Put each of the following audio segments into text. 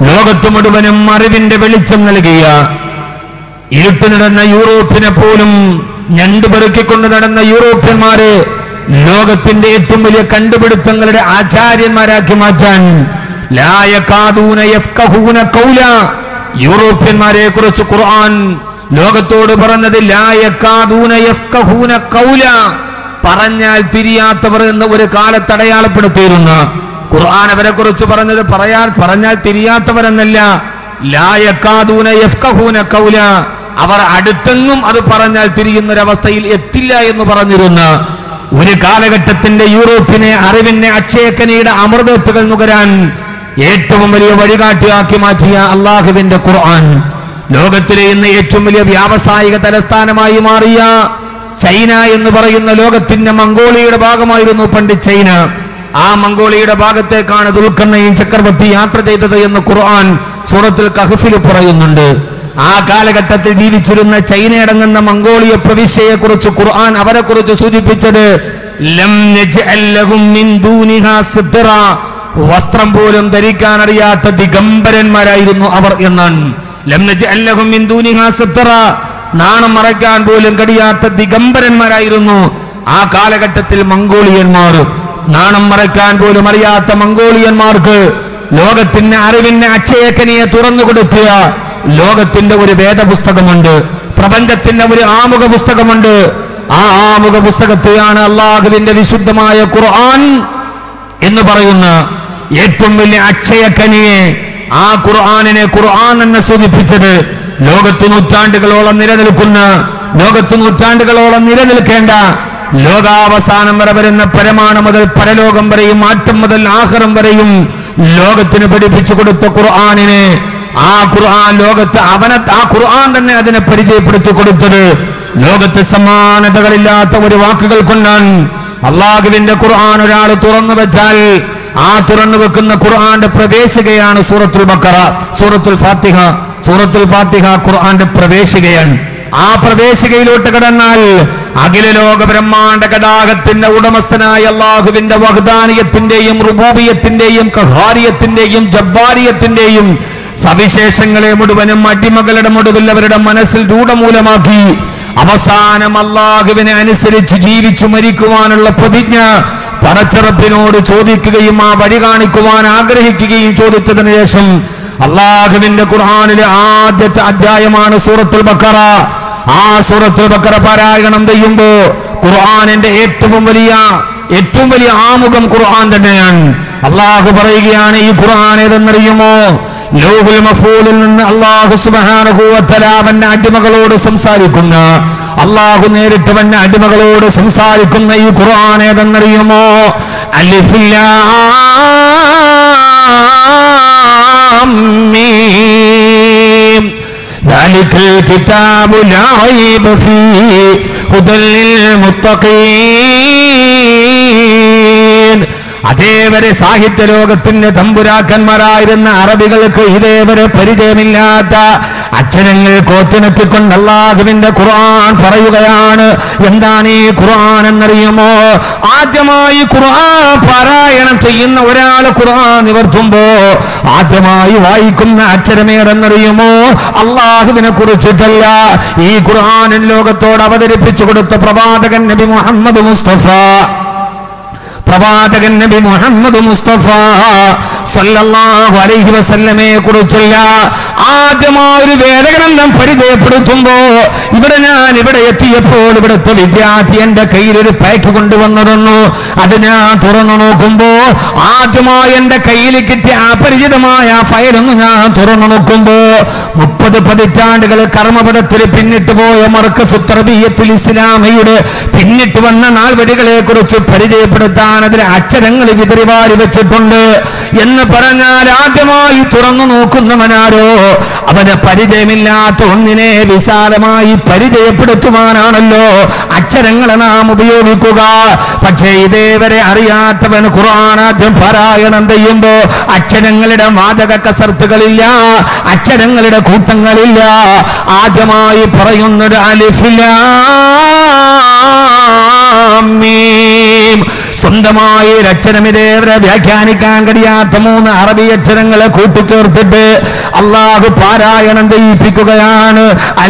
ലോകത്ത് മുഴുവനും അറിവിന്റെ വെളിച്ചം നൽകിയ ഇരുട്ട് നടന്ന യൂറോപ്പിനെ പോലും ഞണ്ട് പെറുക്കിക്കൊണ്ട് നടന്ന യൂറോപ്യന്മാര് ലോകത്തിന്റെ ഏറ്റവും വലിയ കണ്ടുപിടുത്തങ്ങളുടെ ആചാര്യന്മാരാക്കി മാറ്റാൻ ലായകാദൂന യഫ്കഹൂന കൗല യൂറോപ്യന്മാരെ കുറിച്ച് ഖുർആൻ ലോകത്തോട് പറഞ്ഞത് ലായകാദൂന യഫ്കഹൂന കൗല പറഞ്ഞാൽ തിരിയാത്തവർ എന്ന് ഒരു കാലത്ത് അടയാളപ്പെടുത്തിയിരുന്ന ഖുർആൻ അവരെ കുറിച്ച് പറഞ്ഞത് പറയാൻ പറഞ്ഞാൽ തിരിയാത്തവരെന്നല്ല ലായക്കാദൂന യഫ്കഹൂന കൗല അവർ അടുത്തെങ്ങും അത് പറഞ്ഞാൽ തിരിയുന്നൊരവസ്ഥയിൽ എത്തില്ല എന്ന് പറഞ്ഞിരുന്ന ഒരു കാലഘട്ടത്തിന്റെ യൂറോപ്പിനെ അറിവിനെ അക്ഷയക്കനിയുടെ അമൃതത്തുകൾ നുകരാൻ ഏറ്റവും വലിയ വഴികാട്ടിയാക്കി മാറ്റിയ അള്ളാഹുവിന്റെ ഖുർആൻ ലോകത്തിലെ ഇന്ന് ഏറ്റവും വലിയ വ്യാവസായിക തലസ്ഥാനമായി മാറിയ ചൈന എന്ന് പറയുന്ന ലോകത്തിന്റെ മംഗോളിയയുടെ ഭാഗമായിരുന്നു പണ്ട് ചൈന ആ മംഗോളിയയുടെ ഭാഗത്തേക്കാണ് ദുൽഖർണയും ചക്രവർത്തി യാത്ര ചെയ്തത് എന്ന് ഖുർആൻ സൂറത്തുൽ കഹഫിൽ പറയുന്നുണ്ട് ആ കാലഘട്ടത്തിൽ ജീവിച്ചിരുന്ന ചൈനയടങ്ങുന്ന മംഗോളിയ പ്രവിശ്യയെ കുറിച്ച് ഖുർആൻ അവരെ കുറിച്ച് സൂചിപ്പിച്ചത് ലം നജ്അൽ ലഹും മിൻ ദൂനിഹാ സിദ്റ. വസ്ത്രം പോലും ധരിക്കാൻ അറിയാത്ത ദിഗംബരന്മാരായിരുന്നു അവർ എന്നാണ് ലം നജ്അൽ ലഹും മിൻ ദൂനിഹാ സിദ്റ. നാണം മറയ്ക്കാൻ പോലും കഴിയാത്ത ദിഗംബരന്മാരായിരുന്നു ആ കാലഘട്ടത്തിൽ മംഗോളിയന്മാർ നാണം മറയ്ക്കാൻ പോലും അറിയാത്ത മംഗോളിയന്മാർക്ക് ലോകത്തിന്റെ അറിവിന്റെ അക്ഷയക്കനിയെ തുറന്നു കൊടുക്കുക ലോകത്തിന്റെ ഒരു വേദപുസ്തകമുണ്ട് പ്രപഞ്ചത്തിന്റെ ഒരു ആമുഖ പുസ്തകമുണ്ട് ആ ആമുഖ പുസ്തകത്തെയാണ് അള്ളാഹുവിന്റെ വിശുദ്ധമായ ഖുർആൻ എന്ന് പറയുന്ന ഏറ്റവും വലിയ അക്ഷയക്കനിയെ ആ ഖുർആാനിനെ ഖുർആൻ എന്ന് സൂചിപ്പിച്ചത് ലോകത്ത് നൂറ്റാണ്ടുകളോളം നിലനിൽക്കുന്ന ലോകത്ത് നൂറ്റാണ്ടുകളോളം നിലനിൽക്കേണ്ട ലോകാവസാനം വരെ വരുന്ന പരമാണു മുതൽ പരലോകം വരെയും ആറ്റം മുതൽ ആഹ്റം വരെയും ലോകത്തിന് പഠിപ്പിച്ചു കൊടുത്ത ഖുർആാനിനെ ആ ഖുർആൻ ലോകത്ത് അവനെ ആ ഖുർആൻ തന്നെ അതിനെ പരിചയപ്പെടുത്തി കൊടുത്തത് ലോകത്ത് സമാനതകളില്ലാത്ത ഒരു വാക്കുകൾ കൊണ്ടാണ് അള്ളാഹുവിന്റെ ഖുർആൻ ഒരാൾ തുറന്നു വെച്ചാൽ ആ തുറന്നു വെക്കുന്ന ഖുർആന്റെ പ്രവേശികയാണ് സൂറത്തുൽ ബക്കറ സൂറത്തുൽ ഫാത്തിഹ സൂറത്തുൽ ഫാത്തിഹ ഖുർആന്റെ പ്രവേശികയാണ് ആ പ്രവേശികയിലോട്ട് കടന്നാൽ അഖില ലോക ബ്രഹ്മാണ്ട കടാകത്തിന്റെ ഉടമസ്ഥനായ അള്ളാഹുവിന്റെ വഹദാനിയത്തിന്റെയും റുബൂബിയത്തിന്റെയും കഹാരിയത്തിന്റെയും ജബ്ബാരിയത്തിന്റെയും സവിശേഷങ്ങളെ മുഴുവനും അടിമകളുടെ മുഴുവൻ അവരുടെ മനസ്സിൽ രൂഢമൂലമാക്കി അവസാനം അള്ളാഹുവിനെ അനുസരിച്ച് ജീവിച്ചു മരിക്കുവാനുള്ള പ്രതിജ്ഞ പടച്ചിറപ്പിനോട് ചോദിക്കുകയും ആ വഴി കാണിക്കുവാൻ ആഗ്രഹിക്കുകയും ചോദിച്ചതിനു ശേഷം അള്ളാഹുവിന്റെ ഖുർആാനിലെ ആദ്യത്തെ അധ്യായമാണ് സൂറത്തുൽ ബക്കറ ആ സൂറത്തുൽ ബക്കറ പാരായണം ചെയ്യുമ്പോ ഖുർആാനിന്റെ ഏറ്റവും വലിയ ഏറ്റവും വലിയ ആമുഖം ഖുർആൻ തന്നെയാണ് അള്ളാഹു പറയുകയാണ് ഈ ഖുർആൻ ഏതെന്നറിയുമോ ലൗഹുൽ മഫൂലിൽ നിന്ന് അള്ളാഹു സുബാനുഭൂവത്തലാവന്റെ അടിമകളോട് സംസാരിക്കുന്ന അള്ളാഹു നേരിട്ട് വന്ന അടിമകളോട് സംസാരിക്കുന്ന ഈ ഖുർആൻ ഏതെന്നറിയുമോ അലിഫില്ലാം മീം ذلك الكتاب لا ريب فيه هدى للمتقين അതേവരെ സാഹിത്യ ലോകത്തിന്റെ തമ്പുരാക്കന്മാരായിരുന്ന അറബികൾക്ക് ഇതേവരെ പരിചയമില്ലാത്ത അക്ഷരങ്ങൾ കോത്തിണക്കിക്കൊണ്ട് അള്ളാഹുവിന്റെ ഖുർആൻ പറയുകയാണ് എന്താണ് ഈ ഖുർആൻ എന്നറിയുമോ ആദ്യമായി ഖുർആൻ പാരായണം ചെയ്യുന്ന ഒരാൾ ഖുർആൻ നിവർത്തുമ്പോ ആദ്യമായി വായിക്കുന്ന അക്ഷരമേറെന്നറിയുമോ അള്ളാഹുവിനെ കുറിച്ചിട്ടല്ല ഈ ഖുർആാനിൻ ലോകത്തോട് അവതരിപ്പിച്ചു കൊടുത്ത പ്രവാചകൻ നബി മുഹമ്മദ് മുസ്തഫ പ്രവാചകൻ നബി മുഹമ്മദ് മുസ്തഫ സല്ലല്ലാഹു അലൈഹി വസല്ലമയെ കുറിച്ചുള്ള ആദ്യമായ ഒരു വേദഗ്രന്ഥം പരിചയപ്പെടുത്തുമ്പോ ഇവിടെ ഞാൻ ഇവിടെ എത്തിയപ്പോൾ ഇവിടുത്തെ വിദ്യാർത്ഥി എന്റെ കയ്യിൽ ഒരു പാക്ക് കൊണ്ടുവന്നിരുന്നു അത് ഞാൻ തുറന്നു നോക്കുമ്പോ ആദ്യമായി എന്റെ കയ്യിൽ കിട്ടിയ അപരിചിതമായ ഫയലൊന്ന് ഞാൻ തുറന്നു നോക്കുമ്പോ മുപ്പത് പതിറ്റാണ്ടുകൾ കർമ്മപദത്തിൽ പിന്നിട്ട് പോയ മർക്കസ് തർബീയത്തിൽ ഇസ്ലാമയുടെ പിന്നിട്ട് വന്ന നാൾവടികളെ കുറിച്ച് പരിചയപ്പെടുത്താൻ അതിൽ അക്ഷരങ്ങൾ വിതറിവാരി വെച്ചിട്ടുണ്ട് എന്ന് പറഞ്ഞാൽ ആദ്യമായി തുറന്നു നോക്കുന്നവനാരോ അവന് പരിചയമില്ലാത്ത ഒന്നിനെ വിശാലമായി പരിചയപ്പെടുത്തുവാനാണല്ലോ അക്ഷരങ്ങളെ നാം ഉപയോഗിക്കുക പക്ഷേ ഇതേവരെ അറിയാത്തവൻ ഖുർആൻ ആദ്യം പാരായണം ചെയ്യുമ്പോ അക്ഷരങ്ങളുടെ വാചക കസർത്തുകളില്ല അക്ഷരങ്ങളുടെ കൂട്ടങ്ങളില്ല ആദ്യമായി പറയുന്നത് അലിഫിലാം മീം സ്വന്തമായി ഒരു അക്ഷരം ഇതേവരെ വ്യാഖ്യാനിക്കാൻ കഴിയാത്ത മൂന്ന് അറബി അക്ഷരങ്ങളെ കൂട്ടിച്ചേർത്തിട്ട് അള്ളാഹു പാരായണം ചെയ്യിപ്പിക്കുകയാണ്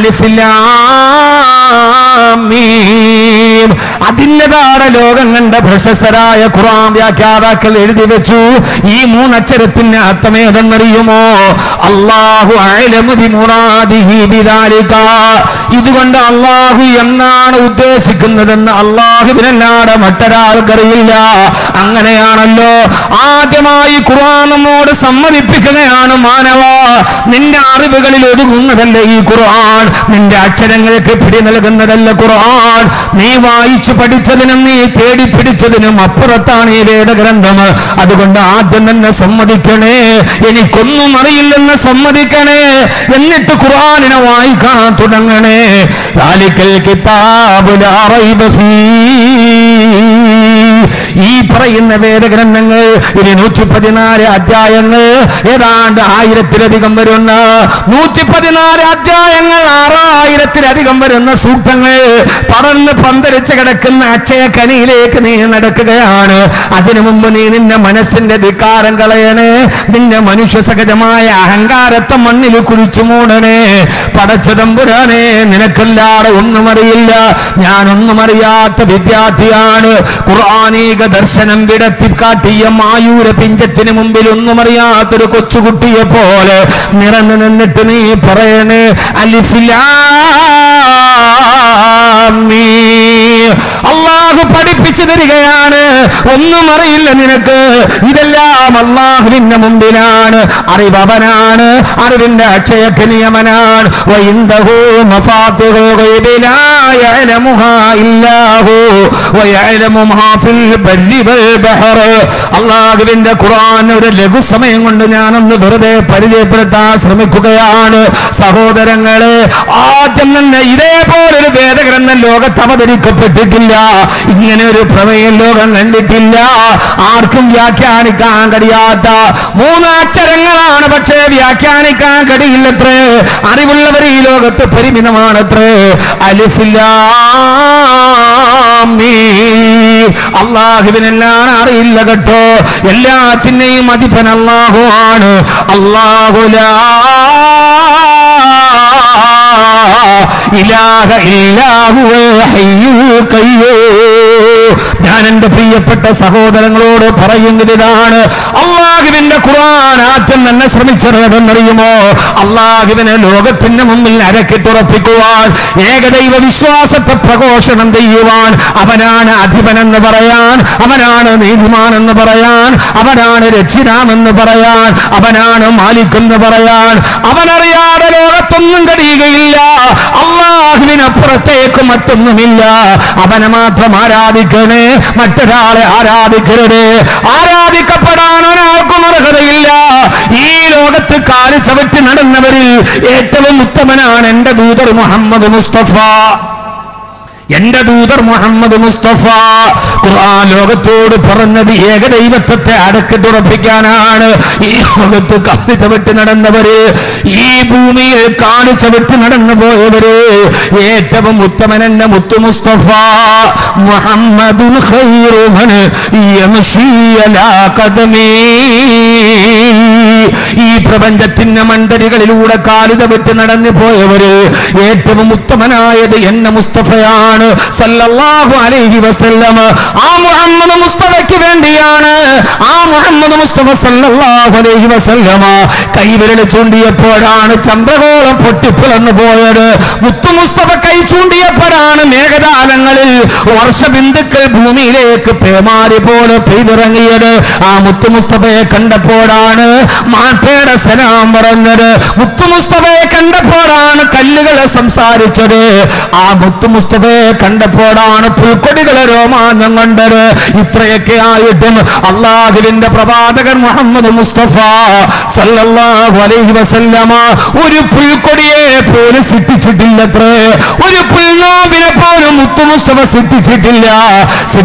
അലിഫില്ലാമീം അതിൻ്റെതാണ് ലോകം കണ്ട പ്രശസ്തരായ ഖുറാൻ വ്യാഖ്യാതാക്കൾ എഴുതി വെച്ചു ഈ മൂന്നക്ഷരത്തിന് അർത്ഥമേതെന്നറിയുമോ അള്ളാഹു അഅലമു ബിമുറാദിഹി ബിദാലിക ഇതുകൊണ്ട് അള്ളാഹു എന്നാണ് ഉദ്ദേശിക്കുന്നതെന്ന് അള്ളാഹുവിനല്ലാതെ മറ്റൊരാൾക്കറിയില്ല അങ്ങനെയാണല്ലോ ആദ്യമായി ഖുർആൻ നമ്മോട് സമ്മതിപ്പിക്കുകയാണ് മാനവ നിന്റെ അറിവുകളിൽ ഒതുങ്ങുന്നതല്ല ഈ ഖുർആൻ നിന്റെ അക്ഷരങ്ങൾക്ക് പിടി നൽകുന്നതല്ല ഖുർആൻ നീ വായിച്ചു പഠിച്ചതിനും നീ തേടി പിടിച്ചതിനും അപ്പുറത്താണ് ഈ വേദഗ്രന്ഥം അതുകൊണ്ട് ആദ്യം തന്നെ സമ്മതിക്കണേ എനിക്കൊന്നും അറിയില്ലെന്ന് സമ്മതിക്കണേ എന്നിട്ട് ഖുർആനിനെ വായിക്കാൻ തുടങ്ങണേ ذلك الكتاب لا ريب فيه ഈ പറയുന്ന വേദഗ്രന്ഥങ്ങൾ ഇനി നൂറ്റി പതിനാല് അധ്യായങ്ങൾ ഏതാണ്ട് ആയിരത്തിലധികം വരുന്ന നൂറ്റി പതിനാല് അധ്യായങ്ങൾ ആറായിരത്തിലധികം വരുന്ന സൂക്തങ്ങൾ പറന്ന് പന്തരിച്ച് കിടക്കുന്ന അക്ഷയ കനിയിലേക്ക് നീ നടക്കുകയാണ് അതിനു മുമ്പ് നീ നിന്റെ മനസ്സിന്റെ ധിക്കാരം കളയണേ നിന്റെ മനുഷ്യ സഹജമായ അഹങ്കാരത്തെ മണ്ണിൽ കുഴിച്ചു മൂടണേ പടച്ചതമ്പുരാനെ നിനക്കല്ലാതെ ഒന്നും അറിയില്ല ഞാനൊന്നും അറിയാത്ത വിദ്യാർത്ഥിയാണ് ഖുർആാനീക ദർശനം വിടത്തി കാട്ടിയ മായൂര പിഞ്ചത്തിന് മുമ്പിൽ ഒന്നും അറിയാത്തൊരു കൊച്ചുകുട്ടിയെ പോലെ നിറഞ്ഞു നിന്നിട്ട് നീ പറയണേ അലിഫിലാമീ അള്ളാഹു പഠിപ്പിച്ചു തരികയാണ് ഒന്നും അറിയില്ല നിനക്ക് ഇതെല്ലാം അള്ളാഹുവിന്റെ മുമ്പിലാണ് അറിവ് അവനാണ് അറിവിന്റെ അക്ഷയക്ക് നിയമനാണ് وعنده مفاتيح الغيب لا يعلمها إلا هو ويعلم ما في البر والبحر അള്ളാഹുവിന്റെ ഖുർആൻ ഒരു ലഘു സമയം കൊണ്ട് ഞാനൊന്ന് വെറുതെ പരിചയപ്പെടുത്താൻ ശ്രമിക്കുകയാണ് സഹോദരങ്ങളെ ആദ്യം തന്നെ ഇതേപോലൊരു വേദഗ്രന്ഥം ലോകത്ത് അവതരിക്കപ്പെട്ടിട്ടില്ല ഇങ്ങനെ ഒരു പ്രമേയം ലോകം കണ്ടിട്ടില്ല ആർക്കും വ്യാഖ്യാനിക്കാൻ കഴിയാത്ത മൂന്ന് അക്ഷരങ്ങളാണ് പക്ഷേ വ്യാഖ്യാനിക്കാൻ കഴിയില്ലത്രേ അറിവുള്ളവർ ഈ ലോകത്ത് പരിമിതമാണത്രേ അലിഫില്ലാമീ അള്ളാഹുവിനെല്ലാം അറിയില്ല കേട്ടോ എല്ലാത്തിനെയും അധിപൻ അള്ളാഹു ആണ് അള്ളാഹുലാ ഇലാഹ ഇല്ലാഹുവൽ ഹയ്യുൽ ഖയ്യൂം ഞാൻ എന്റെ പ്രിയപ്പെട്ട സഹോദരങ്ങളോട് പറയുന്നത് ഇതാണ് അള്ളാഹുവിന്റെ ഖുർആൻ ആദ്യം തന്നെ ശ്രമിച്ചത് ഏതെന്നറിയുമോ അള്ളാഹുവിനെ ലോകത്തിന്റെ മുമ്പിൽ അരക്കിട്ടുറപ്പിക്കുവാൻ ഏകദൈവ വിശ്വാസത്തെ പ്രഘോഷണം ചെയ്യുവാൻ അവനാണ് അധിപനെന്ന് പറയാൻ അവനാണ് നീതിമാനെന്ന് പറയാൻ അവനാണ് രക്ഷിതാമെന്ന് പറയാൻ അവനാണ് മാലിക്കെന്ന് പറയാൻ അവനറിയാതെ ലോകത്തൊന്നും കഴിയുകയില്ല അള്ളാഹുവിനപ്പുറത്തേക്ക് മറ്റൊന്നുമില്ല അവനെ മാത്രം ആരാധിക്കണേ മറ്റൊരാളെ ആരാധിക്കരുത് ആരാധിക്കപ്പെടാൻ ഒരാൾക്കും അർഹതയില്ല ഈ ലോകത്ത് കാല് ചവിട്ടി നടന്നവരിൽ ഏറ്റവും ഉത്തമനാണ് എന്റെ ദൂതർ മുഹമ്മദ് മുസ്തഫ എന്റെ ദൂതർ മുഹമ്മദ് മുസ്തഫ ഖുർആൻ ലോകത്തോട് പറഞ്ഞത് ഏകദൈവത്വത്തെ അടക്കിട്ടുറപ്പിക്കാനാണ് ഈ ലോകത്ത് കാലു ചവിട്ടി നടന്നവര് ഈ ഭൂമിയിൽ കാലു ചവിട്ടി നടന്നു പോയവര് ഏറ്റവും ഉത്തമൻ എന്റെ മുത്തു മുസ്തഫ മുഹമ്മദുൽ ഖൈറുമൻ യമശീ അലാ ഖദമീ ഈ പ്രപഞ്ചത്തിന്റെ മണ്ടരികളിലൂടെ കാലിത വിട്ട് നടന്നു പോയവര് ഏറ്റവും ഉത്തമനായത് എന്നെ മുസ്തഫയാണ് സല്ലല്ലാഹു അലൈഹി വസല്ലമ ആ മുഹമ്മദ് മുസ്തഫയ്ക്ക് വേണ്ടിയാണ് ആ മുഹമ്മദ് മുസ്തഫ സല്ലല്ലാഹു അലൈഹി വസല്ലമ കൈവിരൽ ചൂണ്ടിയപ്പോഴാണ് ചന്ദ്രകോളം പൊട്ടിപ്പിളർന്നു പോയത് മുത്തു മുസ്തഫ കൈ ചൂണ്ടിയപ്പോഴാണ് മേഘതാലങ്ങളിൽ വർഷബിന്ദുക്കൾ ഭൂമിയിലേക്ക് പേമാരി പോലെ പെയ്തിറങ്ങിയത് ആ മുത്തു മുസ്തഫയെ കണ്ടപ്പോഴാണ് മാറ്റയുടെ സലാം പറഞ്ഞത് മുത്തു മുസ്തഫയെ കണ്ടപ്പോഴാണ് കല്ലുകളെ സംസാരിച്ചത് ആ മുത്തു മുസ്തഫയെ കണ്ടപ്പോഴാണ് പുൽക്കൊടികളെ രോമാഞ്ചം കണ്ടത് ഇത്രയൊക്കെ ആയിട്ടും അള്ളാഹുവിന്റെ പ്രവാചകൻ മുഹമ്മദ് മുസ്തഫ സല്ലല്ലാഹു അലൈഹി വസല്ലമ ഒരു പുൽക്കൊടിയെ പോലും സിട്ടിച്ചിട്ടില്ലത്രേ ഒരു പുൽനാമ്പിനെ പോലും മുത്തു മുസ്തഫ സിട്ടിച്ചിട്ടില്ല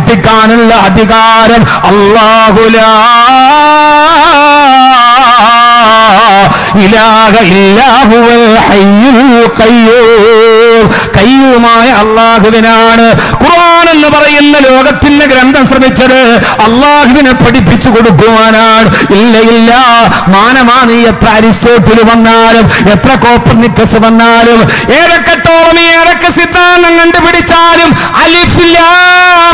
സിട്ടിക്കാനുള്ള അധികാരം അള്ളാഹുലാ ഇലാഹ ഇല്ലാ ഹുവൽ ഹയ്യുൽ ഖയ്യൂം കയ്യൂമായ അള്ളാഹുവിനാണ് ഖുർആൻ എന്ന് പറയുന്ന ലോകത്തിന്റെ ഗ്രന്ഥം ശ്രമിച്ചത് അള്ളാഹുവിനെ പഠിപ്പിച്ചു കൊടുക്കുവാനാണ് ഇല്ല ഇല്ല മാനമാ നീ എത്ര അരിസ്റ്റോട്ടിൽ വന്നാലും എത്ര കോപ്പർനിക്കസ് വന്നാലും ഏതൊക്കെ ടോളമി ഏതൊക്കെ സിദ്ധാന്തം കണ്ടുപിടിച്ചാലും അലിഫ് ലാം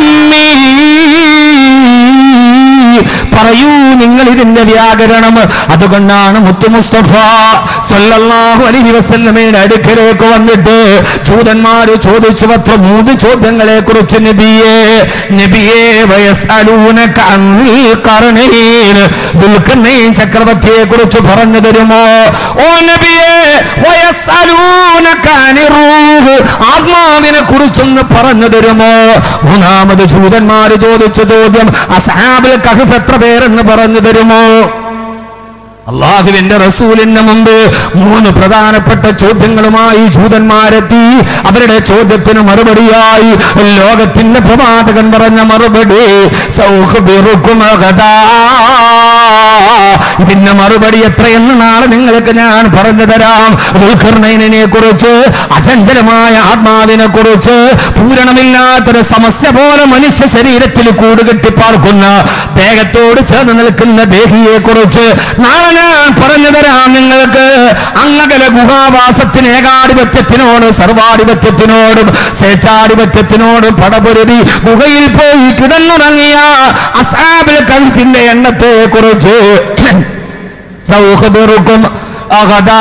മീം. പറയൂ നിങ്ങൾ ഇതിന്റെ വ്യാകരണം അതുകൊണ്ടാണ് മുത്തു മുസ്തഫ സല്ലല്ലാഹു അലൈഹി വസല്ലമയുടെ അടുക്കലേക്ക് വന്നിട്ട് ജൂതന്മാര് ചോദിച്ചു അത്ര മൂന്ന് ചോദ്യങ്ങളെ കുറിച്ച് നബിയെ നബിയെ വയസ്സലൂനക അനിൽ ഖർനൈൻ ദുൽഖർനൈൻ ചക്രവർത്തിയെ കുറിച്ച് പറഞ്ഞു തരുമോ ഓ നബിയെ വയസ്സലൂനക അനിർ റൂഹ് ആത്മാവിനെ കുറിച്ചൊന്ന് പറഞ്ഞു തരുമോ മൂന്നാമത് ജൂതന്മാര് ചോദിച്ച ചോദ്യം അസാബിൽ കഹഫ് എത്ര പേരെന്ന് പറഞ്ഞു തരുമോ അള്ളാഹുവിന്റെ റസൂലിന് മുമ്പ് മൂന്ന് പ്രധാനപ്പെട്ട ചോദ്യങ്ങളുമായി ജൂതന്മാരെത്തി അവരുടെ ചോദ്യത്തിന് മറുപടിയായി ലോകത്തിന്റെ പ്രവാചകൻ പറഞ്ഞ മറുപടി സൗഹൃദുക്കും ഇതിന്റെ മറുപടി എത്രയെന്ന് നാളെ നിങ്ങൾക്ക് ഞാൻ പറഞ്ഞു തരാം ദുൽഖർണൈനെ കുറിച്ച് അചഞ്ചലമായ ആത്മാവിനെ കുറിച്ച് പൂരണമില്ലാത്തൊരു സമസ്യ പോലെ മനുഷ്യ ശരീരത്തിൽ കൂടുകെട്ടി പാർക്കുന്ന ദേഹത്തോട് ചേർന്ന് നിൽക്കുന്ന ദേഹിയെ കുറിച്ച് നാളെ ഞാൻ പറഞ്ഞു തരാം നിങ്ങൾക്ക് അങ്ങകല ഗുഹാവാസത്തിന് ഏകാധിപത്യത്തിനോട് സർവാധിപത്യത്തിനോടും സ്വേച്ഛാധിപത്യത്തിനോടും പടപൊരുതി ഗുഹയിൽ പോയി കിടന്നുറങ്ങിയ അസാബിൽ കൽഫിന്റെ എണ്ണത്തെ കുറിച്ച് സൗഹൃദർക്കും അഹദാ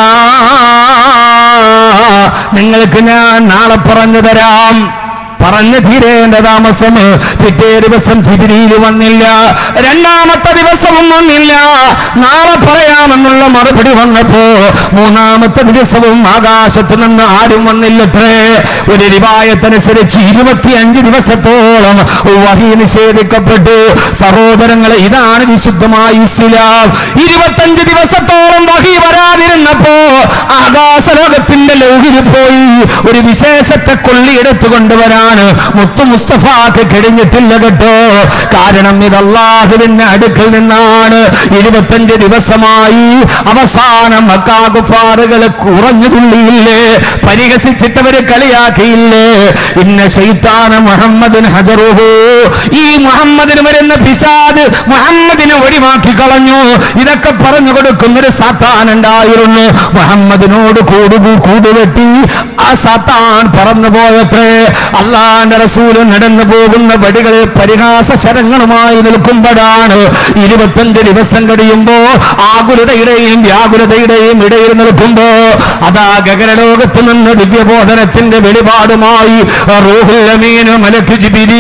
നിങ്ങൾക്ക് ഞാൻ നാളെ പറഞ്ഞു തരാം പറഞ്ഞു തീരേണ്ട താമസം പിറ്റേ ദിവസം ജിബിരിയിൽ വന്നില്ല രണ്ടാമത്തെ ദിവസവും വന്നില്ല നാളെ പറയാമെന്നുള്ള മറുപടി വന്നപ്പോ മൂന്നാമത്തെ ദിവസവും ആകാശത്ത് നിന്ന് ആരും വന്നില്ലത്രേ ഒരു റിവായത്തനുസരിച്ച് ഇരുപത്തിയഞ്ച് ദിവസത്തോളം വഹി നിഷേധിക്കപ്പെട്ടു സഹോദരങ്ങളെ ഇതാണ് വിശുദ്ധമായ ഇസ്ലാം ഇരുപത്തഞ്ച് ദിവസത്തോളം വഹി വരാതിരുന്നപ്പോ ആകാശലോകത്തിന്റെ ലൗകിൽ പോയി ഒരു വിശേഷത്തെ കൊള്ളിയെടുത്തു കൊണ്ടുവരാൻ മുത്തു മുസ്തഫാക്ക് കഴിഞ്ഞിട്ടില്ല കേട്ടോ കാരണം ഇത് അള്ളാഹുവിന്റെ അടുക്കൽ നിന്നാണ് ഇരുപത്തഞ്ച് ദിവസമായി അവസാനം മക്കാകുഫാറുകളെ കുറഞ്ഞു തുള്ളിയില്ലേ പരിഹസിച്ചിട്ടവര് കളിയാക്കിയില്ലേ ഇന്ന ശൈത്താന മുഹമ്മദിൻ ഹജറുഹു ഈ മുഹമ്മദിന് വരുന്ന പിശാദ് മുഹമ്മദിനെ ഒഴിവാക്കി കളഞ്ഞു ഇതൊക്കെ പറഞ്ഞു കൊടുക്കുന്നൊരു സാത്താൻ ഉണ്ടായിരുന്നു മുഹമ്മദിനോട് കൂടു കൂടുവെട്ടി ആ സാത്താൻ പറന്നു പോയത്രേ അള്ളാന്റെ റസൂല് നടന്നു പോകുന്ന വടികളിൽ പരിഹാസ ശരങ്ങളുമായി നിൽക്കുമ്പോഴാണ് ഇരുപത്തഞ്ച് ദിവസം കഴിയുമ്പോ ആകുലതയുടെയും വ്യാകുലതയുടെയും ഇടയിൽ നിൽക്കുമ്പോ അതാ ഗഗനലോകത്ത് നിന്ന് ദിവ്യബോധനത്തിന്റെ വെളിപാടുമായി റൂഹുൽ അമീൻ മലക്ക് ജിബിരീ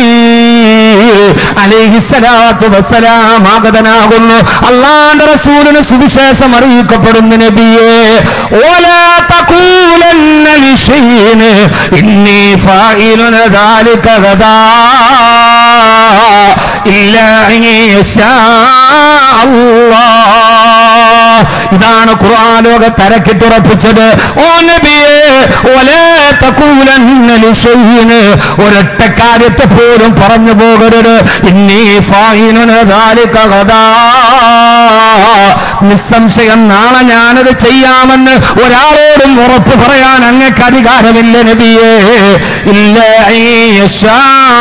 അലൈഹിസ്സലാത്തു വസ്സലാം ആഗതനാകുന്നു അള്ളാന്റെ റസൂലിന് സുവിശേഷം അറിയിക്കപ്പെടുന്ന നബിയെ ഓലാ തഖൂലന്ന ലിശൈഇൻ ഇന്നി ഫായിലുന ദാലിക ഗദാ ഇല്ലാ അൻ യശാ അല്ലാഹ് ഇതാണ് ഖുർആാനോക തരക്കിട്ടുറപ്പിച്ചത് ഓ നബിയെ ഒലേ തകൂലന്ന ലിശൈഇൻ ഒരൊറ്റ കാര്യത്തെ പോലും പറഞ്ഞു പോകരുത് ഇന്നീ ഫായിനുന ദാലിക ഗദാ നിസ്സംശയം നാളെ ഞാനത് ചെയ്യാമെന്ന് ഒരാളോടും ഉറപ്പ് പറയാൻ അങ്ങക്ക് അധികാരമില്ല നബിയേ ഇല്ല യശാ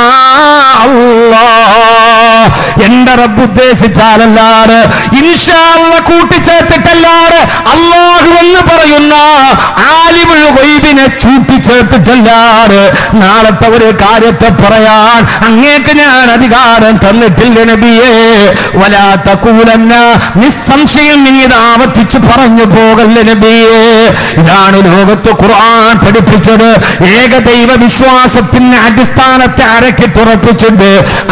അല്ലാഹ്. എന്റെ റബ്ബ് ഉദ്ദേശിച്ചാലല്ലാതെ ഇൻഷാല്ല കൂട്ടിച്ചേർത്തിട്ടല്ലാതെ അള്ളാഹു എന്ന് പറയുന്ന ആലിമുൽ ഗൈബിനെ ചൂട്ടിച്ചേർത്തിട്ടല്ലാതെ നാളത്തെ ഒരു കാര്യത്തെ പറയാൻ അങ്ങേക്ക് ഞാൻ അധികാരം തന്നിട്ടില്ല നബിയേ വലാത്ത കൂലന്ന നിസ്സംശയം നീ ഇത് ആവർത്തിച്ച് പറഞ്ഞു പോകല്ല നബിയേ ഇതാണ് ലോകത്ത് ഖുർആൻ പഠിപ്പിച്ചത് ഏകദൈവ വിശ്വാസത്തിന്റെ അടിസ്ഥാനത്തെ അരക്കി തുറപ്പിച്ചിട്ടുണ്ട്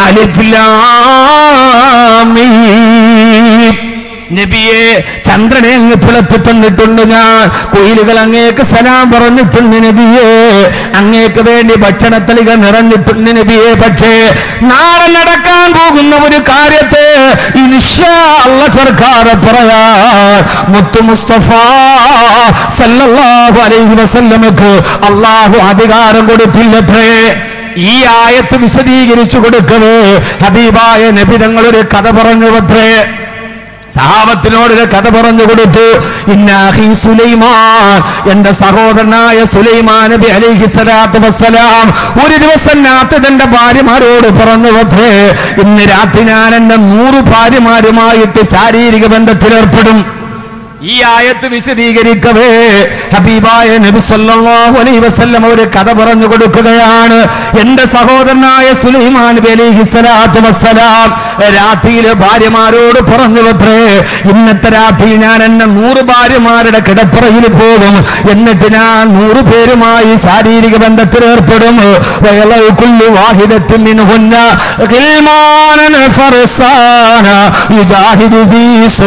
അലിഫ്ലാമീം നബിയെ ചന്ദ്രനെ അങ്ങ് പിളർത്തി തന്നിട്ടുണ്ട് ഞാൻ കുയിലുകൾ അങ്ങേക്ക് സലാം പറഞ്ഞിട്ടുണ്ട് നബിയെ അങ്ങേക്ക് വേണ്ടി ഭക്ഷണത്തളിക നിറഞ്ഞിട്ടുണ്ട് നബിയെ പക്ഷേ നാളെ നടക്കാൻ പോകുന്ന ഒരു കാര്യത്തെ ഇൻഷാ അള്ള സർക്കാർ പറയാൻ മുത്തു മുസ്തഫ സല്ലല്ലാഹു അലൈഹി വസല്ലമക്ക് അള്ളാഹു അധികാരം കൊടുത്തില്ലത്രേ ഈ ആയത്ത് വിശദീകരിച്ചു കൊടുക്കവേ ഹബീബായ നബി തങ്ങളൊരു കഥ പറഞ്ഞു അത്രേ സഹാബത്തിനോട് ഒരു കഥ പറഞ്ഞു കൊടുത്തു ഇന്നാഹി സുലൈമാൻ എന്റെ സഹോദരനായ സുലൈമാൻ നബി അലൈഹി സ്വലാത്തു വസ്സലാം ഒരു ദിവസം രാത്രി തന്റെ ഭാര്യമാരോട് പറഞ്ഞു വധേ ഇന്ന് രാത്രി ഞാൻ എന്റെ നൂറ് ഭാര്യമാരുമായിട്ട് ശാരീരിക ബന്ധത്തിൽ ഏർപ്പെടും ഈ ആയത്ത് വിശദീകരിക്കവേ ഹബീബായ നബി സല്ലല്ലാഹു അലൈഹി വസല്ലം ഒരു കഥ പറഞ്ഞു കൊടുക്കുകയാണ് എന്റെ സഹോദരനായ സുലൈമാൻ നബി അലൈഹി സ്വലാത്തു വസ്സലാം രാത്രിയിലെ ഭാര്യമാരോട് പറഞ്ഞു വത്രേ ഇന്നത്തെ രാത്രി ഞാൻ എന്നെ നൂറ് ഭാര്യമാരുടെ കിടപ്പറയിൽ പോകും എന്നിട്ട് ഞാൻ നൂറ് പേരുമായി ശാരീരിക ബന്ധത്തിൽ ഏർപ്പെടും വയലൗ കുല്ലു വാഹിദത്തിൻ മിൻഹുന്ന ഗിൽമാനൻ ഫർസാന യുജാഹിദു ഫീ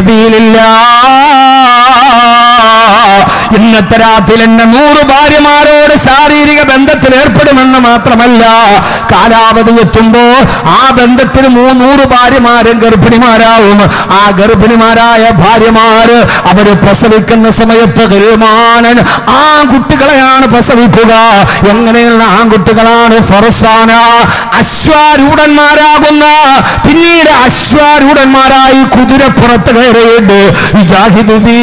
സബീലില്ലാഹ് ഇന്നത്തെ രാത്രി എന്നെ നൂറ് ഭാര്യമാരോട് ശാരീരിക ബന്ധത്തിൽ ഏർപ്പെടുമെന്ന് മാത്രമല്ല കാലാവധി എത്തുമ്പോ ആ ബന്ധത്തിൽ മൂന്നൂറ് ഭാര്യമാരും ഗർഭിണിമാരാവും ആ ഗർഭിണിമാരായ ഭാര്യമാര് അവര് പ്രസവിക്കുന്ന സമയത്ത് ഗൽമാനൻ ആൺകുട്ടികളെയാണ് പ്രസവിക്കുക എങ്ങനെയുള്ള ആൺകുട്ടികളാണ് ഫറസാന അശ്വാരൂഢന്മാരാകുന്ന പിന്നീട് അശ്വാരൂഢന്മാരായി കുതിരപ്പുറത്ത് കയറിയിട്ട് വിജാഹിദു ഫീ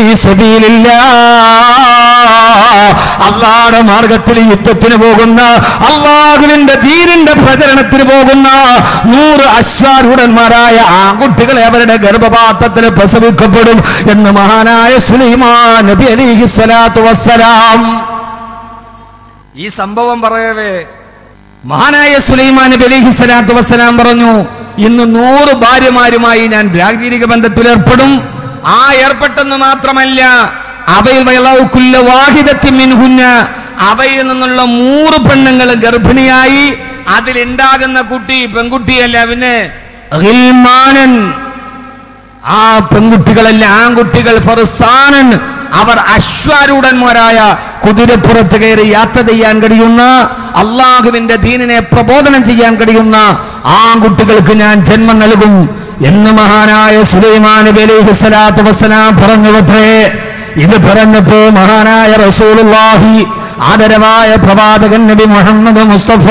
അള്ളാടെ മാർഗത്തിൽ യുദ്ധത്തിന് പോകുന്ന അള്ളാഹുവിന്റെ ദീനിന്റെ പ്രചരണത്തിന് പോകുന്ന നൂറ് അശ്വാരൂഢന്മാരായ ആൺകുട്ടികളെ അവരുടെ ഗർഭപാത്രത്തിൽ പ്രസവിക്കപ്പെടും എന്ന് മഹാനായ സുലൈമാൻ നബി അലിഹി സ്വലാത്തു വസ്സലാം ഈ സംഭവം പറയവേ മഹാനായ സുലൈമാൻ നബി അലിഹി സ്വലാത്തു വസ്സലാം പറഞ്ഞു ഇന്ന് നൂറ് ഭാര്യമാരുമായി ഞാൻ ശാരീരിക ബന്ധത്തിൽ ഏർപ്പെടും ആ ഏർപ്പെട്ടെന്ന് മാത്രമല്ല അവയിൽ വയലാവുക്കുല്ല വാഹിദത്തി മിൻഹുന്ന അവയിൽ നിന്നുള്ള മൂറ് പെണ്ണുങ്ങൾ ഗർഭിണിയായി അതിലുണ്ടാകുന്ന കുട്ടി പെൺകുട്ടിയല്ല പിന്നെ ഗിൽമാനൻ ആ പെൺകുട്ടികളല്ല ആൺകുട്ടികൾ ഫർസാനൻ അവർ അശ്വാരൂഢന്മാരായ കുതിരപ്പുറത്ത് കയറി യാത്ര ചെയ്യാൻ കഴിയുന്ന അള്ളാഹുവിന്റെ ദീനിനെ പ്രബോധനം ചെയ്യാൻ കഴിയുന്ന ആൺകുട്ടികൾക്ക് ഞാൻ ജന്മം നൽകും എന്ന് മഹാനായ സുലൈമാൻ നബി അലൈഹി സ്വലാത്തു വസ്സലാം പറഞ്ഞു വത്രേ ഇത് പറഞ്ഞപ്പോ മഹാനായ റസൂലുള്ളാഹി ആദരവായ പ്രവാചകൻ നബി മുഹമ്മദ് മുസ്തഫ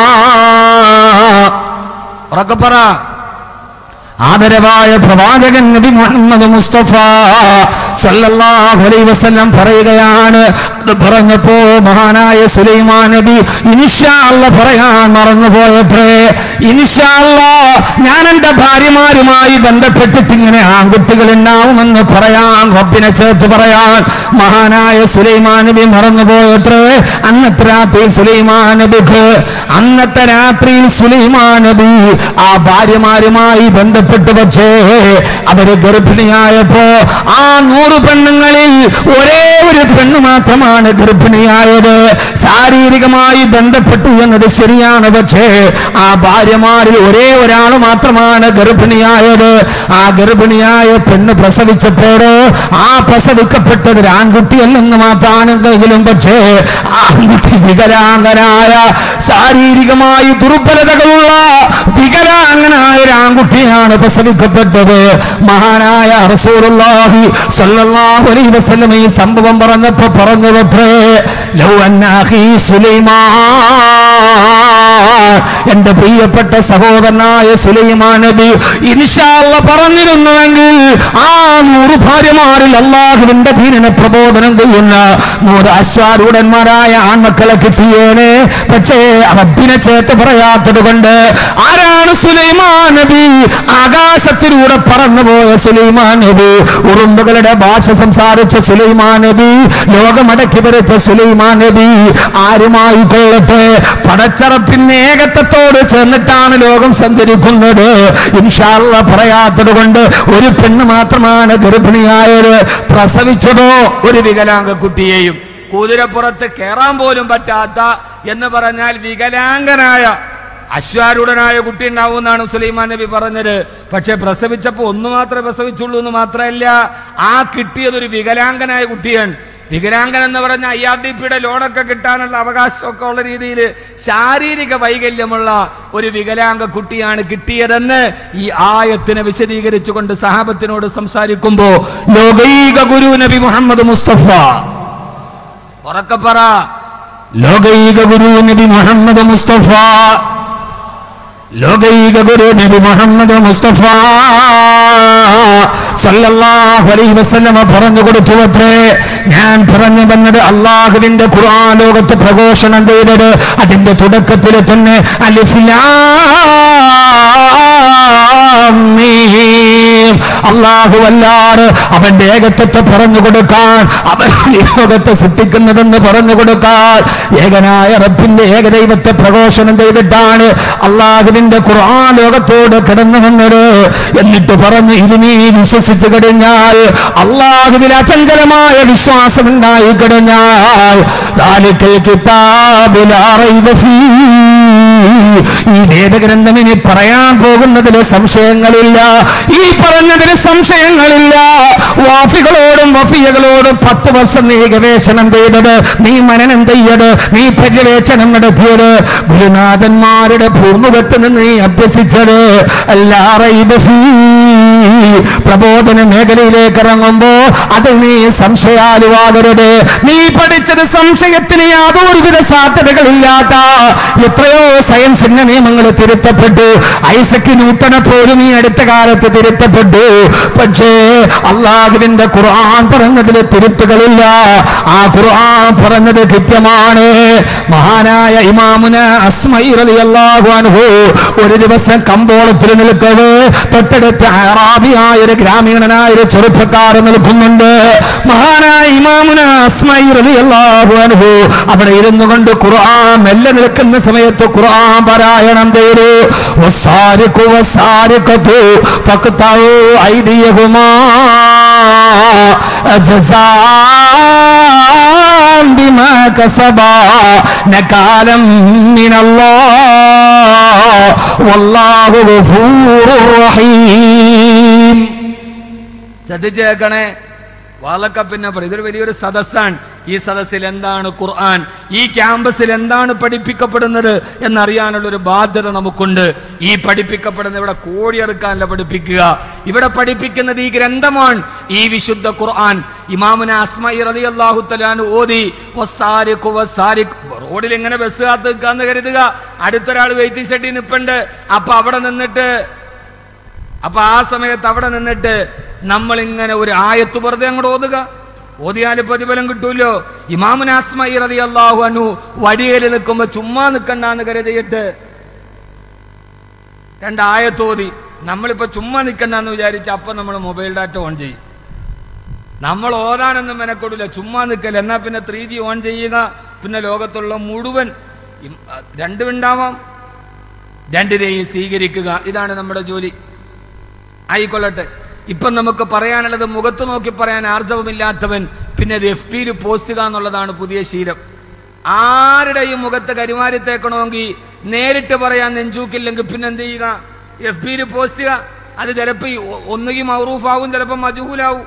ഉറക്കെ പറ ആദരവായ പ്രവാചകൻ നബി മുഹമ്മദ് മുസ്തഫ സല്ലല്ലാഹു അലൈഹി വസല്ലം പറയുകയാണ് അത് പറഞ്ഞപ്പോ മഹാനായ സുലൈമാൻ നബി ഇൻഷാ അല്ല പറയാൻ മറന്നുപോയത്രേ ഇൻഷാ അല്ലാ ഞാൻ എന്റെ ഭാര്യമാരുമായി ബന്ധപ്പെട്ടിട്ട് ഇങ്ങനെ ആൺകുട്ടികൾ ഉണ്ടാവുമെന്ന് പറയാൻ റബ്ബിനെ ചേർത്ത് പറയാൻ മഹാനായ സുലൈമാൻ നബി മറന്നുപോയത്രേ അന്നത്തെ രാത്രിയിൽ സുലൈമാൻ നബിക്ക് അന്നത്തെ രാത്രിയിൽ സുലൈമാൻ നബി ആ ഭാര്യമാരുമായി ബന്ധപ്പെട്ട് പക്ഷേ അവര് ഗർഭിണിയായപ്പോ ആ നൂറ് പെണ്ണുങ്ങളിൽ ഒരേ ഒരു പെണ്ണ് മാത്രമാണ് ഗർഭിണിയായത് ശാരീരികമായി ബന്ധപ്പെട്ടു എന്നത് ശരിയാണ് പക്ഷേ ആ ഭാര്യമാരിൽ ഒരേ ഒരാൾ മാത്രമാണ് ഗർഭിണിയായത് ആ ഗർഭിണിയായ പെണ്ണ് പ്രസവിച്ചപ്പോഴോ ആ പ്രസവിക്കപ്പെട്ടത് ഒരു ആൺകുട്ടിയല്ലെന്ന് മാത്രമാണെങ്കിലും പക്ഷേ ആ ആൺകുട്ടി വികലാംഗനായ ശാരീരികമായി ദുർബലതകളുള്ള വികലാംഗനായ ഒരു ആൺകുട്ടിയാണ് പ്രസവിക്കപ്പെട്ടത് മഹാനായ റസൂലുള്ളാഹി സ്വല്ലല്ലാഹു അലൈഹി വസല്ലം ഈ സംഭവം പറഞ്ഞപ്പോ പറഞ്ഞു പത്രേ ലൗ അന്നാഹി സുലൈമാൻ എന്റെ പ്രിയപ്പെട്ട സഹോദരനായ സുലൈമാൻ നബി ഇൻഷാല്ല പറഞ്ഞിരുന്നുവെങ്കിൽ ആ നൂറ് ഭാര്യമാരിൽ അള്ളാഹുവിന്റെ ദീനിനെ പ്രബോധനം ചെയ്യുന്ന നൂറ് അശ്വാരൂഢന്മാരായ ആൺമക്കളെ കിട്ടിയേനെ പക്ഷേ റബ്ബിനെ ചേർത്ത് പറയാത്തത് കൊണ്ട് ആരാണ് സുലൈമാൻ നബി ആകാശത്തിലൂടെ പറന്നുപോയ സുലൈമാൻ നബി ഉറുമ്പുകളുടെ ഭാഷ സംസാരിച്ച സുലൈമാൻ നബി ലോകമടക്കി വരുത്ത സുലൈമാൻ നബി ആരുമായി കൊള്ളട്ടെ പടച്ചറപ്പിന്റെ ഏകത്വത്തോട് ചേർന്നിട്ടാണ് ലോകം സഞ്ചരിക്കുന്നത് ഇൻഷാല്ല പറയാത്തത് കൊണ്ട് ഒരു പെണ്ണ് മാത്രമാണ് ഗർഭിണിയായത് പ്രസവിച്ചതോ ഒരു വികലാംഗ കുട്ടിയെയും കുതിരപ്പുറത്ത് കയറാൻ പോലും പറ്റാത്ത എന്ന് പറഞ്ഞാൽ വികലാംഗനായ അശ്വാരൂഢനായ കുട്ടി ഉണ്ടാവും എന്നാണ് സുലൈമാൻ നബി പറഞ്ഞത് പക്ഷെ പ്രസവിച്ചപ്പോൾ ഒന്ന് മാത്രമേ പ്രസവിച്ചുള്ളൂ എന്ന് മാത്രമല്ല ആ കിട്ടിയത് ഒരു വികലാംഗനായ കുട്ടിയാണ് വികലാംഗൻ എന്ന് പറഞ്ഞ ഐ ആർ ഡി പിയുടെ ലോണൊക്കെ കിട്ടാനുള്ള അവകാശമൊക്കെ ഉള്ള രീതിയിൽ ശാരീരിക വൈകല്യമുള്ള ഒരു വികലാംഗ കുട്ടിയാണ് കിട്ടിയതെന്ന് ഈ ആയത്തിനെ വിശദീകരിച്ചുകൊണ്ട് സഹാബത്തിനോട് സംസാരിക്കുമ്പോ ലോകൈക ഗുരു നബി മുഹമ്മദ് മുസ്തഫ ഉറക്കപ്പറ ലോകൈക ഗുരു നബി മുഹമ്മദ് മുസ്തഫ ലോകൈക ഗുരു നബി മുഹമ്മദ് മുസ്തഫ സല്ലല്ലാഹു അലൈഹി വസല്ലമ പറഞ്ഞു കൊടുത്തു അത്രേ ഞാൻ പറഞ്ഞു വന്നത് അള്ളാഹുവിന്റെ ഖുർആൻ ലോകത്ത് പ്രഘോഷണം ചെയ്തത് അതിന്റെ തുടക്കത്തിൽ തന്നെ അലിഫ് ലാം മീം. അള്ളാഹു അല്ലാതെ അവന്റെ ഏകത്വത്തെ പറഞ്ഞു കൊടുക്കാൻ അവൻ ഈ ലോകത്തെ സൃഷ്ടിക്കുന്നതെന്ന് പറഞ്ഞു കൊടുക്കാൻ ഏകനായ റബ്ബിന്റെ ഏകദൈവത്തെ പ്രഘോഷണം ചെയ്തിട്ടാണ് അള്ളാഹുവിന്റെ ഖുർആൻ ലോകത്തോട് കിടന്നു വന്നത് എന്നിട്ട് പറഞ്ഞു ഇത് നീ വിശ്വസിച്ചു കഴിഞ്ഞാൽ അള്ളാഹുവിൽ അചഞ്ചലമായ വിശ്വാസം ഉണ്ടായി കഴിഞ്ഞാൽ ദാലിക്കൽ കിതാബിൽ ലാ റൈബ ഫീഹ്. ഈ വേദഗ്രന്ഥം ഇനി പറയാൻ പോകുന്നതിൽ സംശയങ്ങളില്ല ഈ പറഞ്ഞതിൽ സംശയങ്ങളില്ല വാഫികളോടും വഫിയകളോടും പത്ത് വർഷം നീ ഗവേഷണം ചെയ്തത് നീ മനനം ചെയ്യത് നീ പര്യവേക്ഷണം നടത്തിയത് ഗുരുനാഥന്മാരുടെ പൂർമുഖത്ത് നിന്ന് നീ അഭ്യസിച്ചത് അല്ലാ റൈബ ഫീഹ്. പ്രബോധന മേഖലയിലേക്ക് ഇറങ്ങുമ്പോ അത് നീ സംശയാലുവാകരുത് നീ പഠിച്ചത് സംശയത്തിന് യാതൊരുവിധ സാധ്യതകളില്ലാത്ത എത്രയോ സയൻസിന്റെ നിയമങ്ങൾ തിരുത്തപ്പെട്ടു ഐസക് ന്യൂട്ടനെ പോലും ഈ അടുത്ത കാലത്ത് തിരുത്തപ്പെട്ടു പക്ഷേ അള്ളാഹുവിന്റെ ഖുർആൻ പറഞ്ഞതിൽ തിരുത്തുകളില്ല ആ ഖുർആൻ പറഞ്ഞത് കൃത്യമാണ് മഹാനായ ഇമാമുന അസ്മൈ റളിയല്ലാഹു അൻഹു ഒരു ദിവസം കമ്പോളത്തിൽ നിൽക്കവേ തൊട്ടടുത്ത് അറാബിയായ ഒരു ഗ്രാമീണനായ ഒരു ചെറുപ്പക്കാരൻ നിൽക്കുന്നുണ്ട് മഹാനായ ഇമാമുന അസ്മൈ റളിയല്ലാഹു അൻഹു അവിടെ ഇരുന്നു കൊണ്ട് ഖുർആൻ മെല്ലെ നിൽക്കുന്ന സമയത്ത് ഖുർആൻ പാരായണം ചെയ്തു വസാരിഖു വസാരിഖതു ഫഖ്തഉ ഐദിയഹുമാ ജസാം ബിമാ കസബാ നകാലം മിനല്ലാഹ് വല്ലാഹു ഗഫൂറുർ റഹീം ശ്രദ്ധിച്ച് കേൾക്കണേ വാളക്കപ്പിന്നെ പറയും ഇതൊരു വലിയൊരു സദസ്സാണ് ഈ സദസ്സിൽ എന്താണ് ഖുർആൻ ഈ ക്യാമ്പസിൽ എന്താണ് പഠിപ്പിക്കപ്പെടുന്നത് എന്നറിയാനുള്ള ഒരു ബാധ്യത നമുക്കുണ്ട് ഈ പഠിപ്പിക്കപ്പെടുന്ന ഇവിടെ കോഴിയെറുക്കാനല്ല പഠിപ്പിക്കുക ഇവിടെ പഠിപ്പിക്കുന്നത് ഈ ഗ്രന്ഥമാണ് ഈ വിശുദ്ധ ഖുർആൻ ഇമാമുന അസ്മഇ റളിയല്ലാഹു തആല ഓതി വസാരിഖു വസാരിഖ് റോഡിൽ ഇങ്ങനെ ബസ് കാത്ത് നിൽക്കാന്ന് കരുതുക അടുത്തൊരാൾ വെയിറ്റിംഗ് ഷെഡിൽ നിൽപ്പുണ്ട് അപ്പൊ അവിടെ നിന്നിട്ട് അപ്പൊ ആ സമയത്ത് അവിടെ നിന്നിട്ട് നമ്മൾ ഇങ്ങനെ ഒരു ആയത്ത് വെറുതെ അങ്ങോട്ട് ഓതുക ഓതിയാൽ പ്രതിഫലം കിട്ടൂല്ലോ ഇമാമുനാസ്മൈ റതി അള്ളാഹു അനു വഴിയിൽ നിൽക്കുമ്പോ ചുമ്മാ നിൽക്കണ്ടെന്ന് കരുതിയിട്ട് രണ്ടായത്ത് ഓതി നമ്മളിപ്പോ ചുമ്മാ നിൽക്കണ്ടെന്ന് വിചാരിച്ച് അപ്പൊ നമ്മൾ മൊബൈൽ ഡാറ്റ ഓൺ ചെയ്യും നമ്മൾ ഓതാനൊന്നും മെനക്കൊടില്ല ചുമ്മാ നിൽക്കല്ല എന്നാ പിന്നെ ത്രീ ജി ഓൺ ചെയ്യുക പിന്നെ ലോകത്തുള്ള മുഴുവൻ ഇം- രണ്ടുമുണ്ടാവാം രണ്ടിനെയും സ്വീകരിക്കുക ഇതാണ് നമ്മുടെ ജോലി ആയിക്കൊള്ളട്ടെ ഇപ്പം നമുക്ക് പറയാനുള്ളത് മുഖത്ത് നോക്കി പറയാൻ ആർജവമില്ലാത്തവൻ പിന്നെ അത് എഫ് പിയിൽ പോസ്റ്റുക എന്നുള്ളതാണ് പുതിയ ശീലം ആരുടെയും മുഖത്ത് കരിമാരി തേക്കണമെങ്കിൽ നേരിട്ട് പറയാൻ നെഞ്ചൂക്കില്ലെങ്കിൽ പിന്നെ എന്ത് ചെയ്യുക എഫ് പിയിൽ പോസ്റ്റുക അത് ചിലപ്പോൾ ഒന്നുകിൽ മൗറൂഫാവും ചിലപ്പോൾ മജുഹൂലാവും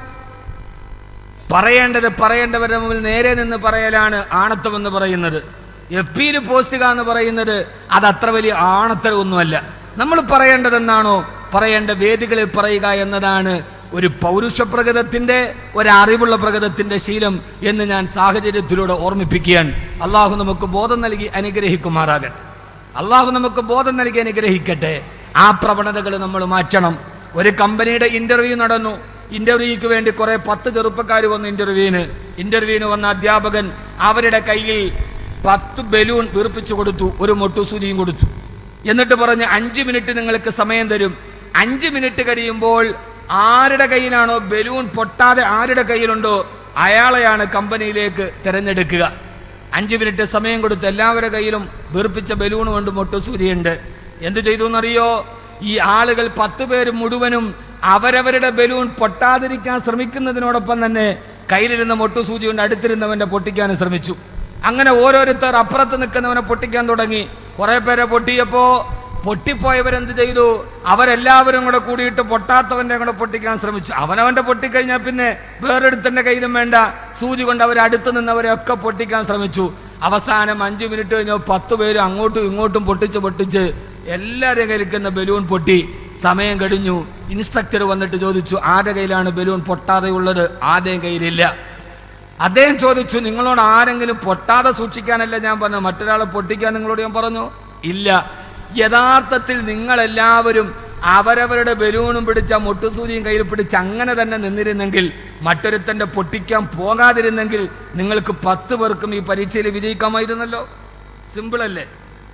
പറയേണ്ടത് പറയേണ്ടവരുടെ മുമ്പിൽ നേരെ നിന്ന് പറയലാണ് ആണത്വം എന്ന് പറയുന്നത് എഫ് പിയിൽ പോസ്റ്റുക എന്ന് പറയുന്നത് അത് അത്ര വലിയ ആണത്തരമൊന്നുമല്ല നമ്മൾ പറയേണ്ടത് എന്നാണോ പറയേണ്ട വേദികളിൽ പറയുക എന്നതാണ് ഒരു പൗരുഷ പ്രഗതത്തിന്റെ ഒരു അറിവുള്ള പ്രഗതത്തിന്റെ ശീലം എന്ന് ഞാൻ സാഹചര്യത്തിലൂടെ ഓർമ്മിപ്പിക്കുകയാണ് അള്ളാഹു നമുക്ക് ബോധം നൽകി അനുഗ്രഹിക്കുമാറാകട്ടെ അള്ളാഹു നമുക്ക് ബോധം നൽകി അനുഗ്രഹിക്കട്ടെ ആ പ്രവണതകൾ നമ്മൾ മാറ്റണം ഒരു കമ്പനിയുടെ ഇന്റർവ്യൂ നടന്നു ഇന്റർവ്യൂക്ക് വേണ്ടി കുറെ പത്ത് ചെറുപ്പക്കാർ വന്നു ഇന്റർവ്യൂവിന് ഇന്റർവ്യൂവിന് വന്ന അധ്യാപകൻ അവരുടെ കയ്യിൽ പത്ത് ബലൂൺ വീർപ്പിച്ചു കൊടുത്തു ഒരു മൊട്ടുസൂചിയും കൊടുത്തു എന്നിട്ട് പറഞ്ഞ് അഞ്ച് മിനിറ്റ് നിങ്ങൾക്ക് സമയം തരും അഞ്ച് മിനിറ്റ് കഴിയുമ്പോൾ ആരുടെ കയ്യിലാണോ ബലൂൺ പൊട്ടാതെ ആരുടെ കയ്യിലുണ്ടോ അയാളെയാണ് കമ്പനിയിലേക്ക് തിരഞ്ഞെടുക്കുക അഞ്ച് മിനിറ്റ് സമയം കൊടുത്ത് എല്ലാവരുടെ കയ്യിലും വീർപ്പിച്ച ബലൂൺ കൊണ്ട് മൊട്ടുസൂര്യയുണ്ട് എന്തു ചെയ്തു എന്നറിയോ ഈ ആളുകൾ പത്ത് പേര് മുഴുവനും അവരവരുടെ ബലൂൺ പൊട്ടാതിരിക്കാൻ ശ്രമിക്കുന്നതിനോടൊപ്പം തന്നെ കയ്യിലിരുന്ന മൊട്ടുസൂചി കൊണ്ട് അടുത്തിരുന്നവന്റെ പൊട്ടിക്കാനും ശ്രമിച്ചു അങ്ങനെ ഓരോരുത്തർ അപ്പുറത്ത് നിൽക്കുന്നവനെ പൊട്ടിക്കാൻ തുടങ്ങി കുറെ പേരെ പൊട്ടിയപ്പോ പൊട്ടിപ്പോയവരെന്ത് ചെയ്തു അവരെല്ലാവരും കൂടെ കൂടിയിട്ട് പൊട്ടാത്തവന്റെ കൂടെ പൊട്ടിക്കാൻ ശ്രമിച്ചു അവനവന്റെ പൊട്ടിക്കഴിഞ്ഞാൽ പിന്നെ വേറൊരുത്തന്റെ കയ്യിലും വേണ്ട സൂചി കൊണ്ട് അവർ അടുത്ത് നിന്നവരെ ഒക്കെ പൊട്ടിക്കാൻ ശ്രമിച്ചു അവസാനം അഞ്ചു മിനിറ്റ് കഴിഞ്ഞോ പത്ത് പേര് അങ്ങോട്ടും ഇങ്ങോട്ടും പൊട്ടിച്ച് പൊട്ടിച്ച് എല്ലാവരുടെയും കയ്യിലിരിക്കുന്ന ബലൂൺ പൊട്ടി സമയം കഴിഞ്ഞു ഇൻസ്ട്രക്ടർ വന്നിട്ട് ചോദിച്ചു ആരുടെ കയ്യിലാണ് ബലൂൺ പൊട്ടാതെ ഉള്ളത് ആരുടെയും കയ്യിലില്ല അദ്ദേഹം ചോദിച്ചു നിങ്ങളോട് ആരെങ്കിലും പൊട്ടാതെ സൂക്ഷിക്കാനല്ല ഞാൻ പറഞ്ഞു മറ്റൊരാളെ പൊട്ടിക്കാൻ നിങ്ങളോട് ഞാൻ പറഞ്ഞു ഇല്ല യഥാർത്ഥത്തിൽ നിങ്ങളെല്ലാവരും അവരവരുടെ ബലൂണും പിടിച്ച മുട്ടുസൂചിയും കയ്യിൽ പിടിച്ച് അങ്ങനെ തന്നെ നിന്നിരുന്നെങ്കിൽ മറ്റൊരുത്തന്റെ പൊട്ടിക്കാൻ പോകാതിരുന്നെങ്കിൽ നിങ്ങൾക്ക് പത്ത് പേർക്കും ഈ പരീക്ഷയിൽ വിജയിക്കാമായിരുന്നല്ലോ സിമ്പിളല്ലേ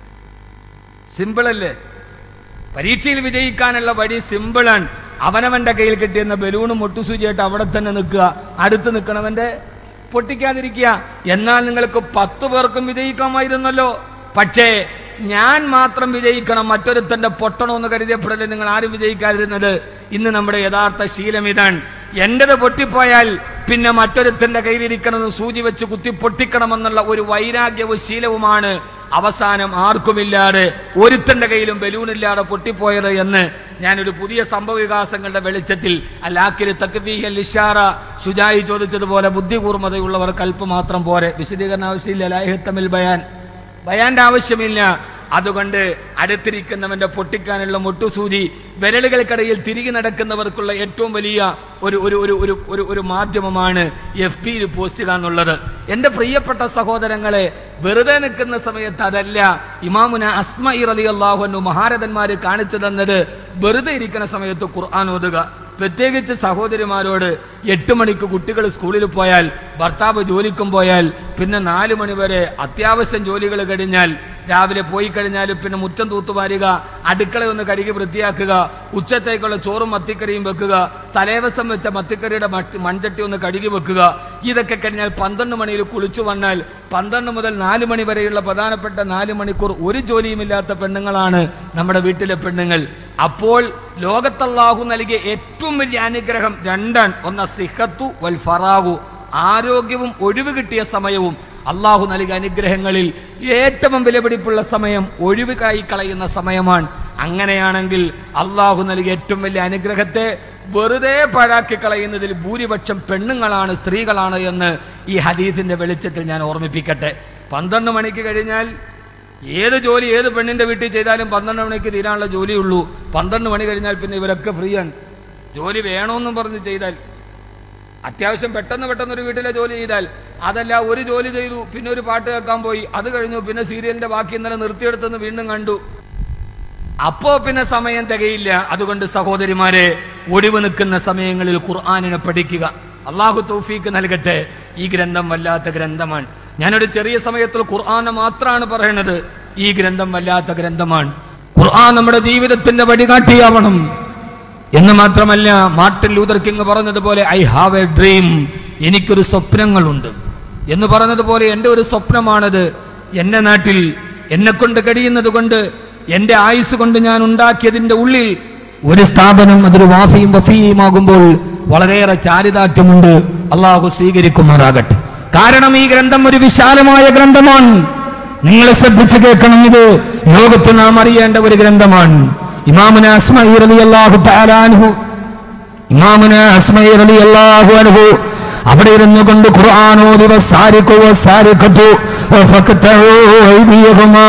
സിമ്പിളല്ലേ പരീക്ഷയിൽ വിജയിക്കാനുള്ള വഴി സിമ്പിളാണ് അവനവന്റെ കയ്യിൽ കിട്ടിയെന്ന ബലൂണും മുട്ടുസൂചിയായിട്ട് അവിടെ തന്നെ നിൽക്കുക അടുത്ത് നിൽക്കണവന്റെ പൊട്ടിക്കാതിരിക്കുക എന്നാൽ നിങ്ങൾക്ക് പത്ത് പേർക്കും വിജയിക്കാമായിരുന്നല്ലോ പക്ഷേ ഞാൻ മാത്രം വിജയിക്കണം മറ്റൊരുത്തന്റെ പൊട്ടണമെന്ന് കരുതിയപ്പോഴല്ലേ നിങ്ങൾ ആരും വിജയിക്കാതിരുന്നത് ഇന്ന് നമ്മുടെ യഥാർത്ഥ ശീലം ഇതാണ് എന്റേത് പൊട്ടിപ്പോയാൽ പിന്നെ മറ്റൊരുത്തന്റെ കയ്യിലിരിക്കണമെന്ന് സൂചി വെച്ച് കുത്തി പൊട്ടിക്കണമെന്നുള്ള ഒരു വൈരാഗ്യവും ശീലവുമാണ് അവസാനം ആർക്കുമില്ലാതെ ഒരുത്തന്റെ കയ്യിലും ബലൂണില്ലാതെ പൊട്ടിപ്പോയത് എന്ന് ഞാനൊരു പുതിയ സംഭവ വികാസങ്ങളുടെ വെളിച്ചത്തിൽ അല്ലാക്കിരി തക്വീഹൽ ഇഷാറ ശുചായി ചോദിച്ചതുപോലെ ബുദ്ധികൂർമ്മതയുള്ളവർ കൽപ്പ് മാത്രം പോരെ വിശദീകരണ ആവശ്യമില്ല ലാഹിത്തമിൽ ബയാൻ ബയാന്റെ ആവശ്യമില്ല അതുകൊണ്ട് അടുത്തിരിക്കുന്നവന്റെ പൊട്ടിക്കാനുള്ള മുട്ടുസൂചി വിരലുകൾക്കിടയിൽ തിരികെ നടക്കുന്നവർക്കുള്ള ഏറ്റവും വലിയ ഒരു ഒരു ഒരു ഒരു ഒരു ഒരു മാധ്യമമാണ് എഫ് പിയിൽ പോസ്റ്റ് എന്നുള്ളത് എൻ്റെ പ്രിയപ്പെട്ട സഹോദരങ്ങളെ വെറുതെ നിൽക്കുന്ന സമയത്ത് അതല്ല ഇമാമുന അസ്മ ഇറലി അള്ളാഹുനു മഹാരഥന്മാർ കാണിച്ചു തന്നത് വെറുതെ ഇരിക്കുന്ന സമയത്ത് ഖുർആൻ ഓതുക പ്രത്യേകിച്ച് സഹോദരിമാരോട് എട്ട് മണിക്ക് കുട്ടികൾ സ്കൂളിൽ പോയാൽ ഭർത്താവ് ജോലിക്കും പോയാൽ പിന്നെ നാല് മണി വരെ അത്യാവശ്യം ജോലികൾ കഴിഞ്ഞാൽ രാവിലെ പോയി കഴിഞ്ഞാൽ പിന്നെ മുറ്റം തൂത്തുവാരുക അടുക്കള ഒന്ന് കഴുകി വൃത്തിയാക്കുക ഉച്ചത്തേക്കുള്ള ചോറും മത്തിക്കറിയും വെക്കുക തലേവസം വെച്ച മത്തിക്കറിയുടെ മട്ടി മൺചട്ടി ഒന്ന് കഴുകി വെക്കുക ഇതൊക്കെ കഴിഞ്ഞാൽ പന്ത്രണ്ട് മണിയിൽ കുളിച്ചു വന്നാൽ പന്ത്രണ്ട് മുതൽ നാല് മണി വരെയുള്ള പ്രധാനപ്പെട്ട നാല് മണിക്കൂർ ഒരു ജോലിയുമില്ലാത്ത പെണ്ണുങ്ങളാണ് നമ്മുടെ വീട്ടിലെ പെണ്ണുങ്ങൾ അപ്പോൾ ലോകത്തല്ലാഹു നൽകിയ ഏറ്റവും വലിയ അനുഗ്രഹം രണ്ടാണ് ഒന്ന് സിഹത്തു വൽ ഫറാഹു ആരോഗ്യവും ഒഴിവ് കിട്ടിയ സമയവും അള്ളാഹു നൽകിയ അനുഗ്രഹങ്ങളിൽ ഏറ്റവും വിലപിടിപ്പുള്ള സമയം ഒഴിവുകായി കളയുന്ന സമയമാണ് അങ്ങനെയാണെങ്കിൽ അള്ളാഹു നൽകിയ ഏറ്റവും വലിയ അനുഗ്രഹത്തെ വെറുതെ പാഴാക്കി കളയുന്നതിൽ ഭൂരിപക്ഷം പെണ്ണുങ്ങളാണ് സ്ത്രീകളാണ് എന്ന് ഈ ഹദീസിന്റെ വെളിച്ചത്തിൽ ഞാൻ ഓർമ്മിപ്പിക്കട്ടെ പന്ത്രണ്ട് മണിക്ക് കഴിഞ്ഞാൽ ഏത് ജോലി ഏത് പെണ്ണിന്റെ വീട്ടിൽ ചെയ്താലും പന്ത്രണ്ട് മണിക്ക് തീരാനുള്ള ജോലിയുള്ളൂ പന്ത്രണ്ട് മണി കഴിഞ്ഞാൽ പിന്നെ ഇവരൊക്കെ ഫ്രീ ആണ് ജോലി വേണമെന്നും പറഞ്ഞ് ചെയ്താൽ അത്യാവശ്യം പെട്ടെന്ന് പെട്ടെന്ന് ഒരു വീട്ടിലെ ജോലി ചെയ്താൽ അതല്ല ഒരു ജോലി ചെയ്തു പിന്നെ ഒരു പാട്ട് കേൾക്കാൻ പോയി അത് കഴിഞ്ഞു പിന്നെ സീരിയലിന്റെ ബാക്കി ഇന്നലെ നിർത്തിയെടുത്തെന്ന് വീണ്ടും കണ്ടു അപ്പോ പിന്നെ സമയം തികയില്ല അതുകൊണ്ട് സഹോദരിമാരെ ഒടിവ് നിൽക്കുന്ന സമയങ്ങളിൽ ഖുർആാനിനെ പഠിക്കുക അള്ളാഹു തൗഫീക്ക് നൽകട്ടെ ഈ ഗ്രന്ഥം വല്ലാത്ത ഗ്രന്ഥമാണ് ഞാനൊരു ചെറിയ സമയത്തിൽ ഖുർആാനെ മാത്രമാണ് പറയണത് ഈ ഗ്രന്ഥം വല്ലാത്ത ഗ്രന്ഥമാണ് ഖുർആൻ നമ്മുടെ ജീവിതത്തിന്റെ വഴികാട്ടിയാവണം എന്ന് മാത്രമല്ല മാർട്ടിൻ ലൂതർ കിങ് പറഞ്ഞതുപോലെ ഐ ഹാവ് എ ഡ്രീം എനിക്കൊരു സ്വപ്നങ്ങളുണ്ട് എന്ന് പറഞ്ഞതുപോലെ എൻ്റെ ഒരു സ്വപ്നമാണത് എൻ്റെ നാട്ടിൽ എന്നെ കൊണ്ട് കഴിയുന്നത് കൊണ്ട് എൻ്റെ ആയുസ് കൊണ്ട് ഞാൻ ഉണ്ടാക്കിയതിൻ്റെ ഉള്ളിൽ ഒരു സ്ഥാപനം അതൊരു വാഫിയും വഫിയുമാകുമ്പോൾ വളരെയേറെ ചാരിതാർത്ഥ്യമുണ്ട് അള്ളാഹു സ്വീകരിക്കുമാറാകട്ടെ കാരണം ഈ ഗ്രന്ഥം ഒരു വിശാലമായ ഗ്രന്ഥമാണ് നിങ്ങൾ ശ്രദ്ധിച്ചു കേൾക്കണം ഇത് ലോകത്ത് നാം അറിയേണ്ട ഒരു ഗ്രന്ഥമാണ് ഇമാമുന അസ്മഈ റളിയല്ലാഹു തആല അൻഹു ഇമാമുന അസ്മഈ റളിയല്ലാഹു അൻഹു അവിടെ ഇരുന്നു കൊണ്ട് ഖുർആൻ ഓതി വസാരിഖു വസാരിഖതു ഫഖതഉ ഐദിയഹുമാ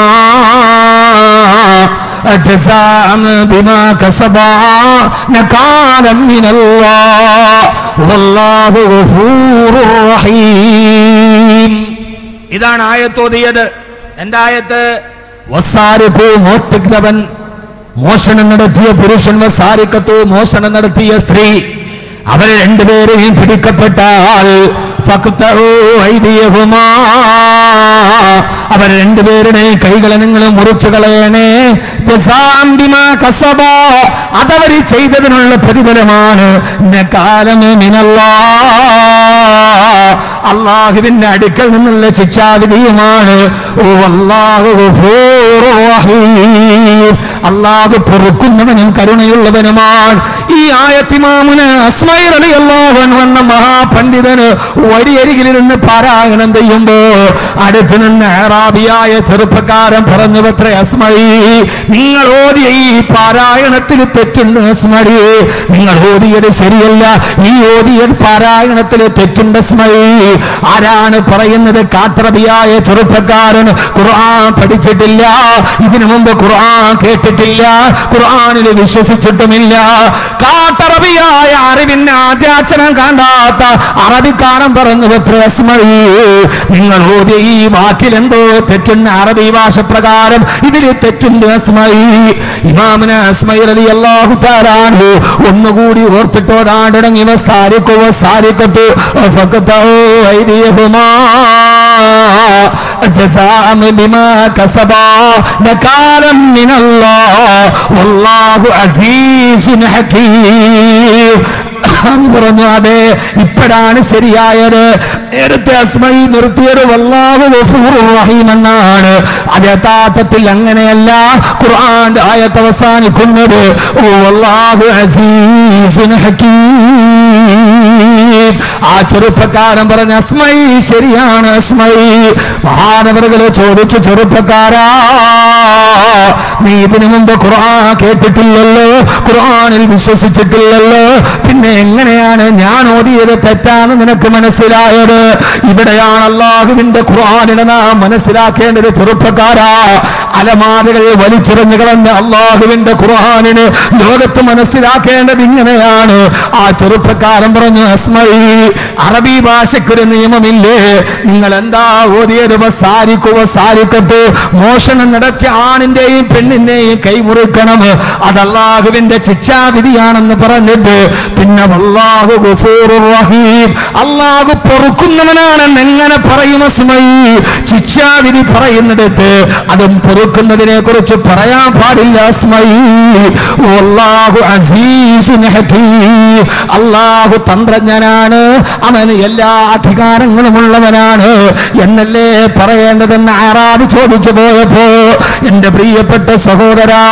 ജസാഅൻ ബിമാ കസബാ നകാലം മിനല്ലാഹ് വല്ലാഹു ഗഫൂറുർ റഹീം ഇതാണ് ആയത്തോതിയത് എന്തായത്ത് വസാരിഖു മോഷ്ടിച്ചവൻ മോഷണം നടത്തിയ പുരുഷൻ വസാരിക്കത്തു മോഷണം നടത്തിയ സ്ത്രീ അവരെ രണ്ടുപേരെയും പിടിക്കപ്പെട്ടാൽ ഫഖ്തഉ ഐദിയഹുമാ. അവർ രണ്ടുപേരുടെയും കൈകളെ നിങ്ങൾ മുറിച്ചു കളയണേ ജസാം ബിമാ കസബാ. അതവർ ചെയ്തതിനുള്ള പ്രതിഫലമാണ് നകാലമു മിനല്ലാഹ്. അള്ളാഹുവിന്റെ അടുക്കൽ നിന്നുള്ള ശിക്ഷാവിധിയുമാണ് ഓ അല്ലാഹു ഗഫൂറുർ റഹീം. അള്ളാഹു പൊറുക്കുന്നവനും കരുണയുള്ളവനുമാണ് ഈ ആയത്തിമാമുന് അസ്മൈർ അലി അള്ളാഹുൻ വന്ന മഹാപണ്ഡിതന് വഴിയരികിലിരുന്ന് പാരായണം ചെയ്യുമ്പോ അടുത്ത് നിന്ന് അറാബിയായ ചെറുപ്പക്കാരൻ പറഞ്ഞു പത്ര അസ്മൈ നിങ്ങൾ ഓതിയ ഈ പാരായണത്തിൽ തെറ്റുണ്ട് അസ്മൈ നിങ്ങൾ ഓതിയത് ശരിയല്ല ഈ ഓതിയത് പാരായണത്തിൽ തെറ്റുണ്ട് അസ്മൈ ആരാണ് പറയുന്നത് കാട്ടറബിയായ ചെറുപ്പക്കാരൻ ഖുർആൻ പഠിച്ചിട്ടില്ല ഇതിനു മുമ്പ് ഖുർആൻ കേട്ടിട്ടില്ല കേട്ടിട്ടില്ല ഖുർആനിൽ വിശ്വസിച്ചിട്ടുമില്ല കാട്ടറബിയായ അറിവിന്റെ ആദ്യാച്ചനം കാണാത്ത അറബിക്കാരൻ പറഞ്ഞു വ്യത്യാസമഴി നിങ്ങൾ ഓതിയ ഈ വാക്കിൽ എന്തോ തെറ്റുന്ന അറബി ഭാഷ പ്രകാരം ഇതിൽ തെറ്റുണ്ട് അസ്മൈ ഇമാമിന് അസ്മൈ റതി അള്ളാഹു താരാണ് ഒന്നുകൂടി ഓർത്തിട്ടോ താണ്ടിടങ്ങി സാരിക്കോ സാരിക്കത്തു ഫക്കത്തോ ഐതിഹുമാ جزاء بما كسبا نكالا من الله والله عزيز حكيم അത് പറഞ്ഞു അതെ ഇപ്പോഴാണ് ശരിയായത് നേരത്തെ അസ്മൈ നിർത്തിയത് വല്ലാഹു ഗഫൂറുർ റഹീം എന്നാണ് അത് യഥാർത്ഥത്തിൽ അങ്ങനെയല്ല ഖുർആന്റെ ആയത്ത് അവസാനിക്കുന്നത് ഓ വല്ലാഹു അസീസുൻ ഹക്കീം ആ ചെറുപ്പക്കാരൻ പറഞ്ഞ അസ്മൈ ശരിയാണ് അസ്മൈ മഹാനവറുകളെ ചോദിച്ചു ചെറുപ്പക്കാരാ നീ ഇതിനു മുമ്പ് ഖുർആൻ കേട്ടിട്ടില്ലല്ലോ ഖുർആനിൽ വിശ്വസിച്ചിട്ടില്ലല്ലോ പിന്നെ എങ്ങനെയാണ് ഞാൻ ഓതിയത് തെറ്റാണ് നിനക്ക് മനസ്സിലായത് ഇവിടെയാണ് അള്ളാഹുവിന്റെ ഖുർആനിനെ നാം മനസ്സിലാക്കേണ്ടത് ചെറുപ്പക്കാരാ അലമാരകൾ വലിച്ചെറിഞ്ഞു കളഞ്ഞ അള്ളാഹുവിന്റെ ഖുർആനിന് ലോകത്ത് മനസ്സിലാക്കേണ്ടത് ഇങ്ങനെയാണ് ആ ചെറുപ്പക്കാരൻ പറഞ്ഞു അസ്മൈ അറബി ഭാഷയ്ക്കൊരു നിയമമില്ലേ നിങ്ങൾ എന്താ ഓതിയത് സാരിക്കുക സാരിക്കത്ത് മോഷണം നടത്തിയ ആണിന്റെയും പെണ്ണിന്റെയും കൈമുറിക്കണം അത് അള്ളാഹുവിന്റെ ശിക്ഷാവിധിയാണെന്ന് പറഞ്ഞിട്ട് പിന്നെ വല്ലാഹു ഗഫൂറുർ റഹീം അള്ളാഹു പൊറുക്കുന്നവനാണെന്ന് എങ്ങനെ പറയും അസ്മൈ ശിക്ഷാവിധി പറയുന്നിടത്ത് അതും പൊറുക്കുന്നതിനെ കുറിച്ച് പറയാൻ പാടില്ല അസ്മൈ വല്ലാഹു അസീസുൻ ഹകീം അള്ളാഹു തന്ത്രജ്ഞനാണ് അവന് എല്ലാ അധികാരങ്ങളും ഉള്ളവനാണ് എന്നല്ലേ പറയേണ്ടതെന്ന് ആറാബ് ചോദിച്ചു പോയപ്പോ എന്റെ പ്രിയപ്പെട്ട സഹോദരാ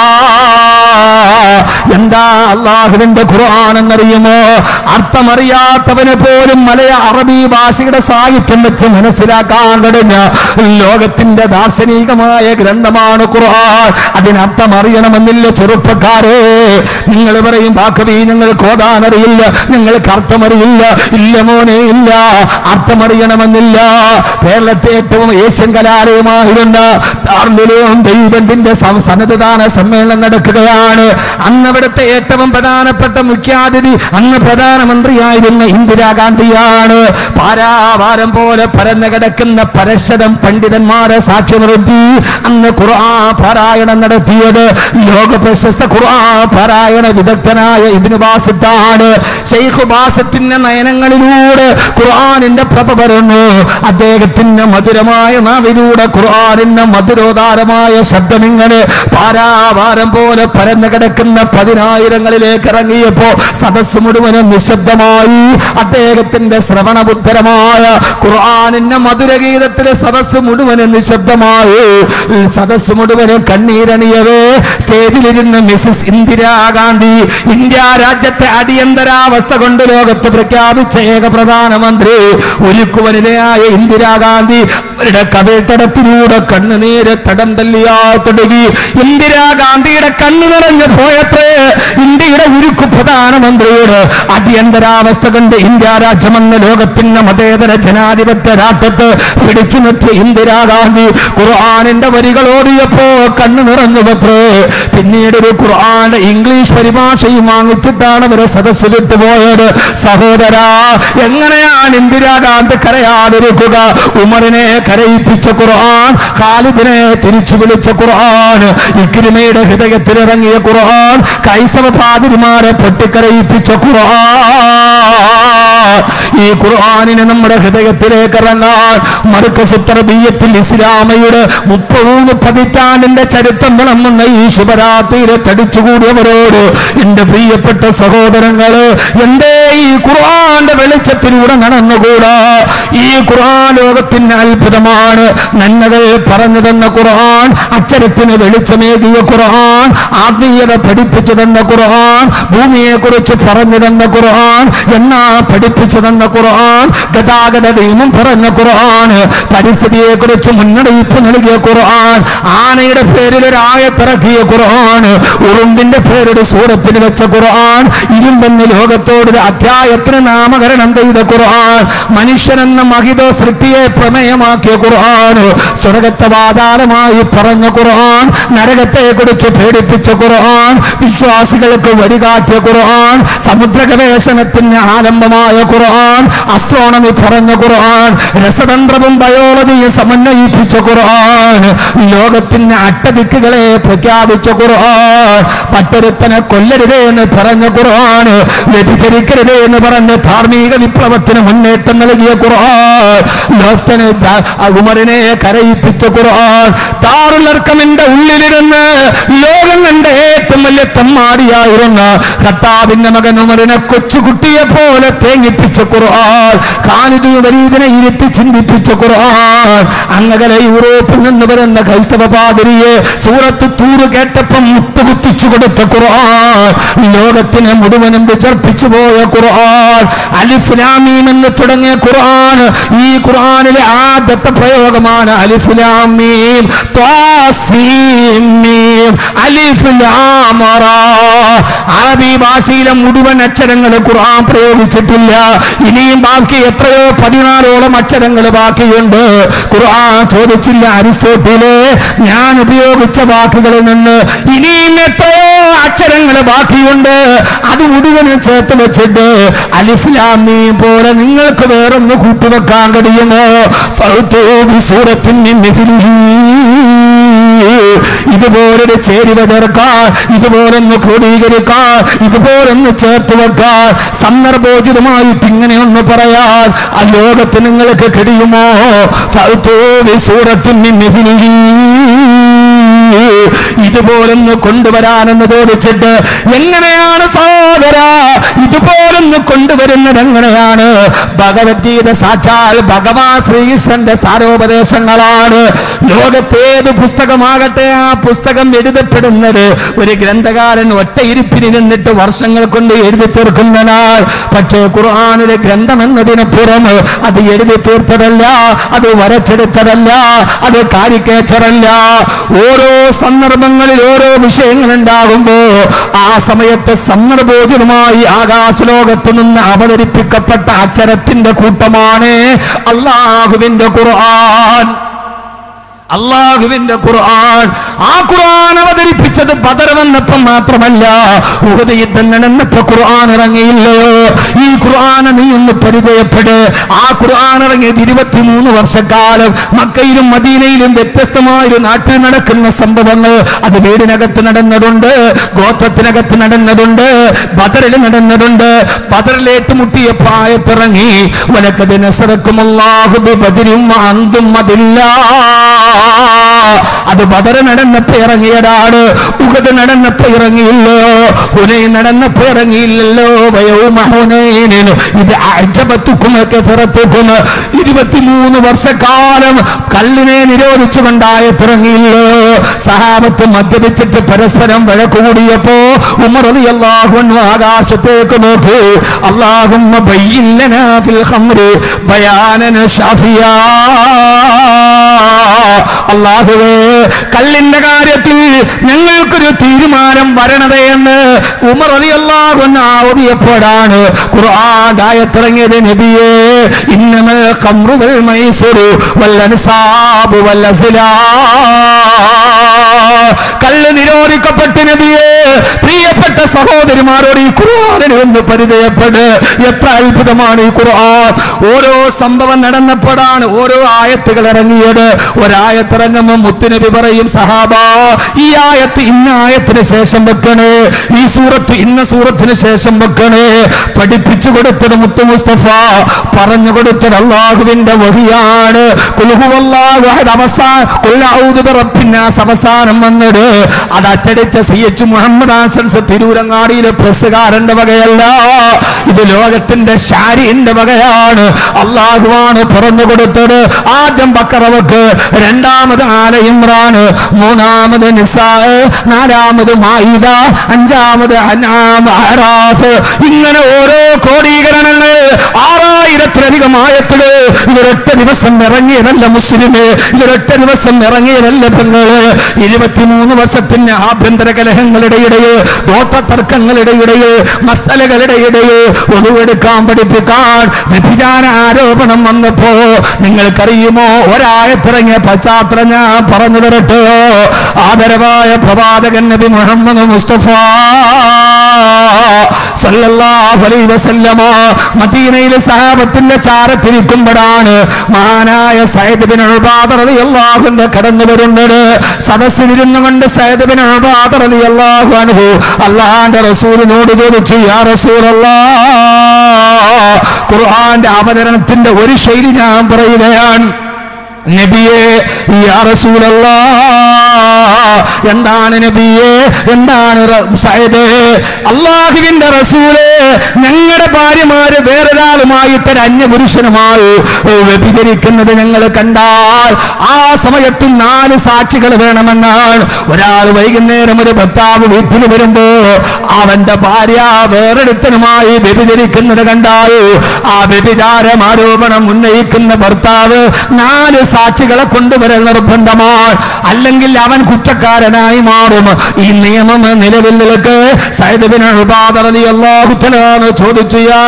എന്താ അള്ളാഹുവിന്റെ ഖുർആൻ എന്നറിയുമോ അർത്ഥമറിയാത്തവന് പോലും മലയ അറബി ഭാഷയുടെ സാഹിത്യം വെച്ച് മനസ്സിലാക്കാൻ കഴിഞ്ഞ ലോകത്തിന്റെ ദാർശനികമായ ഗ്രന്ഥമാണ് ഖുർആൻ അതിനർത്ഥം അറിയണമെന്നില്ല ചെറുപ്പക്കാരെ നിങ്ങൾ പറയും ബാക്കവി ഞങ്ങൾക്ക് ഓതാനറിയില്ല ഞങ്ങൾക്ക് അർത്ഥമറിയില്ല ഇല്ല മോനെ ഇല്ല അർത്ഥമറിയണമെന്നില്ല കേരളത്തെ ഏറ്റവും ഏഷ്യൻ കലാലയമായിരുന്ന ദാർലുലൂം ദൈവത്തിന്റെ സം- സന്നദ്ധദാന സമ്മേളനം നടക്കുകയാണ് അന്ന് അവിടുത്തെ ഏറ്റവും പ്രധാനപ്പെട്ട മുഖ്യാതിഥി അന്ന് പ്രധാനമന്ത്രിയായിരുന്ന ഇന്ദിരാഗാന്ധിയാണ് പാരാവാരം പോലെ പരന്നു കിടക്കുന്ന പരശതം പണ്ഡിതന്മാരെ സാക്ഷി നിർത്തി അന്ന് ഖുർആൻ പാരായണം നടത്തിയത് ലോക പ്രശസ്ത ഖുർആൻ പാരായണ വിദഗ്ധനായ ഇബ്നു ബാസിത്താണ് ഷെയ്ഖ് ബാസത്തിന്റെ നയനങ്ങളിലൂടെ ഖുർആനിന്റെ പ്രഭ വരുന്നു അദ്ദേഹത്തിന്റെ മധുരമായ നാവിലൂടെ ഖുർആനിന്റെ മധുരോദാരമായ ശബ്ദം ഇങ്ങനെ പാരാവാരം പോലെ പരന്നു കിടക്കുന്ന പതിനായിരങ്ങളിലേക്ക് ഇറങ്ങിയപ്പോ സദസ് മുഴുവനും നിശബ്ദമായി അദ്ദേഹത്തിന്റെ ശ്രവണബുദ്ധരമായ ഖുർആനിന്റെ മധുരഗീതത്തിലെ സദസ് മുഴുവനും നിശബ്ദമായി സദസ് മുഴുവനും കണ്ണീരണിയവേ സ്റ്റേജിലിരുന്ന് മിസസ് ഇന്ദിരാഗാന്ധി ഇന്ത്യ രാജ്യത്തെ അടിയന്തരാവസ്ഥ കൊണ്ട് ലോകത്ത് പ്രഖ്യാപിച്ച ഏക പ്രധാനമന്ത്രി ഉരുക്കുവനിതയായ ഇന്ദിരാഗാന്ധി അവരുടെ കവിൾത്തടത്തിലൂടെ കണ്ണുനീര് തടം തല്ലിയാ തുടങ്ങി ഇന്ദിരാഗാന്ധിയുടെ കണ്ണു നിറഞ്ഞു പോയത്രേ ഇന്ത്യയുടെ ഉരുക്കു പ്രധാനമന്ത്രിയോട് അടിയന്തരാവസ്ഥ കൊണ്ട് ഇന്ത്യ രാജ്യമെന്ന ലോകത്തിന്റെ മതേതര ജനാധിപത്യ രാഷ്ട്രത്ത് പിടിച്ചു നിർത്തിയ ഇന്ദിരാഗാന്ധി ഖുർആാനിന്റെ വരികൾ ഓടിയപ്പോ കണ്ണു നിറഞ്ഞു പത്രേ പിന്നീട് ഒരു ഖുർആാന്റെ ഇംഗ്ലീഷ് പരിഭാഷയും വാങ്ങിച്ചിട്ടാണ് അവരെ സദസ്സ് വിട്ടുപോയത് സഹോദരാ എങ്ങനെയാണ് ഇന്ദിരാഗാന്ധി കരയാതിരിക്കുക ഉമറിനെ കരയിപ്പിച്ച ഖുർആൻ ഖാലിദിനെ തിരിച്ചു വിളിച്ച ഖുർആൻ ഇക്രിമയുടെ ഹൃദയത്തിൽ ഇറങ്ങിയ ഖുർആൻ ക്രൈസ്തവ പാതിരിമാരെ പൊട്ടിക്കരയിപ്പിച്ച ഖുർആൻ ഈ ഖുർആനിനെ നമ്മുടെ ഹൃദയത്തിലേക്ക് ഇറങ്ങാൻ മറുക്കസുത്തറബീയത്തിൽ ഇസ്ലാമയുടെ മുപ്പൂന്ന് പതിറ്റാണ്ടിന്റെ ചരിത്രം വിളമ്പുന്ന ഈ ശുഭരാത്രിയിലെ തടിച്ചുകൂടിയവരോട് എന്റെ പ്രിയപ്പെട്ട സഹോദരങ്ങള് എന്തേ ഈ ഖുർആന്റെ വെളിച്ചത്തിലൂടെ നടന്നുകൂടാ ഈ ഖുർആൻ ലോകത്തിന് അത്ഭുതമാണ് നന്മകൾ പറഞ്ഞു തന്ന ഖുർആൻ അക്ഷരത്തിന് വെളിച്ചമേകിയ ഖുർആൻ ആത്മീയത പഠിപ്പിച്ചു തന്ന ഖുർആൻ ഭൂമിയെ കുറിച്ച് പറഞ്ഞു തന്ന ഖുർആൻ എന്നാ പഠി പഠിപ്പിച്ചു തന്ന ഖുർആൻ ഗതാഗത നിയമം പറഞ്ഞ ഖുർആൻ പരിസ്ഥിതിയെ കുറിച്ച് മുന്നറിയിപ്പ് നൽകിയ ഖുർആൻ ആനയുടെ പേരിൽ ഒരു ആയത്തിറക്കിയ ഖുർആൻ ഉറുമ്പിന്റെ പേരിൽ സൂറത്തിൽ വെച്ച ഖുർആൻ ഇരുമ്പെന്ന് ലോകത്തോടൊരു അധ്യായത്തിന് നാമകരണം ചെയ്ത ഖുർആൻ മനുഷ്യനെന്ന മഹിത സൃഷ്ടിയെ പ്രമേയമാക്കിയ ഖുർആൻ സ്വർഗത്തെ വാതാരമായി പറഞ്ഞ ഖുർആൻ നരകത്തെ കുറിച്ച് പേടിപ്പിച്ച ഖുർആൻ വിശ്വാസികൾക്ക് വഴികാട്ടിയ ഖുർആൻ സമുദ്ര ഗവേഷണത്തിന് ആലംബമായ ഖുർആൻ അസ്ട്രോണമി പറഞ്ഞ ഖുർആൻ രസതന്ത്രവും ബയോളജിയും സമന്വയിപ്പിച്ച ഖുർആൻ ലോകത്തിന്റെ അട്ടദിക്കുകളെ പ്രഖ്യാപിച്ച ഖുർആൻ പട്ടൊരുത്തനെ കൊല്ലരുതേ എന്ന് പറഞ്ഞ ഖുർആൻ വ്യഭിചരിക്കരുതേ എന്ന് പറഞ്ഞ് ധാർമ്മിക വിപ്ലവത്തിന് മുന്നേറ്റം നൽകിയ ഖുർആൻ ലോകത്തിന് ജ- ഉമറിനെ കരയിപ്പിച്ച ഖുർആൻ താറുലർക്കമിന്റെ ഉള്ളിലിരുന്ന് ലോകം കണ്ട ഏറ്റവും വലിയ തെമ്മാടിയായിരുന്ന ഖത്താബിന്റെ മകൻ ഉമറിനെ കൊച്ചുകുട്ടിയെ പോലെ തേങ്ങിപ്പിച്ച ഖുർആൻ ഖാലിദ് വരീദിനെ ഇരുത്തി ചിന്തിപ്പിച്ച ഖുർആൻ അങ്ങകലെ യൂറോപ്പിൽ നിന്ന് വരുന്ന ക്രൈസ്തവ പാതിരിയെ സൂറത്ത് തൂറ് കേട്ടപ്പം മുത്തുകുത്തിച്ചു കൊടുത്ത ഖുർആൻ ലോകത്തിനെ മുഴുവനും വിചർപ്പിച്ചു പോയ ഖുർആൻ അലിഫുലാമീം എന്ന് തുടങ്ങിയ ഖുർആൻ ഈ ഖുർആനിലെ ആദ്യത്തെ പ്രയോഗമാണ് അലിഫുലാമീം ത്വാസീം മീം അലിഫുലാമറ അറബി ഭാഷയിലെ മുഴുവൻ അക്ഷരങ്ങൾ ഖുർആൻ പ്രയോഗിച്ചിട്ടില്ല ഇനിയും ബാക്കി എത്രയോ പതിനാലോളം അക്ഷരങ്ങൾ ബാക്കിയുണ്ട് ഖുർആൻ ചോദിച്ചില്ല അരിസ്റ്റോട്ടിലെ ഞാൻ ഉപയോഗിച്ച വാക്കുകളിൽ നിന്ന് ഇനിയും എത്രയോ അക്ഷരങ്ങൾ ബാക്കിയുണ്ട് അത് മുഴുവനും ചേർത്ത് വെച്ചിട്ട് അലിഫ്ലാമീ പോലെ നിങ്ങൾക്ക് വേറൊന്ന് കൂട്ടുവെക്കാൻ കഴിയുമോ ഫൗത്തൂബി സൂറത്തിൻ മിഥിലിഹി ഇതുപോലൊരു ചേരുവ ചേർക്കാൻ ഇതുപോലൊന്ന് ക്രോഡീകരിക്കാൻ ഇതുപോലൊന്ന് ചേർത്ത് വെക്കാൻ സന്ദർഭോചിതമായിട്ട് ഇങ്ങനെ ഒന്ന് പറയാൻ ആ ലോകത്ത് നിങ്ങൾക്ക് കഴിയുമോ ഫൗത്തൂബി സൂറത്തിൻ മിഥിലിഹി ഇതുപോലൊന്ന് കൊണ്ടുവരാനെന്ന് ചോദിച്ചിട്ട് എങ്ങനെയാണ് സഹോദര ഇതുപോലൊന്ന് കൊണ്ടുവരുന്നത് എങ്ങനെയാണ് ഭഗവത്ഗീത സാക്ഷാൽ ഭഗവാൻ ശ്രീകൃഷ്ണന്റെ സാരോപദേശങ്ങളാണ് ലോകത്തേത് പുസ്തകമാകട്ടെ ആ പുസ്തകം എഴുതപ്പെടുന്നത് ഒരു ഗ്രന്ഥകാരൻ ഒറ്റയിരിപ്പിനിരുന്നിട്ട് വർഷങ്ങൾ കൊണ്ട് എഴുതി തീർക്കുന്നതിനാൽ പക്ഷേ ഖുർആാനിലെ ഗ്രന്ഥം എന്നതിനപ്പുറം അത് എഴുതി തീർത്തതല്ല അത് വരച്ചെടുത്തതല്ല അത് കാരിക്കേച്ചറല്ല ഓരോ സന്ദർഭങ്ങളിൽ ഓരോ വിഷയങ്ങൾ ഉണ്ടാകുമ്പോ ആ സമയത്ത് സന്ദർഭോചിതമായി ആകാശലോകത്ത് നിന്ന് അവതരിപ്പിക്കപ്പെട്ട അക്ഷരത്തിന്റെ കൂട്ടമാണ് അള്ളാഹുവിന്റെ ഖുർആൻ അള്ളാഹുവിന്റെ ഖുർആൻ ആ ഖുർആൻ അവതരിപ്പിച്ചത് ബദർ വന്നപ്പം മാത്രമല്ല ഉഹദ് യുദ്ധം നടന്നപ്പോ ഖുർആൻ ഇറങ്ങിയില്ലയോ ഈ ഖുർആനെ നീ ഒന്ന് പരിചയപ്പെട് ആ ഖുർആൻ ഇറങ്ങിയത് ഇരുപത്തിമൂന്ന് വർഷക്കാലം മക്കയിലും മദീനയിലും വ്യത്യസ്തമായ ഒരു നാട്ടിൽ നടക്കുന്ന സംഭവങ്ങൾ അത് വീടിനകത്ത് നടന്നതുണ്ട് ഗോത്രത്തിനകത്ത് നടന്നതുണ്ട് ബദറിൽ നടന്നതുണ്ട് ബദറിൽ ഏറ്റുമുട്ടിയ പ്രായത്തിറങ്ങി വലക്കത് നസറക്കും അല്ലാഹു ബിബദരിൻ വഅന്തും അതില്ലാ അത് ബദർ നടന്നപ്പോ ഇറങ്ങിയതാണ് ഉഹദ് നടന്നപ്പോ ഇറങ്ങിയില്ലോ ഹുനൈ നടന്നപ്പോ ഇറങ്ങിയില്ലല്ലോ വയവും ഹുനൈനിന് ഇത് അജബത്തുക്കും കെസറത്തുക്കും ഇരുപത്തിമൂന്ന് വർഷക്കാലം കല്ലിനെ നിരോധിച്ചുകൊണ്ടായത്തിറങ്ങിയില്ലോ സഹാബത്ത് മദ്യപിച്ചിട്ട് പരസ്പരം വഴക്കുകൂടിയപ്പോ ഉമർ റളിയല്ലാഹു അൻഹു ആകാശത്തേക്ക് നോക്കി അല്ലാഹുമ്മ ബയ്യില്ലനാ ഫിൽ ഖംറി ബയാനന ഷാഫിയാ അള്ളാഹുവേ കല്ലിന്റെ കാര്യത്തിൽ ഞങ്ങൾക്കൊരു തീരുമാനം വരണത് എന്ന് ഉമർ അലി അള്ളാഹുന്ന് ഓതിയപ്പോഴാണ് ഖുർആാനായത്തിറങ്ങിയത് നബിയെ ഇന്നമൽ ഖംറുകൾ മൈസൂരു വല്ലൻസാബു വല്ലസിലാ കല്ല് നിരോധിക്കപ്പെട്ട് നബിയെ പ്രിയപ്പെട്ട സഹോദരിമാരോട് ഈ ഖുർആാനിനെ ഒന്ന് പരിചയപ്പെട് എത്ര അത്ഭുതമാണ് ഈ ഖുർആൻ ഓരോ സംഭവം നടന്നപ്പോഴാണ് ഓരോ ആയത്തുകൾ ഇറങ്ങിയത് ഒരായത്തിറങ്ങുമ്പോൾ മുത്തുനബി പറയും സഹാബ ഈ ആയത്ത് ഇന്ന ആയത്തിന് ശേഷം വെക്കണേ ഈ സൂറത്ത് ഇന്ന സൂറത്തിന് ശേഷം വെക്കണേ പഠിപ്പിച്ചു കൊടുത്തത് മുത്തു മുസ്തഫ പറ പറഞ്ഞു കൊടുത്തത് അള്ളാഹുവിന്റെ വഹിയാണ് കുൽഹുവല്ലാഹു അഹദ് അവസാനം ഖുൽ അഊദു ബിറബ്ബിന്നാസ് അവസാനം വന്നത് അത് അച്ചടിച്ച സി എച്ച് മുഹമ്മദ് ആസൻസ് തിരൂരങ്ങാടിയിലെ പ്രസ്സുകാരന്റെ വകയല്ല ഇത് ലോകത്തിന്റെ ഷാരിന്റെ വകയാണ് അള്ളാഹുവാണ് പറഞ്ഞു കൊടുത്തത് ആദ്യം ബക്കറവക്ക് രണ്ടാമത് ആല ഇമ്രാന് മൂന്നാമത് നിസാ നാലാമത് മായിദ അഞ്ചാമത് അനാം അറാഫ് ഇങ്ങനെ ഓരോ കോടീകരണങ്ങൾ ആറായിരത്തിലധികം ആയത്തില് ഇതൊരൊറ്റ ദിവസം ഇറങ്ങിയതല്ല മുസ്ലിമ് ഇതൊരൊറ്റ ദിവസം ഇറങ്ങിയതല്ല പെങ്ങള് ഇരുപത്തിമൂന്ന് വർഷത്തിന്റെ ആഭ്യന്തര കലഹങ്ങളുടെ ഇടയിൽ ഗോത്രതർക്കങ്ങളുടെ ഇടയിൽ മസലകളുടെ ഇടയിൽ ഒതുവെടുക്കാൻ പഠിപ്പിക്കാൻ വ്യഭിചാര ആരോപണം വന്നപ്പോ നിങ്ങൾക്കറിയുമോ ഒരായത്തിറങ്ങിയ പശ്ചാത്തലം ഞാൻ പറഞ്ഞു തരട്ടോ ആദരവായ പ്രവാചകൻ നബി മുഹമ്മദ് മുസ്തഫ സല്ലല്ലാഹു അലൈഹി വസല്ലമ മദീനയിലെ സഹാബത്തിന്റെ ചാരത്തിരിക്കുമ്പോഴാണ് മഹാനായ സയ്യിദ് ബിൻ ഉബാദ റളിയല്ലാഹു അൻഹു കടന്നു വരുന്നത് സദസ്സിലിരുന്നു കൊണ്ട് സയ്യിദ് ബിൻ ഉബാദ റളിയല്ലാഹു അൻഹു അള്ളാഹുവിന്റെ റസൂലിനോട് ചോദിച്ചു യാ റസൂലല്ലാഹ് ഖുർആന്റെ അവതരണത്തിന്റെ ഒരു ശൈലി ഞാൻ പറയുകയാണ് നബിയെ യാ റസൂലല്ലാ എന്താണ് നബിയെ എന്താണ് റ- സയ്യിദേ അള്ളാഹുവിന്റെ റസൂല് ഞങ്ങളുടെ ഭാര്യമാര് വേറൊരാളുമായിട്ട് ഒരു അന്യപുരുഷനുമായി വ്യഭിചരിക്കുന്നത് ഞങ്ങൾ കണ്ടാൽ ആ സമയത്ത് നാല് സാക്ഷികൾ വേണമെന്നാണ് ഒരാൾ വൈകുന്നേരം ഒരു ഭർത്താവ് വീട്ടിൽ വരുമ്പോ അവന്റെ ഭാര്യ വേറൊരുത്തനുമായി വ്യഭിചരിക്കുന്നത് കണ്ടാൽ ആ വ്യഭിചാരം ആരോപണം ഉന്നയിക്കുന്ന ഭർത്താവ് നാല് സാക്ഷികളെ കൊണ്ടുവരൽ നിർബന്ധമാണ് അല്ലെങ്കിൽ അവൻ കുറ്റക്കാരനായി മാറും ഈ നിയമം നിലവിൽ നിൽക്ക് സൈദബിൻ അള്ളാഹുത്തലാണ് ചോദിച്ചു യാ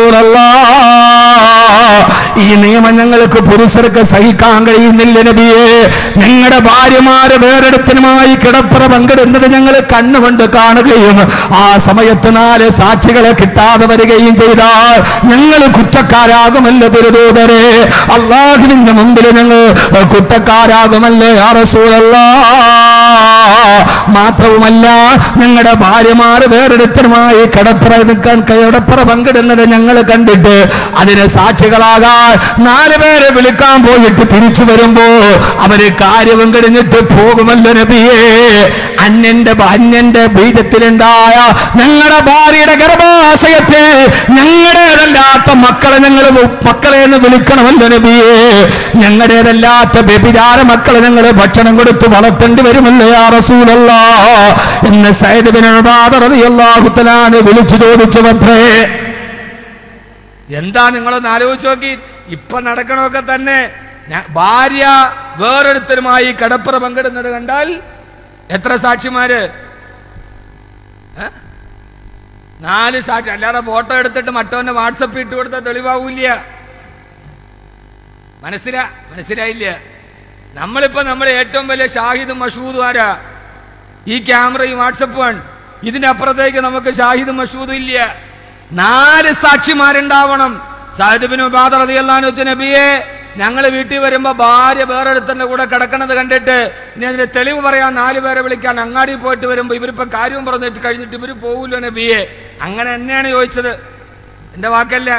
റസൂലല്ലാ ഈ നിയമം ഞങ്ങൾക്ക് പുരുഷർക്ക് സഹിക്കാൻ കഴിയുന്നില്ല നബിയെ ഞങ്ങളുടെ ഭാര്യമാര് വേറെടുത്തനുമായി കിടപ്പറ പങ്കിടുന്നത് ഞങ്ങൾ കണ്ണുകൊണ്ട് കാണുകയും ആ സമയത്ത് നാല് സാക്ഷികളെ കിട്ടാതെ വരികയും ചെയ്താൽ ഞങ്ങൾ കുറ്റക്കാരാകുമല്ലോ തിരുദൂതരെ അള്ളാഹുവിന്റെ മുമ്പിൽ ഞങ്ങൾ കുറ്റക്കാരാകുമല്ലേ ആ റസൂലല്ലാ മാത്രവുമല്ല ഞങ്ങളുടെ ഭാര്യമാർ വേറൊരുത്തരുമായി കിടപ്പറ നിൽക്കാൻ കിടപ്പറ പങ്കിടുന്നത് ഞങ്ങൾ കണ്ടിട്ട് അതിന് സാക്ഷികളാകാൻ നാല് പേരെ വിളിക്കാൻ പോയിട്ട് തിരിച്ചു വരുമ്പോ അവര് കാര്യവും കഴിഞ്ഞിട്ട് പോകുമല്ലോ നബിയേ അന്യന്റെ അന്യന്റെ ബീജത്തിലുണ്ടായ ഞങ്ങളുടെ ഭാര്യയുടെ ഗർഭാശയത്തെ ഞങ്ങളുടേതല്ലാത്ത മക്കളെ ഞങ്ങൾ മക്കളെ എന്ന് വിളിക്കണമല്ലോ നബിയേ ഞങ്ങളുടേതല്ലാത്ത വ്യഭിചാര മക്കളെ ഞങ്ങൾ ഭക്ഷണം കൊടുത്ത് വളർത്തേണ്ടി വരുമല്ലോ യാ റസൂലല്ല എന്ന് സൈദ് ബിൻ ഉബാദ റളിയല്ലാഹു തആല വിളിച്ചു ചോദിച്ചു അത്രേ എന്താ നിങ്ങളൊന്ന് ആലോചിച്ച് നോക്കി ഇപ്പൊ നടക്കണമൊക്കെ തന്നെ ഞാ- ഭാര്യ വേറൊരുത്തരുമായി കടപ്പുറ പങ്കിടുന്നത് കണ്ടാൽ എത്ര സാക്ഷിമാര് ഏ? നാല് സാക്ഷി അല്ലാതെ ഫോട്ടോ എടുത്തിട്ട് മറ്റവന്റെ വാട്സപ്പ് ഇട്ട് കൊടുത്താൽ തെളിവാകൂല മനസ്സിലാ മനസ്സിലായില്ല നമ്മളിപ്പോ നമ്മുടെ ഏറ്റവും വലിയ ഷാഹിദും മഷൂദും ആരാ ഈ ക്യാമറയും വാട്സപ്പുമാണ് ഇതിന്റെ അപ്പുറത്തേക്ക് നമുക്ക് ഷാഹിദും മഷൂദും ഇല്ല നാല് സാക്ഷിമാരുണ്ടാവണം സാഹിബിന് ബാദറിയല്ലാന്ന് വെച്ച നബിയെ ഞങ്ങൾ വീട്ടിൽ വരുമ്പോ ഭാര്യ വേറൊരുത്തന്റെ കൂടെ കിടക്കണത് കണ്ടിട്ട് ഇനി അതിന്റെ തെളിവ് പറയാൻ നാല് പേരെ വിളിക്കാൻ അങ്ങാടി പോയിട്ട് വരുമ്പോ ഇവരിപ്പോ കാര്യവും പറഞ്ഞിട്ട് കഴിഞ്ഞിട്ട് ഇവര് പോകൂല്ലോ നബിയെ അങ്ങനെ തന്നെയാണ് ചോദിച്ചത് എന്റെ വാക്കല്ല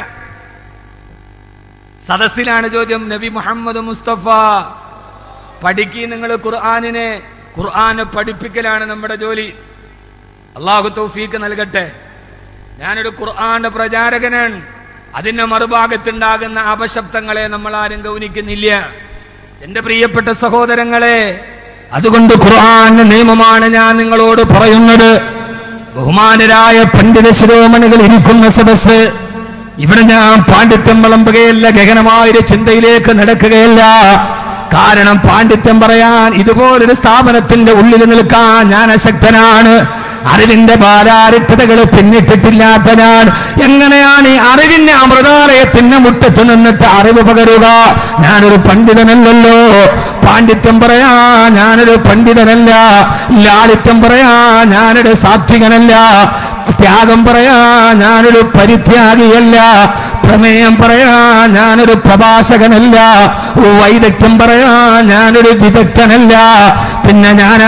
സദസ്സിലാണ് ചോദ്യം നബി മുഹമ്മദ് മുസ്തഫ പഠിക്കി നിങ്ങൾ ഖുർആാനിനെ ഖുർആന് പഠിപ്പിക്കലാണ് നമ്മുടെ ജോലി അള്ളാഹു തൗഫീക്ക് നൽകട്ടെ ഞാനൊരു ഖുർആന്റെ പ്രചാരകനാണ് അതിന്റെ മറുഭാഗത്തുണ്ടാകുന്ന അപശബ്ദങ്ങളെ നമ്മൾ ആരും ഗൗനിക്കുന്നില്ല എന്റെ പ്രിയപ്പെട്ട സഹോദരങ്ങളെ അതുകൊണ്ട് ഖുർആന്റെ നിയമമാണ് ഞാൻ നിങ്ങളോട് പറയുന്നത് ബഹുമാനരായ പണ്ഡിത ശിരോമണികൾ ഇരിക്കുന്ന സദസ്സ് ഇവിടെ ഞാൻ പാണ്ഡിത്യം വിളമ്പുകയല്ല ഗഹനമായൊരു ചിന്തയിലേക്ക് നടക്കുകയല്ല കാരണം പാണ്ഡിത്യം പറയാൻ ഇതുപോലൊരു സ്ഥാപനത്തിന്റെ ഉള്ളിൽ നിൽക്കാൻ ഞാൻ അശക്തനാണ് അറിവിന്റെ ബാലാരിട്ടതകൾ പിന്നിട്ടിട്ടില്ലാത്ത ഞാൻ എങ്ങനെയാണ് ഈ അറിവിന്റെ അമൃതാലയത്തിന്റെ മുറ്റത്ത് നിന്നിട്ട് അറിവ് പകരുക ഞാനൊരു പണ്ഡിതനല്ലല്ലോ പാണ്ഡിത്യം പറയാ ഞാനൊരു പണ്ഡിതനല്ല ലാളിത്യം പറയാ ഞാനൊരു സാത്വികനല്ല ത്യാഗം പറയാ ഞാനൊരു പരിത്യാഗിയല്ല പ്രമേയം പറയാ ഞാനൊരു പ്രഭാഷകനല്ല വൈദഗ്ധ്യം പറയാ ഞാനൊരു വിദഗ്ധനല്ല പിന്നെ ഞാൻ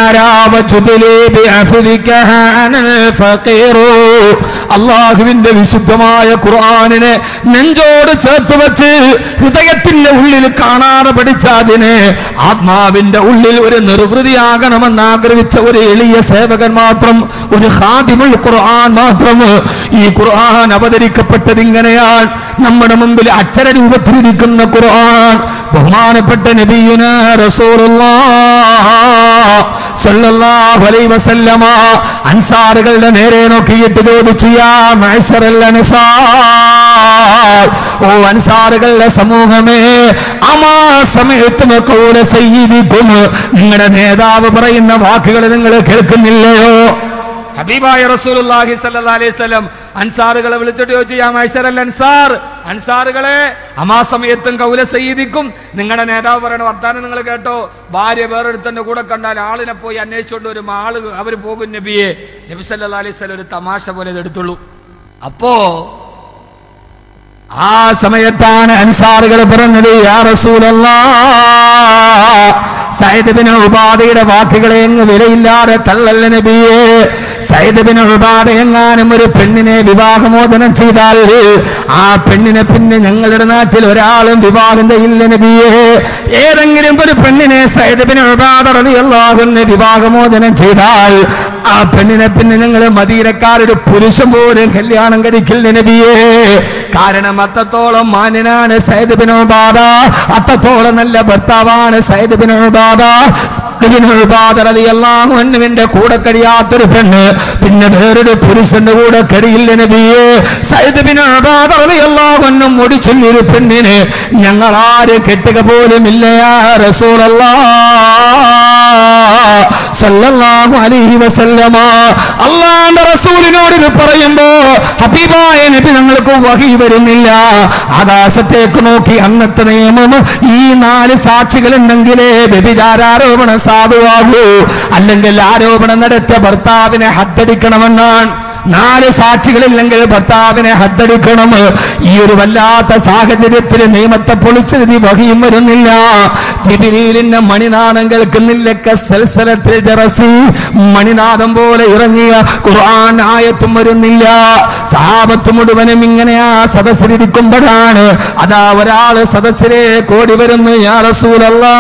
അള്ളാഹുവിന്റെ വിശുദ്ധമായ ഖുർആാനിനെ നെഞ്ചോട് ചേർത്ത് വെച്ച് ഹൃദയത്തിന്റെ ഉള്ളിൽ കാണാതെ പഠിച്ച അതിനെ ആത്മാവിന്റെ ഉള്ളിൽ ഒരു നിർവൃതിയാകണമെന്ന് ആഗ്രഹിച്ച ഒരു എളിയ സേവകൻ മാത്രം ഒരു ഹാദിമുൽ ഖുർആൻ മാത്രം ഈ ഖുർആൻ അവതരിക്കപ്പെട്ടത് ഇങ്ങനെയാണ് നമ്മുടെ മുമ്പിൽ അക്ഷര രൂപത്തിലിരിക്കുന്ന ഖുർആൻ ബഹുമാനപ്പെട്ട നബിയുന സല്ലല്ലാഹു അലൈഹി വസല്ലമ അൻസാറുകളുടെ നേരെ നോക്കിയിട്ട് ചോദിച്ചു യാ മഅ്ശറൽ അൻസാർ ഓ അൻസാറുകളുടെ സമൂഹമേ അമാ സമയത്തും കൗല സയ്യിദിക്കും നിങ്ങളുടെ നേതാവ് പറയുന്ന വാക്കുകൾ നിങ്ങൾ കേൾക്കുന്നില്ലയോ ഹബീബായ റസൂലുള്ളാഹി സല്ലല്ലാഹു അലൈഹി വസല്ലം അൻസാറുകളെ വിളിച്ചിട്ട് ചോദിച്ചു യാ മൈശറൽ അൻസാർ അൻസാറുകളെ അമാ സമയത്തും കൗല സയ്യിദിക്കും നിങ്ങളുടെ നേതാവ് പറയണ വർത്താനം നിങ്ങൾ കേട്ടോ ഭാര്യ വേറൊരുത്തന്റെ കൂടെ കണ്ടാൽ ആളിനെ പോയി അന്വേഷിച്ചുകൊണ്ട് വരും ആള് അവർ പോകും നബിയെ നബി സല്ലല്ലാഹു അലൈഹി വസല്ലം ഒരു തമാശ പോലെ ഇത് എടുത്തുള്ളൂ അപ്പോ ആ സമയത്താണ് അൻസാറുകൾ പറഞ്ഞത് യാ റസൂലല്ലാ സയ്യിദ് ബിൻ ഉബാദയുടെ വാക്കുകളെ അങ്ങ് വിലയില്ലാതെ തള്ളല്ല നബിയെ സയ്യിദ് ബിൻ ഉബാദ എങ്ങാനും ഒരു പെണ്ണിനെ വിവാഹമോചനം ചെയ്താൽ ആ പെണ്ണിനെ പിന്നെ ഞങ്ങളുടെ നാട്ടിൽ ഒരാളും വിവാഹം ചെയ്യില്ല നബിയെ ഏതെങ്കിലും ഒരു പെണ്ണിനെ സയ്യിദ് ബിൻ ഉബാദ റളിയല്ലാഹുവിനെ വിവാഹമോചനം ചെയ്താൽ ആ പെണ്ണിനെ പിന്നെ ഞങ്ങൾ മദീനക്കാരുടെ പുരുഷൻ പോലും കല്യാണം കഴിക്കില്ല നബിയെ കാരണം അത്രത്തോളം മാന്യനാണ് സയ്യിദ് ബിൻ ഉബാദ അത്രത്തോളം നല്ല ഭർത്താവാണ് Sayyid bin Ubadah Sayyid bin Ubadah റളിയല്ലാഹു അൻഹുവിന്റെ കൂടെ കഴിയാത്തൊരു പെണ്ണ് പിന്നെ വേറൊരു പുരുഷന്റെ കൂടെ കഴിയില്ല നബിയെ സയ്യിദ് ബിൻ ഉബാദ റളിയല്ലാഹു അൻഹു മുടിച്ചൊരു പെണ്ണിന് ഞങ്ങൾ ആരും കെട്ടുക പോലും ഇല്ല യാ റസൂലല്ലാഹ് സല്ലല്ലാഹു അലൈഹി വസല്ലമ അള്ളാഹുവിന്റെ റസൂലിനോട് ഇത് പറയുമ്പോ ഹബീബായ നബി ഞങ്ങൾക്ക് വഹി വരുന്നില്ല ആകാശത്തേക്ക് നോക്കി അന്നത്തെ നിയമം ഈ നാല് സാക്ഷികൾ ഉണ്ടെങ്കിലേ വ്യഭിചാരാരോപണം സാധുവാകൂ അല്ലെങ്കിൽ ആരോപണം നടത്തിയ ഭർത്താവിനെ ഹത്തടിക്കണമെന്നാണ് നാല് സാക്ഷികളില്ലെങ്കിൽ ഭർത്താവിനെ ഹത്തടിക്കണം ഈ ഒരു വല്ലാത്ത സാഹചര്യത്തിൽ നിയമത്തെ പൊളിച്ചെഴുതി വഹിയും വരുന്നില്ല ജിബിരിലിന്റെ മണിനാദം കേൾക്കുന്നില്ലൊക്കെ സൽസലത്തിൽ ജറസി മണിനാദം പോലെ ഇറങ്ങിയ ഖുർആൻ ആയത്തും വരുന്നില്ല സാപത്ത് മുഴുവനും ഇങ്ങനെ ആ സദസ്സിലിരിക്കുമ്പോഴാണ് അതാ ഒരാള് സദസ്സിലേക്ക് ഓടി വരുന്നു യാ റസൂലല്ലാ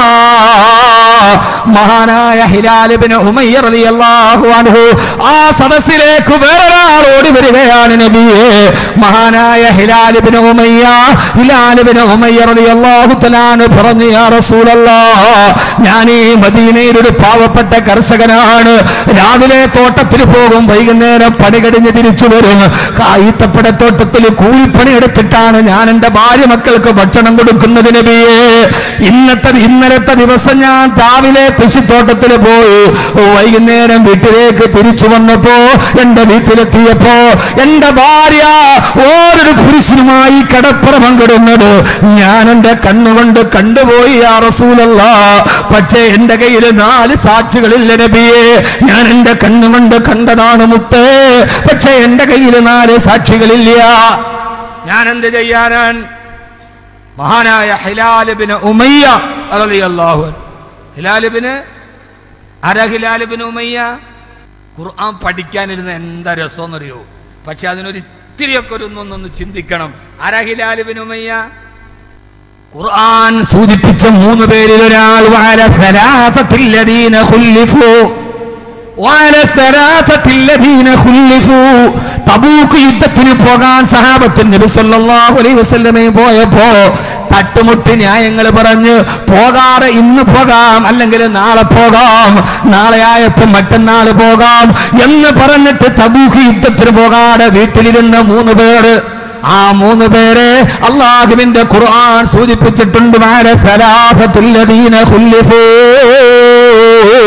മഹാനായ ഹിലാലിബിന് ഉമയ്യ റളിയല്ലാഹു അൻഹു ആ സദസ്സിലേക്ക് വേറൊരാൾ ഓടി വരികയാണ് നബിയെ മഹാനായ ഹിലാലിബിന് ഉമയ്യ ഹിലാലിബിന് ഉമയ്യ റളിയല്ലാഹു തആല പറഞ്ഞു യാ റസൂലല്ലാഹ് ഞാൻ ഈ മദീനയിൽ ഒരു പാവപ്പെട്ട കർഷകനാണ് രാവിലെ തോട്ടത്തിൽ പോകും വൈകുന്നേരം പണി കഴിഞ്ഞ് തിരിച്ചു വരും ഈത്തപ്പടത്തോട്ടത്തിൽ കൂലിപ്പണി എടുത്തിട്ടാണ് ഞാൻ എൻ്റെ ഭാര്യ മക്കൾക്ക് ഭക്ഷണം കൊടുക്കുന്നത് നബിയെ ഇന്നത്തെ ഇന്നലത്തെ ദിവസം ഞാൻ രാവിലെ കൃഷിത്തോട്ടത്തിൽ പോയി വൈകുന്നേരം വീട്ടിലേക്ക് തിരിച്ചു വന്നപ്പോ എന്റെ വീട്ടിലെത്തിയപ്പോ എന്റെ ഭാര്യ ഓരോ പുരുഷനുമായി കടപ്പുറ പങ്കിടുന്നത് ഞാൻ എന്റെ കണ്ണുകൊണ്ട് കണ്ടുപോയി ആ റസൂലല്ല പക്ഷേ എന്റെ കയ്യിൽ നാല് സാക്ഷികളില്ല നബിയെ ഞാൻ എന്റെ കണ്ണുകൊണ്ട് കണ്ടതാണ് മുത്ത് പക്ഷേ എന്റെ കയ്യിൽ നാല് സാക്ഷികളില്ല ഞാൻ എന്ത് ചെയ്യാനാണ് മഹാനായ ഹിലാലിബിന് ഉമയ്യ റളിയല്ലാഹു അൻഹു ഹിലാലിബിന് ആരാ ഹിലാലിബിന് ഉമയ്യ ഖുർആൻ പഠിക്കാനിരുന്ന എന്താ രസമെന്നറിയോ പക്ഷെ അതിനൊരു ഇത്തിരിയൊക്കെ ഒരു ഒന്നൊന്ന് ചിന്തിക്കണം ആരാ ഹിലാലിബിന് ഉമയ്യ ഖുർആൻ സൂചിപ്പിച്ച മൂന്ന് പേരിൽ ഒരാൾ വഅല സലാസത്തിൽ ലദീന ഖുല്ലിഫു വഅല സലാസത്തിൽ ലദീന ഖുല്ലിഫു തബൂക്ക് യുദ്ധത്തിന് പോകാൻ സഹാബത്തിൽ നബി സല്ലല്ലാഹു അലൈഹി വസല്ലമയും പോയപ്പോ തട്ടുമുട്ടി ന്യായങ്ങൾ പറഞ്ഞ് പോകാതെ ഇന്ന് പോകാം അല്ലെങ്കിൽ നാളെ പോകാം നാളെ ആയപ്പോ മറ്റന്നാൾ പോകാം എന്ന് പറഞ്ഞിട്ട് തബൂക്ക് യുദ്ധത്തിന് പോകാതെ വീട്ടിലിരുന്ന മൂന്ന് പേര് ആ മൂന്ന് പേരെ അള്ളാഹുവിന്റെ ഖുർആൻ സൂചിപ്പിച്ചിട്ടുണ്ട് വാല സലാസത്തുല്ലദീന ഖുല്ലിഫൂ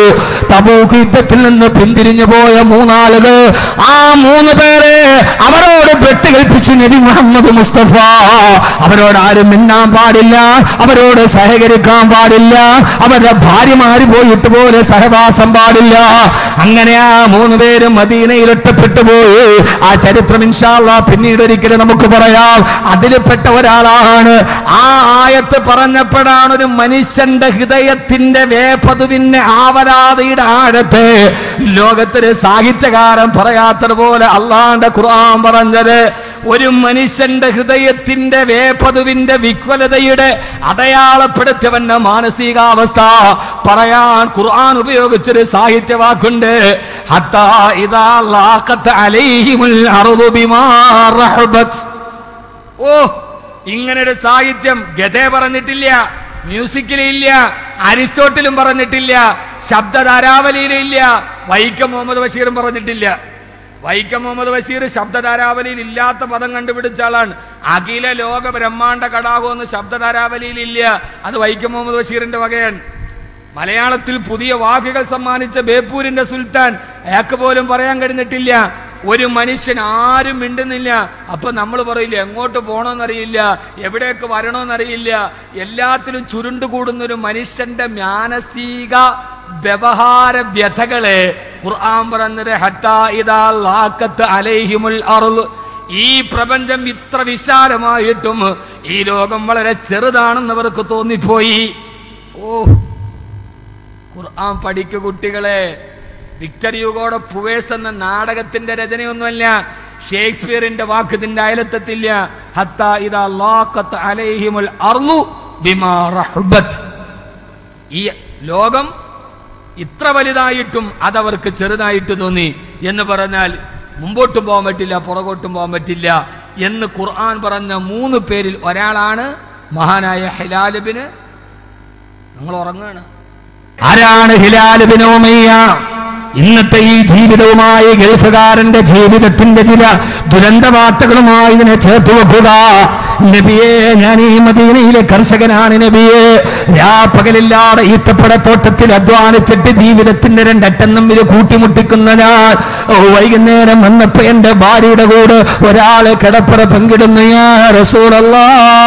തബൂക്ക് യുദ്ധത്തിൽ നിന്ന് പിന്തിരിഞ്ഞു പോയ മൂന്നാളുകൾ ആ മൂന്ന് പേരെ അവരോട് വെട്ടുകൽപ്പിച്ചു നബി മുഹമ്മദ് മുസ്തഫ അവരോട് ആരും മിണ്ടാൻ പാടില്ല അവരോട് സഹകരിക്കാൻ പാടില്ല അവരുടെ ഭാര്യമാര് പോയിട്ട് പോലെ സഹവാസം പാടില്ല അങ്ങനെ ആ മൂന്ന് പേരും മദീനയിൽ ഒറ്റപ്പെട്ടു പോയി ആ ചരിത്രം ഇൻഷാല്ല പിന്നീട് ഒരിക്കലും നമുക്ക് പറയാം അതിൽപ്പെട്ട ഒരാളാണ് ആ ആയത്ത് പറഞ്ഞപ്പോഴാണ് ഒരു മനുഷ്യന്റെ ഹൃദയത്തിന്റെ വേപതുവിന്റെ ആവരാതിയുടെ ആഴത്ത് ലോകത്തില് സാഹിത്യകാരൻ പറയാത്തതുപോലെ അള്ളാന്റെ ഖുർആൻ പറഞ്ഞത് ഒരു മനുഷ്യന്റെ ഹൃദയത്തിന്റെ വേപതുവിന്റെ വിക്വലതയുടെ അടയാളപ്പെടുത്തിയവന്റെ മാനസികാവസ്ഥ പറയാൻ ഖുർആൻ ഉപയോഗിച്ചൊരു സാഹിത്യവാക്കുണ്ട് ഹത്താ ഇദാ ലാഖത്ത് അലൈഹിമുൽ അർദു ബിമാ റഹബത് ഓ ഇങ്ങനൊരു സാഹിത്യം ഗതേ പറഞ്ഞിട്ടില്ല മ്യൂസിക്കിലില്ല അരിസ്റ്റോട്ടിലും പറഞ്ഞിട്ടില്ല ശബ്ദധാരാവലിയിലും ഇല്ല വൈക്കം മുഹമ്മദ് ബഷീറും പറഞ്ഞിട്ടില്ല വൈക്കം മുഹമ്മദ് ബഷീർ ശബ്ദധാരാവലിയിൽ ഇല്ലാത്ത പദം കണ്ടുപിടിച്ച ആളാണ് അഖില ലോക ബ്രഹ്മാണ്ട കടാഹം എന്ന് ശബ്ദധാരാവലിയിൽ ഇല്ല അത് വൈക്കം മുഹമ്മദ് ബഷീറിന്റെ വകയാണ് മലയാളത്തിൽ പുതിയ വാക്കുകൾ സമ്മാനിച്ച ബേപ്പൂരിന്റെ സുൽത്താൻ അയാൾക്ക് പോലും പറയാൻ കഴിഞ്ഞിട്ടില്ല ഒരു മനുഷ്യൻ ആരും മിണ്ടുന്നില്ല അപ്പൊ നമ്മൾ പറയില്ല എങ്ങോട്ട് പോകണമെന്നറിയില്ല എവിടേക്ക് വരണമെന്നറിയില്ല എല്ലാത്തിലും ചുരുണ്ടുകൂടുന്ന ഒരു മനുഷ്യന്റെ മാനസിക വ്യവഹാര വ്യഥകളെ ഖുർആൻ പറഞ്ഞത് ഹത്താ ഇദാ ലാഖത്ത് അലൈഹിമുൽ അർള് ഈ പ്രപഞ്ചം ഇത്ര വിശാലമായിട്ടും ഈ ലോകം വളരെ ചെറുതാണെന്ന് അവർക്ക് തോന്നിപ്പോയി ഓ ഖുർആൻ പഠിക്കു കുട്ടികളെ വിക്ടർ യുഗോടെ പുവേസ് എന്ന നാടകത്തിന്റെ രചനയൊന്നുമല്ല ഷേക്സ്പിയറിന്റെ വാക്ക് ഇതിന്റെ അയലത്തെത്തില്ല ഹത്താ ഇദാ ലാഖത്ത് അലൈഹിമുൽ അർളു ബിമാ റഹബത് ഈ ലോകം ഇത്ര വലുതായിട്ടും അതവർക്ക് ചെറുതായിട്ട് തോന്നി എന്ന് പറഞ്ഞാൽ മുമ്പോട്ടും പോകാൻ പറ്റില്ല പുറകോട്ടും പോകാൻ പറ്റില്ല എന്ന് ഖുർആൻ പറഞ്ഞ മൂന്ന് പേരിൽ ഒരാളാണ് മഹാനായ ഹിലാലിബിന് നിങ്ങൾ ഉറങ്ങുകയാണ് ആരാണ് ഹിലാൽ ബിൻ ഉമയ്യ ഇന്നത്തെ ഈ ജീവിതവുമായി ഗൾഫുകാരന്റെ ജീവിതത്തിന്റെ ചില ദുരന്ത വാർത്തകളുമായി ഇതിനെ ചേർത്ത് വെക്കുക നബിയെ ഞാൻ ഈ മദീനയിലെ കർഷകനാണ് നബിയെ രാപ്പകലില്ലാതെ ഈത്തപ്പടത്തോട്ടത്തിൽ അധ്വാനിച്ചിട്ട് ജീവിതത്തിന്റെ രണ്ടറ്റം തമ്മിൽ കൂട്ടിമുട്ടിക്കുന്ന ഞാൻ ഓ, വൈകുന്നേരം വന്നപ്പോ എന്റെ ഭാര്യയുടെ കൂടെ ഒരാള് കിടപ്പറ പങ്കിടുന്നു ഞാൻ റസൂലല്ലാ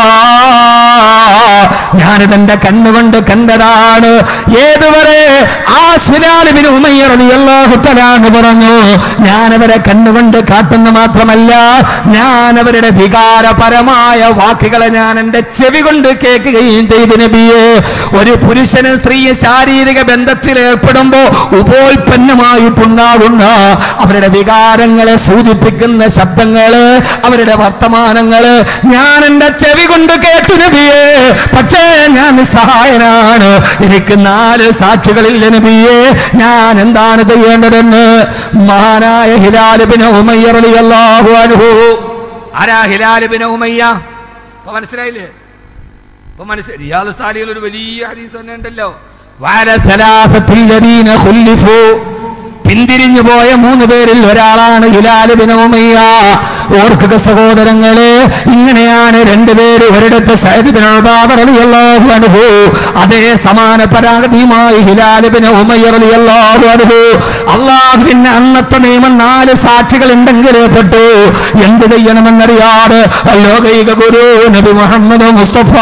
ഞാനിതെന്റെ കണ്ണുകൊണ്ട് കണ്ടതാണ് ഏതുവരെ ആ സുലാലിബിന് ഉമയ്യറിയാഹുത്തലാണ് പറഞ്ഞു ഞാനവരെ കണ്ണുകൊണ്ട് കാട്ടുന്ന മാത്രമല്ല ഞാൻ അവരുടെ വികാരപരമായ വാക്കുകളെ ഞാൻ എന്റെ ചെവി കൊണ്ട് കേൾക്കുകയും ചെയ്തു നബിയെ ഒരു പുരുഷന് സ്ത്രീയെ ശാരീരിക ബന്ധത്തിൽ ഏർപ്പെടുമ്പോ ഉപോൽപ്പന്നമായിട്ടുണ്ടാകുന്ന അവരുടെ വികാരങ്ങളെ സൂചിപ്പിക്കുന്ന ശബ്ദങ്ങള് അവരുടെ വർത്തമാനങ്ങള് ഞാൻ എന്റെ ചെവി കൊണ്ട് കേട്ടു നബിയെ പക്ഷേ ഞാൻ നിസ്സഹായനാണ് എനിക്ക് നാല് സാക്ഷികളില്ല നബിയെ ഞാൻ എന്താണ് ചെയ്യേണ്ടതെന്ന് മഹാനായ ഹിലാലിബിന് ഉമയ്യറിയാഹു അനുഭൂ ആരാ ഹിലാലിബിന് ഉമയ്യ ഇപ്പൊ മനസ്സിലായില്ലേ ഇപ്പൊ മനസ്സിലായി റിയാദ് സാലിയിൽ ഒരു വലിയ ഹദീസ് തന്നെ ഉണ്ടല്ലോ وعلى ثلاثة الذين خلفوا പിന്തിരിഞ്ഞു പോയ മൂന്ന് പേരിൽ ഒരാളാണ് ഹിലാല് ബിൻ ഉമയ്യ ഓർക്കുക സഹോദരങ്ങളെ ഇങ്ങനെയാണ് രണ്ടുപേര് ഒരിടത്ത് സയ്യിദ് ബിൻ ഉബാദ റളിയല്ലാഹു അൻഹു അതേ സമാന പരാഗതിയുമായി ഹിലാല് ബിൻ ഉമയ്യ റളിയല്ലാഹു അൻഹു അള്ളാഹുവിന്റെ അന്നത്തെ നിയമം നാല് സാക്ഷികൾ ഉണ്ടെങ്കിൽ പെട്ടു എന്ത് ചെയ്യണമെന്നറിയാതെ ലോകൈക ഗുരു നബി മുഹമ്മദ് മുസ്തഫ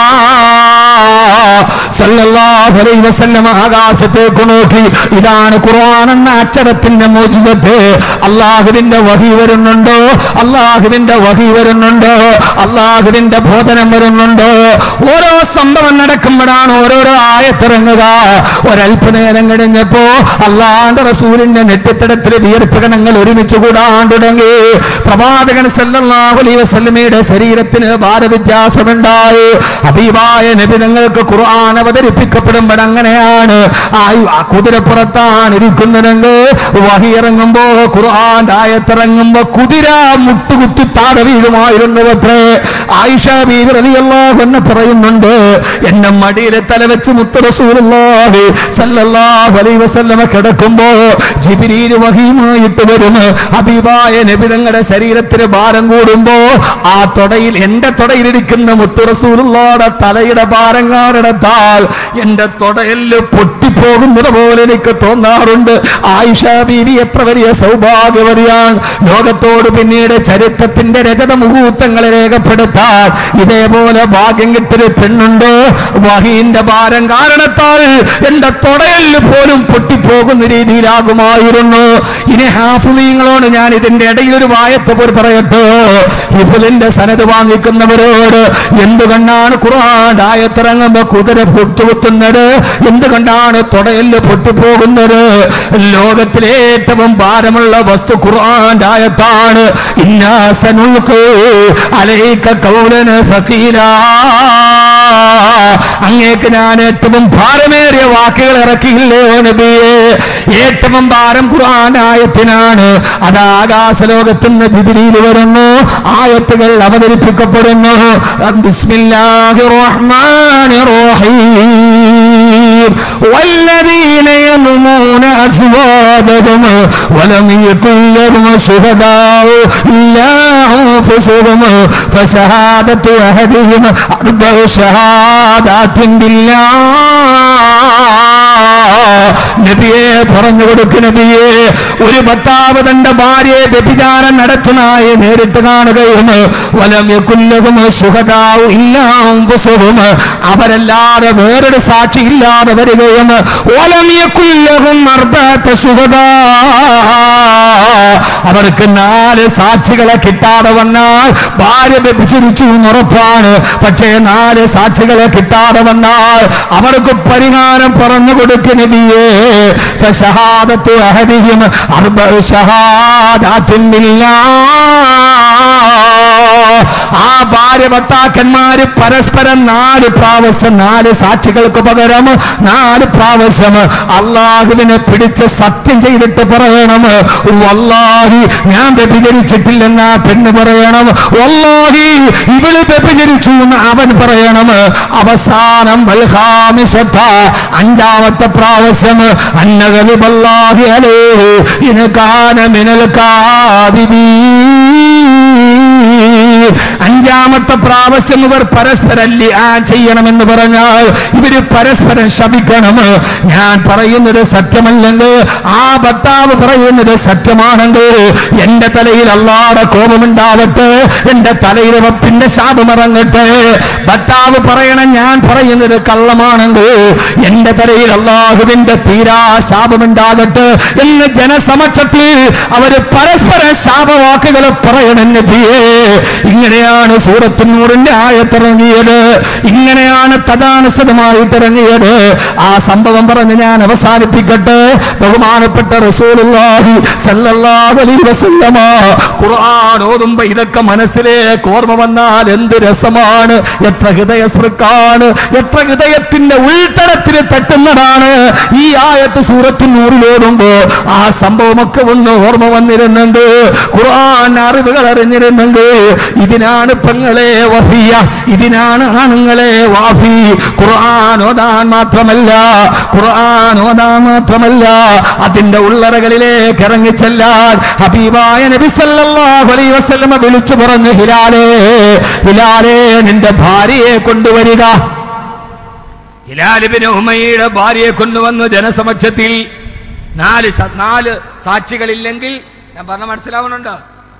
സല്ലല്ലാഹു അലൈഹി വസല്ലം ആകാശത്തേക്ക് നോക്കി ഇതാണ് ഖുർആൻ എന്ന അക്ഷരത്തിന്റെ മോചിതത്തെ അള്ളാഹുവിന്റെ വഹി വരുന്നുണ്ടോ അള്ളാഹുവിന്റെ വഹി വരുന്നുണ്ടോ അള്ളാഹുവിന്റെ ബോധനം വരുന്നുണ്ടോ ഓരോ സംഭവം നടക്കുമ്പോഴാണ് ഓരോരോ ആയത്തിറങ്ങുക ഒരല്പനേരം കഴിഞ്ഞപ്പോ അള്ളാന്റെ റസൂലിന്റെ നെറ്റിത്തടത്തിൽ വിയർപ്പ് കണങ്ങൾ ഒരുമിച്ച് കൂടാൻ തുടങ്ങി പ്രവാചകൻ സല്ലല്ലാഹു അലൈഹി വസല്ലമയുടെ ശരീരത്തിന് ഭാരവ്യത്യാസമുണ്ടായി ഹബീബായ നബിതങ്ങൾക്ക് ഖുർആൻ അവതരിപ്പിക്കപ്പെടുമ്പോൾ അങ്ങനെയാണ് ആ ആ കുതിരപ്പുറത്താണ് ഇരിക്കുന്നതെങ്കിൽ വഹി ഇറങ്ങുമ്പോ ഖുർആൻ ആയത്തിറങ്ങുമ്പോ കുതിര മുട്ടുകുത്തി താഴെ വീഴുമായിരുന്നു അത്രേ ആയിഷ ബീവി റളിയല്ലാഹു അൻഹ പറയുന്നുണ്ട് എന്നെ മടിയിലെ തല വെച്ച് മുത്ത് റസൂലുള്ളാഹി സല്ലല്ലാഹു അലൈഹി വസല്ലമ കിടക്കുമ്പോ ജിബ്രീൽ വഹിയുമായിട്ട് വരും ഹബീബായ നബി തങ്ങളുടെ ശരീരത്തിന് ഭാരം കൂടുമ്പോ ആ തൊടയിൽ എന്റെ തൊടയിലിരിക്കുന്ന മുത്ത് റസൂലുള്ളാടെ തലയുടെ ഭാരം കാരണത്താൽ കണ്ടാൽ എന്റെ തൊടയല് പൊട്ടിപ്പോകുന്നത് പോലെ എനിക്ക് തോന്നാറുണ്ട് ആയിഷ ബീവി എത്ര വലിയ സൗഭാഗ്യവതിയാണ് ലോകത്തോട് പിന്നീട് ചരിത്രത്തിന്റെ രജത മുഹൂർത്തങ്ങളെ രേഖപ്പെടുത്താൻ ഇതേപോലെ ഭാഗ്യം കിട്ടൊരു പെണ്ണുണ്ട് വഹീന്റെ ഭാരം കാരണത്താൽ എന്റെ തൊടയല് പോലും പൊട്ടിപ്പോകുന്ന രീതിയിലാകുമായിരുന്നു ഇനി ഹാഫുദീങ്ങളോട് ഞാൻ ഇതിന്റെ ഇടയിൽ ഒരു വായത്ത് പോൽ പറയട്ടോ ഹിഫുലിന്റെ സനത് വാങ്ങിക്കുന്നവരോട് എന്തുകൊണ്ടാണ് ഖുർആൻ ആയത്തിറങ്ങുമ്പോ കുതിര പൊട്ടുകുത്തുന്നത് എന്തുകൊണ്ടാണ് തൊടയല് പൊട്ടിപ്പോകുന്നത് ലോകത്തിലെ ഏറ്റവും ഭാരമുള്ള വസ്തു ഖുർആൻ ആയത്താണ് ഇന്നാസനുൾക്ക് അലൈക്ക കൗലന് ഫക്കീലാ അങ്ങേക്ക് ഞാൻ ഏറ്റവും ഭാരമേറിയ വാക്കുകൾ ഇറക്കിയില്ലേ നബിയെ ഏറ്റവും ഭാരം ഖുർആൻ ആയത്തിനാണ് അത് ആകാശലോകത്ത് നിന്ന് ജിബിലിയിൽ വരുന്നു ആയത്തുകൾ അവതരിപ്പിക്കപ്പെടുന്നു ബിസ്മില്ലാഹിർ റഹ്മാനിർ റഹീം والذين يلمون أزواجهم ولم يكن لهم شهداء إلا أنفسهم فشهادة أحدهم أربع شهادات بالله നബിയെ പറഞ്ഞു കൊടുക്ക് നബിയെ ഒരു ഭർത്താവ് തന്റെ ഭാര്യയെ വ്യഭിചാരം നടത്തുന്നതായി നേരിട്ട് കാണുകയും വലമ്യക്കുല്ലതും സുഖതാവും ഇല്ലാമ്പുസുഖം അവരല്ലാതെ വേറൊരു സാക്ഷി ഇല്ലാതെ വരികയും ഒലമിയക്കുല്ലതും അർബാത്ത സുഖത അവർക്ക് നാല് സാക്ഷികളെ കിട്ടാതെ വന്നാൽ ഭാര്യ വ്യഭിചരിച്ചു എന്നുറപ്പാണ് പക്ഷേ നാല് സാക്ഷികളെ കിട്ടാതെ വന്നാൽ അവർക്ക് പരിഹാരം പറഞ്ഞു കൊടുക്കുന്ന നബിയേ فشهادة أحدهم أربع شهادات بالله ആ ഭാര്യ ഭർത്താക്കന്മാര് പരസ്പരം നാല് പ്രാവശ്യം നാല് സാക്ഷികൾക്ക് പകരം നാല് പ്രാവശ്യം അള്ളാഹുവിനെ പിടിച്ച് സത്യം ചെയ്തിട്ട് പറയണം വല്ലാഹി ഞാൻ വ്യഭിചരിച്ചിട്ടില്ലെന്ന് ആ പെണ്ണ് പറയണം വല്ലാഹി ഇവള് വ്യഭിചരിച്ചു എന്ന് അവൻ പറയണം അവസാനം വൽഹാമിശത്ത അഞ്ചാമത്തെ പ്രാവശ്യം അന്നകലിബല്ലാഹി അലേ ഇനകാന മിനൽ കാദിബീ അഞ്ചാമത്തെ പ്രാവശ്യം ഇവർ പരസ്പരം ലിആ ചെയ്യണമെന്ന് പറഞ്ഞാൽ ഇവര് പരസ്പരം ശപിക്കണം ഞാൻ പറയുന്നത് സത്യമല്ലെങ്കിൽ ആ ഭർത്താവ് പറയുന്നത് സത്യമാണെങ്കിൽ എന്റെ തലയിൽ അള്ളാടെ കോപമുണ്ടാവട്ടെ എന്റെ തലയിൽ പിന്നെ ശാപമിറങ്ങട്ടെ ഭർത്താവ് പറയണം ഞാൻ പറയുന്നത് കള്ളമാണെങ്കിൽ എന്റെ തലയിൽ അള്ളാഹുവിന്റെ തീരാ ശാപമുണ്ടാകട്ടെ എന്ന് ജനസമക്ഷത്തിൽ അവര് പരസ്പര ശാപവാക്കുകൾ പറയണം നബിയേ ഇങ്ങനെയാണ് സൂറത്തിനൂറിന്റെ ആയത്തിറങ്ങിയത് ഇങ്ങനെയാണ് തഥാനുസൃതമായിട്ട് ഇറങ്ങിയത് ആ സംഭവം പറഞ്ഞ് ഞാൻ അവസാനിപ്പിക്കട്ടെ ബഹുമാനപ്പെട്ട റസൂലുള്ളാഹി സല്ലല്ലാഹു അലൈഹി വസല്ലമ ഖുർആൻ ഓതുമ്പോ ഇതൊക്കെ മനസ്സിലേക്ക് ഓർമ്മ വന്നാൽ എന്ത് രസമാണ് എത്ര ഹൃദയസ്പൃക്കാണ് എത്ര ഹൃദയത്തിന്റെ ഉൾത്തടത്തിൽ തട്ടുന്നതാണ് ഈ ആയത്ത് സൂറത്തിനൂറിലോടുമ്പോ ആ സംഭവമൊക്കെ ഒന്ന് ഓർമ്മ വന്നിരുന്നെങ്കിൽ ഖുർആൻ അറിവുകൾ അറിഞ്ഞിരുന്നെങ്കിൽ ഇതിനാണ് പെങ്ങളെ വഫിയ ഇതിനാണ് ആണുങ്ങളെ വാഫി ഖുർആൻ ഓതാൻ മാത്രമല്ല ഖുർആൻ ഓതാൻ മാത്രമല്ല അതിന്റെ ഉള്ളറകളിലേക്ക് ഇറങ്ങിച്ചെല്ലാൻ ഹബീബായ നബി സല്ലല്ലാഹു അലൈഹി വസല്ലമ വിളിച്ചു പറഞ്ഞു ഹിലാലേ ഹിലാലേ നിന്റെ ഭാര്യയെ കൊണ്ടുവരിക ഹിലാലിബിന് ഉമയുടെ ഭാര്യയെ കൊണ്ടുവന്നു ജനസമക്ഷത്തിൽ നാല് ശ- നാല് സാക്ഷികളില്ലെങ്കിൽ ഞാൻ പറഞ്ഞ മനസ്സിലാവണുണ്ടോ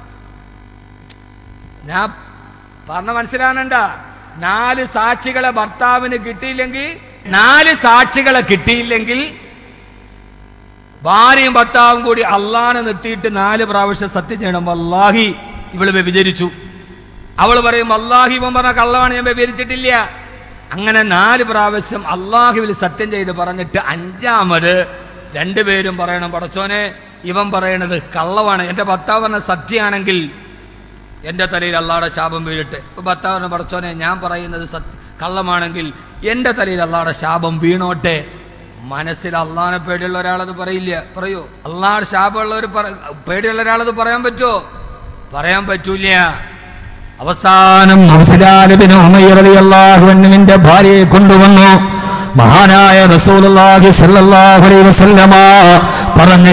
ഞാൻ പറഞ്ഞ മനസ്സിലാവണുണ്ട നാല് സാക്ഷികളെ ഭർത്താവിന് കിട്ടിയില്ലെങ്കിൽ നാല് സാക്ഷികളെ കിട്ടിയില്ലെങ്കിൽ ഭാര്യയും ഭർത്താവും കൂടി അള്ളാനെ നിർത്തിയിട്ട് നാല് പ്രാവശ്യം സത്യം ചെയ്യണം അല്ലാഹി ഇവള് വ്യഭിചരിച്ചു അവൾ പറയും അള്ളാഹി ഇവൻ പറഞ്ഞ കള്ളമാണ് ഞാൻ വ്യഭിചരിച്ചിട്ടില്ല അങ്ങനെ നാല് പ്രാവശ്യം അള്ളാഹുവിൽ സത്യം ചെയ്ത് പറഞ്ഞിട്ട് അഞ്ചാമത് രണ്ടുപേരും പറയണം പടച്ചോനെ ഇവൻ പറയണത് കള്ളമാണ് എൻ്റെ ഭർത്താവ് പറഞ്ഞ സത്യമാണെങ്കിൽ എൻ്റെ തലയിൽ അള്ളാടെ ശാപം വീഴട്ടെ ഇപ്പൊ ഭർത്താവ് പറഞ്ഞ പടച്ചോനെ ഞാൻ പറയുന്നത് സത്യ കള്ളമാണെങ്കിൽ എൻ്റെ തലയിൽ അള്ളാടെ ശാപം വീണോട്ടെ മനസ്സിൽ അള്ളാനെ പേടിയുള്ള ഒരാളത് പറയില്ല പറയൂ അള്ളാഹ് ശാപമുള്ളവർ പേടിയുള്ള ഒരാളത് പറയാൻ പറ്റുമോ പറയാൻ പറ്റൂല അവസാനം അബ്ദുലാലിബ്നു ഉമയ്യ റളിയല്ലാഹു അൻഹുവിന്റെ ഭാര്യയെ കൊണ്ടുവന്നു മഹാനായ റസൂലുള്ളാഹി സ്വല്ലല്ലാഹു അലൈഹി വസല്ലമ പറഞ്ഞ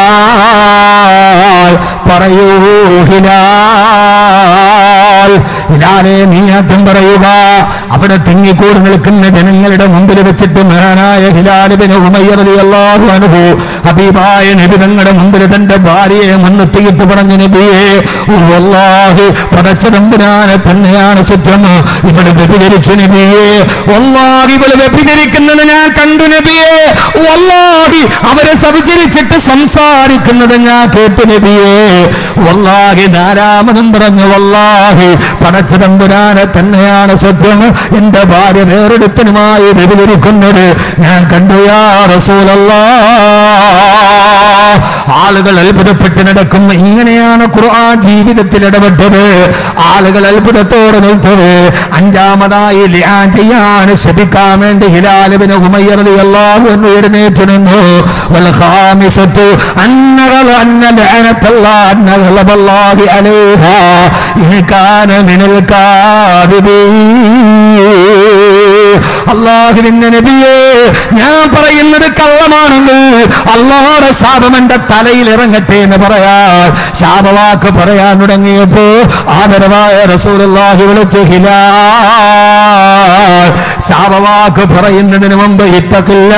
ഹിലാൽ പറയൂ ഹിലാൽ ഹിലാലെ നീ ആദ്യം പറയുക അവിടെ തിങ്ങിക്കൂടി നിൽക്കുന്ന ജനങ്ങളുടെ മുമ്പിൽ വെച്ചിട്ട് മഹാനായ ഹിലാലിബിന് ഉമയ്യറിയാഹു അനുഭവ ഹബീബായ നബി തങ്ങളുടെ മുമ്പിൽ തന്റെ ഭാര്യയെ മുന്നെത്തിയിട്ട് പറഞ്ഞു നബിയെ വല്ലാഹി പടച്ചതമ്പുരാനെ തന്നെയാണ് സത്യം ഇവിടെ വ്യഭിചരിച്ചു നബിയെ വല്ലാഹി ഇവള് വ്യഭിചരിക്കുന്നത് ഞാൻ കണ്ടു നബിയെ വല്ലാഹി അവരെ സവിചരിച്ചിട്ട് സംസാരിക്കുന്നത് ഞാൻ കേട്ടു നബിയെ വല്ലാഹി നാലാമതും പറഞ്ഞു വല്ലാഹി പടച്ചതമ്പുരാനെ തന്നെയാണ് സത്യം എന്റെ ഭാര്യ വേറെടുത്തനുമായി വ്യഭിചരിക്കുന്നത് ഞാൻ കണ്ടു യാ റസൂലല്ലാ ആളുകൾ അത്ഭുതപ്പെട്ട് നടക്കുന്ന ഇങ്ങനെയാണ് ഖുർആൻ ജീവിതത്തിൽ ഇടപെട്ടത് ആളുകൾ അത്ഭുതത്തോടെ നിൽത്തത് അഞ്ചാമതായി ലിയാൻ ചെയ്യാൻ ശപിക്കാൻ വേണ്ടി ഹിലാലുവിന് ഉമയ്യറിയാഹു എന്ന് എഴുന്നേറ്റ് നിന്നു വൽ ഖാമിസത്തു അന്നഗല അന്ന ലഅനത്തല്ല അന്ന ഗലബല്ലാഹി അലൈഹാ ഇൻ കാന മിനൽ കാദിബീൻ അള്ളാഹുവിന്റെ നബിയെ ഞാൻ പറയുന്നത് കള്ളമാണെങ്കിൽ അള്ളാഹുടെ ശാപം എന്റെ തലയിൽ ഇറങ്ങട്ടെ എന്ന് പറയാൻ ശാപവാക്ക് പറയാൻ തുടങ്ങിയപ്പോ ആദരവായ റസൂലുള്ളാഹി വിളിച്ചു ഹിലാ ശാപവാക്ക് പറയുന്നതിന് മുമ്പ് ഇത്തക്കില്ല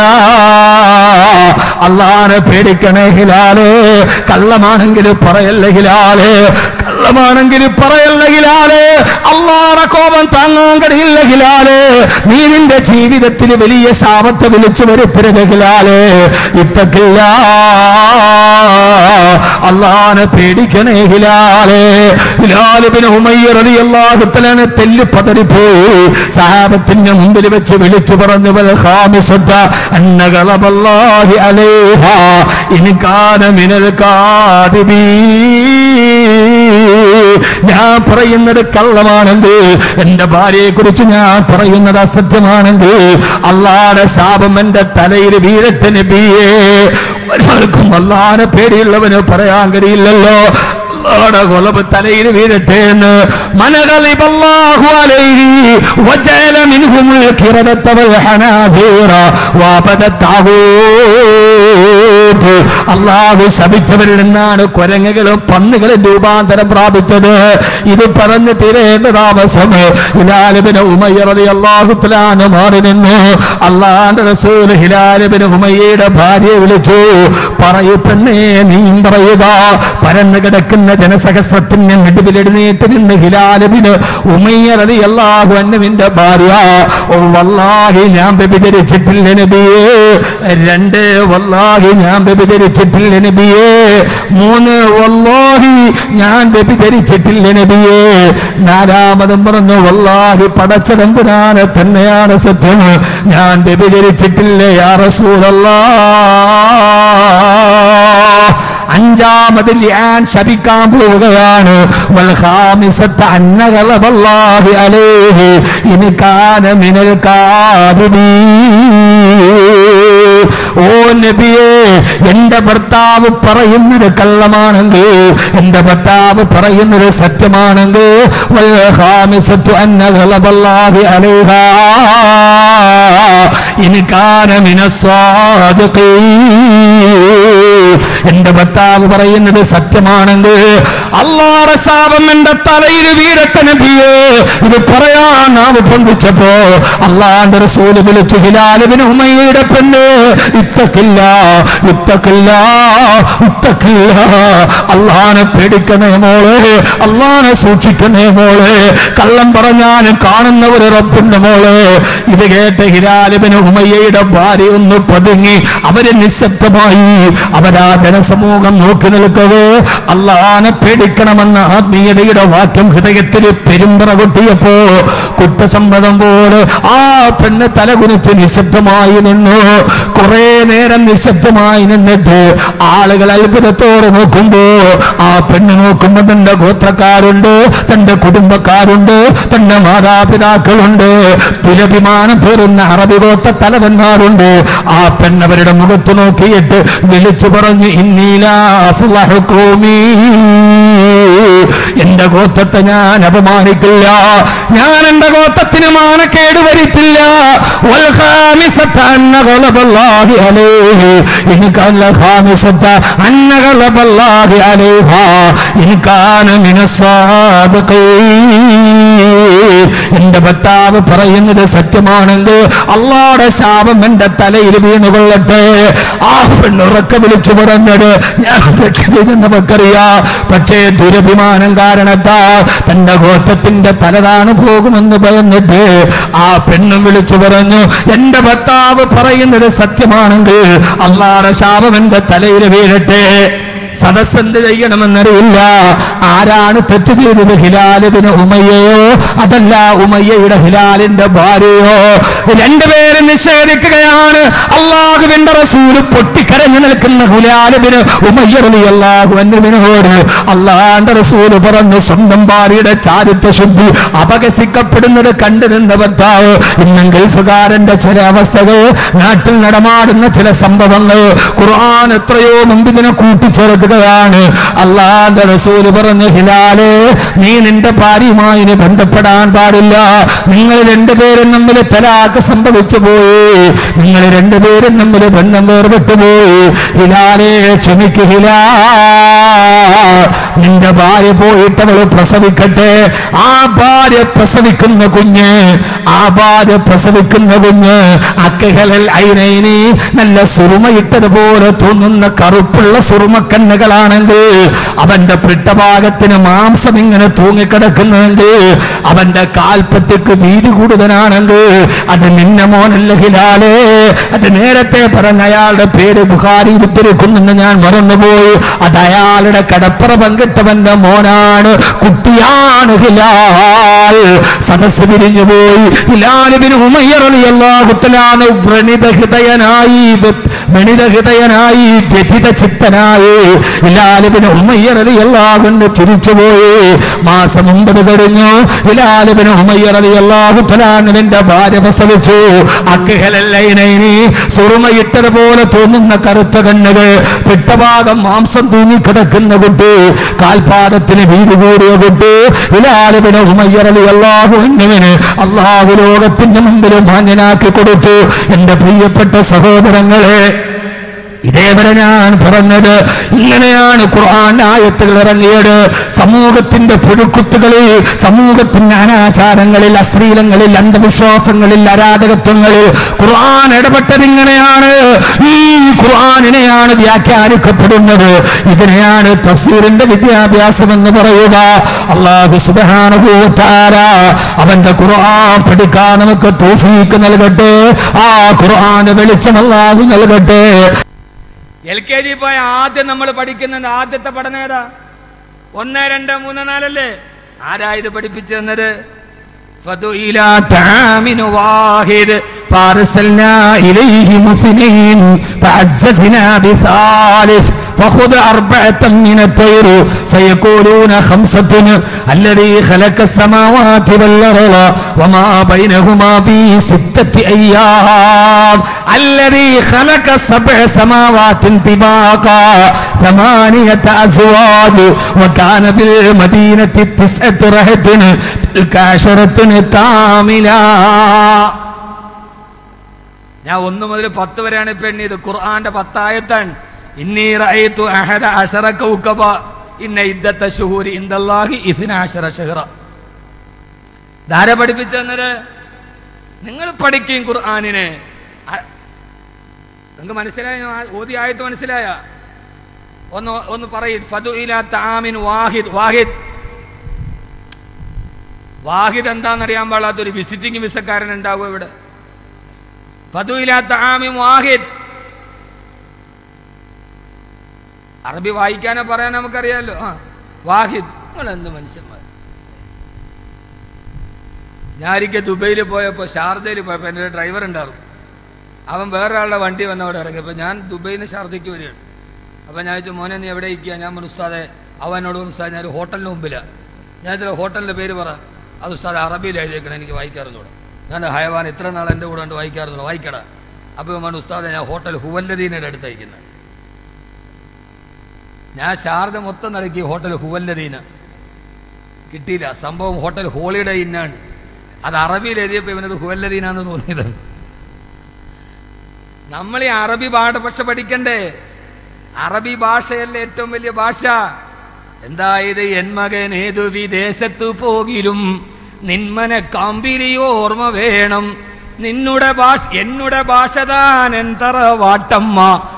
അള്ളാനെ പേടിക്കണേ ഹിലാല് കള്ളമാണെങ്കിൽ പറയല്ല ഹിലാല് കള്ളമാണെങ്കിൽ പറയല്ല ഹിലാല് അള്ളാറെ കോപം താങ്ങാൻ കഴിയില്ല ഹിലാല് നീ നിന്റെ ജീവിതത്തിൽ വലിയ ശാപത്തെ വിളിച്ചു വരുത്തരുത് ഹിലാല് ഇത്തക്കില്ല അള്ളാനെ പേടിക്കണേ ഹിലാല് ഹിലാലുബിന് ഉമയ്യറിയാഹുത്തലാണ് തെല്ലു പതറിപ്പോയി സഹാബത്തിന്റെ മുമ്പിൽ വെച്ച് വിളിച്ചു പറഞ്ഞു വൽ ഖാമിസത്ത അന്ന ഗളബല്ലാഹി അലൈഹ ഇൻ കാന മിനൽ കാദിബീ ഞാൻ പറയുന്നത് കള്ളമാണെങ്കിൽ എന്റെ ഭാര്യയെ കുറിച്ച് ഞാൻ പറയുന്നത് അസത്യമാണെങ്കിൽ അള്ളാടെ ശാപം എന്റെ തലയിൽ വീഴട്ടെ നബിയേ ഒരാൾക്കും അള്ളാനെ പേടിയുള്ളവന് പറയാൻ കഴിയില്ലല്ലോ അള്ളാടെ കൊലവ് തലയിൽ വീഴട്ടെ എന്ന് മനകളിബല്ലാഹു അലൈഹി വജഅല മിൻഹുൽ ഖിറദത വൽ ഹനാസീറ വബദത്താഹൂത് അള്ളാഹു ശപിച്ചവരിൽ നിന്നാണ് കൊരങ്ങകളും പന്നുകളും രൂപാന്തരം പ്രാപിച്ചത് ഇത് പറഞ്ഞു തീരേണ്ട താമസം ഹിലാലിബിന് ഉമയ്യറതി അള്ളാഹുത്തലാന്ന് മാറി നിന്നു അള്ളാന്റെ റസൂൽ ഹിലാലിബിന് ഉമയ്യയുടെ ഭാര്യയെ വിളിച്ചു പറയൂ പെണ്ണേ നീയും പറയുക പരന്നു കിടക്കുന്ന ജനസഹസ്രത്തിന് നടുവിൽ എഴുന്നേറ്റ് നിന്ന് ഹിലാലിബിന് ഉമയ്യറതി അള്ളാഹു അന്നുവിന്റെ ഭാര്യ ഓ വല്ലാഹി ഞാൻ വ്യഭിചരിച്ചിട്ടില്ല നബിയേ രണ്ട് വല്ലാഹി ഞാൻ വ്യഭിചരിച്ചിട്ടില്ല നബിയേ മൂന്ന് വല്ലാഹി ഞാൻ വ്യഭിചരിച്ചിട്ടില്ല നബിയേ നാലാമതും പറഞ്ഞു വല്ലാഹി പടച്ചതമ്പുരാനെ തന്നെയാണ് സത്യം ഞാൻ വ്യഭിചരിച്ചിട്ടില്ല യാ റസൂലല്ലാ അഞ്ചാമതിൽ ഞാൻ ശപിക്കാൻ പോവുകയാണ് വൽ ഖാമിസത്ത അന്ന ഗളബല്ലാഹി അലൈഹി ഇൻ കാന മിനൽ കാദിബീൻ ഓ നബിയേ എന്റെ ഭർത്താവ് പറയുന്നത് കള്ളമാണെങ്കിൽ എന്റെ ഭർത്താവ് പറയുന്നത് സത്യമാണെങ്കിൽ വൽ ഖാമിസത്തു അന്ന ഗളബല്ലാഹി അലൈഹാ ഇൻ കാന മിനസ്സാദിഖീൻ എന്റെ ഭർത്താവ് പറയുന്നത് സത്യമാണെങ്കിൽ അള്ളാറെ ശാപം എന്റെ തലയിൽ വീരട്ടെ നബിയേ ഇത് പറയാൻ നാവ് പൊന്തിച്ചപ്പോ അള്ളാന്റെ റസൂല് വിളിച്ചു ഹിലാലുവിന് ഉമ്മയുടെ പെണ്ണ് ഇത്തക്കില്ല ഇത്തക്കില്ല ഇത്തക്കില്ല അള്ളാനെ പേടിക്കണേ മോളെ അള്ളാനെ സൂക്ഷിക്കണേ മോളെ കള്ളം പറഞ്ഞാലും കാണുന്ന ഒരു റബ്ബിന്റെ മോളെ ഇത് കേട്ട ഹിലാലുവിന് ഉമ്മയുടെ ഭാര്യ ഒന്ന് പതുങ്ങി അവര് നിശബ്ദമായി അവരാ ജനസമൂഹം നോക്കി നിൽക്കവേ അള്ളാനെ പേടിക്കണമെന്ന ആത്മീയതയുടെ വാക്യം ഹൃദയത്തിൽ പെരുമ്പറ കൊട്ടിയപ്പോ കുറ്റസമ്മതം പോലെ ആ പെണ്ണ് തലകുനിച്ച് നിശബ്ദമായി നിന്നു കുറെ നേരം നിശബ്ദമായി നിന്നിട്ട് ആളുകൾ അത്ഭുതത്തോടെ നോക്കുമ്പോ ആ പെണ്ണ് നോക്കുമ്പോ തന്റെ ഗോത്രക്കാരുണ്ട് തന്റെ കുടുംബക്കാരുണ്ട് തന്റെ മാതാപിതാക്കളുണ്ട് തുലഭിമാനം പേറുന്ന അറബി ഗോത്ര തലവന്മാരുണ്ട് ആ പെണ്ണവരുടെ മുഖത്ത് നോക്കിയിട്ട് വിളിച്ചു പറഞ്ഞു ഇന്നീലാ എന്റെ ഗോത്രത്തെ ഞാൻ അപമാനിക്കില്ല ഞാൻ എന്റെ ഗോത്രത്തിന് മാനക്കേട് വരുത്തില്ല والخامسة أن غضب الله عليه إن كان الخامسة أن غضب الله عليها إن كان من الصادقين എന്റെ ഭർത്താവ് പറയുന്നത് സത്യമാണെങ്കിൽ അള്ളാടെ ശാപം എന്റെ തലയിൽ വീണുകൊള്ളട്ടെ ആ പെണ്ണുറക്കെ വിളിച്ചു പറഞ്ഞത് ഞാൻ രക്ഷിതെന്നവർക്കറിയാ പക്ഷേ ദുരഭിമാനം കാരണത്താൽ തന്റെ ഗോത്രത്തിന്റെ തലതാണ് പോകുമെന്ന് പറഞ്ഞിട്ട് ആ പെണ്ണും വിളിച്ചു പറഞ്ഞു എന്റെ ഭർത്താവ് പറയുന്നത് സത്യമാണെങ്കിൽ അള്ളാടെ ശാപം എന്റെ തലയിൽ വീഴട്ടെ സദസ് എന്ത് ചെയ്യണമെന്നറിയില്ല ആരാണ് തെറ്റ് ചെയ്തത് ഹിലാലിബിന് ഉമയ്യയോ അതല്ല ഉമയ്യയുടെ ഹിലാലിന്റെ ഭാര്യയോ രണ്ടുപേരും നിഷേധിക്കുകയാണ് അള്ളാഹുവിന്റെ റസൂല് പൊട്ടിക്കരഞ്ഞു നിൽക്കുന്ന ഹിലാലിബിന് ഉമയ്യറലി അള്ളാഹു എന്നിവനോട് അള്ളാന്റെ റസൂല് പറഞ്ഞു സ്വന്തം ഭാര്യയുടെ ചാരിത്ര ശുദ്ധി അപകസിക്കപ്പെടുന്നത് കണ്ടു നിന്ന ഭർത്താവ് ഇന്നും ഗൾഫുകാരന്റെ ചില അവസ്ഥകൾ നാട്ടിൽ നടമാടുന്ന ചില സംഭവങ്ങൾ ഖുർആൻ എത്രയോ മുമ്പ് ഇതിനെ കൂട്ടിച്ചേർക്കുകയാണ് അള്ളാന്റെ റസൂല് പറഞ്ഞു ഹിലാലെ നീ നിന്റെ ഭാര്യയുമായി ഇനി ബന്ധപ്പെടാൻ പാടില്ല നിങ്ങൾ രണ്ടുപേരും തമ്മിൽ തലാക്ക് സംഭവിച്ചു പോയി നിങ്ങൾ രണ്ടുപേരും തമ്മിൽ ബന്ധം വേർപെട്ടു പോയി ഹിലാലെ ക്ഷമിക്കു ഹിലാ നിന്റെ ഭാര്യ പോയിട്ട് അവൾ പ്രസവിക്കട്ടെ ആ ഭാര്യ പ്രസവിക്കുന്ന കുഞ്ഞ് ആ ഭാര്യ പ്രസവിക്കുന്ന കുഞ്ഞ് അക്കഹലൽ ഐനൈനി നല്ല സുറുമയിട്ടതുപോലെ തോന്നുന്ന കറുപ്പുള്ള സുറുമക്കണ്ണുകളാണെങ്കിൽ അവന്റെ പിട്ടഭാഗത്തിന് മാംസം ഇങ്ങനെ തൂങ്ങിക്കിടക്കുന്നെങ്കിൽ അവന്റെ കാൽപ്പത്തിക്ക് വീതി കൂടുതലാണെങ്കിൽ അത് നിന്ന മോനല്ല ഹിലാലേ അത് നേരത്തെ പറഞ്ഞ അയാളുടെ പേര് ബുഹാരി ഉദ്ധരിക്കുന്നെന്ന് ഞാൻ മറന്നുപോയി അത് അയാളുടെ കടപ്പുറ പങ്കിട്ടവന്റെ മോനാണ് കുട്ടിയാണ് ഹിലാൽ സദസ് പിരിഞ്ഞു പോയി ഹിലാലിബിന് ഉമയ്യറിയാകുത്തലാണ് വ്രണിതഹൃദയനായി വ്രണിതഹൃദയനായി വ്യഥിത ചിത്തനായി ഹിലാലിബിന് ഉമയ്യറിയാകുണ്ട് ചിരിച്ചുപോയി മാസം ഒമ്പത് കഴിഞ്ഞു ഹിലാലിബിന് ഉമയ്യറിയാകുത്തലാനുവിന്റെ ഭാര്യ പ്രസവിച്ചു അക്കഹലല്ലൈനൈനി സുറുമയിട്ടതുപോലെ തോന്നുന്ന കറുത്ത കണ്ണുകൾ പിട്ടഭാഗം മാംസം തൂങ്ങിക്കിടക്കുന്ന കുട്ടി കാൽപാദത്തിന് വീതി കൂടിയ കുട്ടി ഹിലാലിബിന് ഉമയ്യറലി അള്ളാഹു എന്നിവന് അള്ളാഹു ലോകത്തിന്റെ മുമ്പിൽ മാന്യനാക്കി കൊടുത്തു എന്റെ പ്രിയപ്പെട്ട സഹോദരങ്ങളെ ഇതേവരെ ഞാൻ പറഞ്ഞത് ഇങ്ങനെയാണ് ഖുർആൻ ആയത്തുകൾ ഇറങ്ങിയത് സമൂഹത്തിന്റെ പുഴുക്കുത്തുകളിൽ സമൂഹത്തിന്റെ അനാചാരങ്ങളിൽ അശ്ലീലങ്ങളിൽ അന്ധവിശ്വാസങ്ങളിൽ അരാധകത്വങ്ങളിൽ ഖുർആൻ ഇടപെട്ടത് ഇങ്ങനെയാണ് ഈ ഖുർആനിനെയാണ് വ്യാഖ്യാനിക്കപ്പെടുന്നത് ഇതിനെയാണ് തഫ്സീറിന്റെ വിദ്യാഭ്യാസം എന്ന് പറയുക അള്ളാഹു സുബാനുഭൂത്താര അവന്റെ ഖുർആൻ പഠിക്കാൻ നമുക്ക് തോഫീക്ക് നൽകട്ടെ ആ ഖുർആന്റെ വെളിച്ചം അള്ളാഹു നൽകട്ടെ എൽ കെ ജി പോയ ആദ്യം നമ്മൾ പഠിക്കുന്നത് ആദ്യത്തെ പഠനം ഏതാ ഒന്ന് രണ്ട് മൂന്ന് നാലല്ലേ ആരാ ഇത് പഠിപ്പിച്ചു തന്നത് إلى طعام واحد فأرسلنا إليهم اثنين فعززنا بثالث فخذ أربعة من الطير سيقولون خمسة الذي خلق السماوات والأرض وما بينهما في ستة أيام الذي خلق سبع سماوات طباقا ثمانية أزواج وكان في المدينة تسعة رهط تلك عشرة كاملة ഞാൻ ഒന്ന് മുതൽ പത്ത് വരെയാണ് ഇപ്പൊ എണ്ണിയത് ഖുർആന്റെ പത്തായത്താണ് ഇന്നി റഅയ്തു അഹദ അശറ കൗകബ ഇന്ന ഇദ്ദത്ത ശുഹൂരി ഇന്ദല്ലാഹി ഇദ്ന അശറ ഷഹറ ധാര പഠിപ്പിച്ചു തന്നത് നിങ്ങൾ പഠിക്കും ഖുർആനിനെ അ- നിങ്ങൾക്ക് മനസ്സിലായ ഓതി ആയത്ത് മനസ്സിലായ ഒന്ന് ഒന്ന് പറയും ഫതു ഇലാ താമിൻ വാഹിദ് വാഹിദ് വാഹിദ് എന്താണെന്നറിയാൻ പാടാത്തൊരു വിസിറ്റിംഗ് വിസക്കാരൻ ഉണ്ടാവും ഇവിടെ ഫതു ഇലാ താമിൻ വാഹിദ് അറബി വായിക്കാനോ പറയാനോ നമുക്കറിയാലോ ആ വാഹിദ് നിങ്ങൾ എന്ത് മനുഷ്യന്മാർ ഞാനൊരിക്കൽ ദുബൈയിൽ പോയപ്പോൾ ഷാർജയിൽ പോയപ്പോൾ എൻ്റെ ഒരു ഡ്രൈവർ ഉണ്ടായിരുന്നു അവൻ വേറൊരാളുടെ വണ്ടി വന്ന് അവിടെ ഇറങ്ങിയപ്പോൾ ഞാൻ ദുബൈയിൽ നിന്ന് ഷാർജയ്ക്ക് വരികയാണ് അപ്പോൾ ഞാൻ ചോദിച്ചു മോനെ നീ എവിടെ ഇരിക്കുക ഞാൻ പറഞ്ഞു ഉസ്താദെ അവൻ എന്നോട് പറഞ്ഞു ഉസ്താദ് ഞാൻ ഒരു ഹോട്ടലിന് മുമ്പിലാണ് ഞാൻ ഇതിൽ ഹോട്ടലിൻ്റെ പേര് പറ അത് ഉസ്താദ് അറബിയിൽ എഴുതിയേക്കണം എനിക്ക് വായിക്കാറുണ്ടൂടെ ഞാൻ ഹയവാൻ ഇത്ര നാൾ എൻ്റെ കൂടെ ഉണ്ട് വായിക്കാറുണ്ടോ വായിക്കടാ അപ്പോൾ ഇവൻ പറഞ്ഞു ഉസ്താദെ ഞാൻ ഹോട്ടൽ ഹുവല്ലദീനയുടെ അടുത്ത് അയക്കുന്നത് ഞാൻ ശാരദ മൊത്തം നടക്കി ഹോട്ടൽ ഹുവല്ലദീന കിട്ടിയില്ല സംഭവം ഹോട്ടൽ ഹോളിഡേ ഇന്നാണ് അത് അറബിയിൽ എഴുതിയപ്പോൾ ഇവനത് ഹുവല്ലദീനാന്ന് തോന്നിയത് നമ്മൾ ഈ അറബി പാഠ പക്ഷെ പഠിക്കണ്ടേ അറബി ഭാഷയല്ലേ ഏറ്റവും വലിയ ഭാഷ എന്തായത് എൻ മകൻ ഏതു വിദേശത്തു പോകിലും നിന്മനെ കാമ്പിരി ഓർമ്മ വേണം നിന്നുടെ ഭാഷ എന്നുടെ ഭാഷ താൻ എന്തറ വാട്ടമ്മ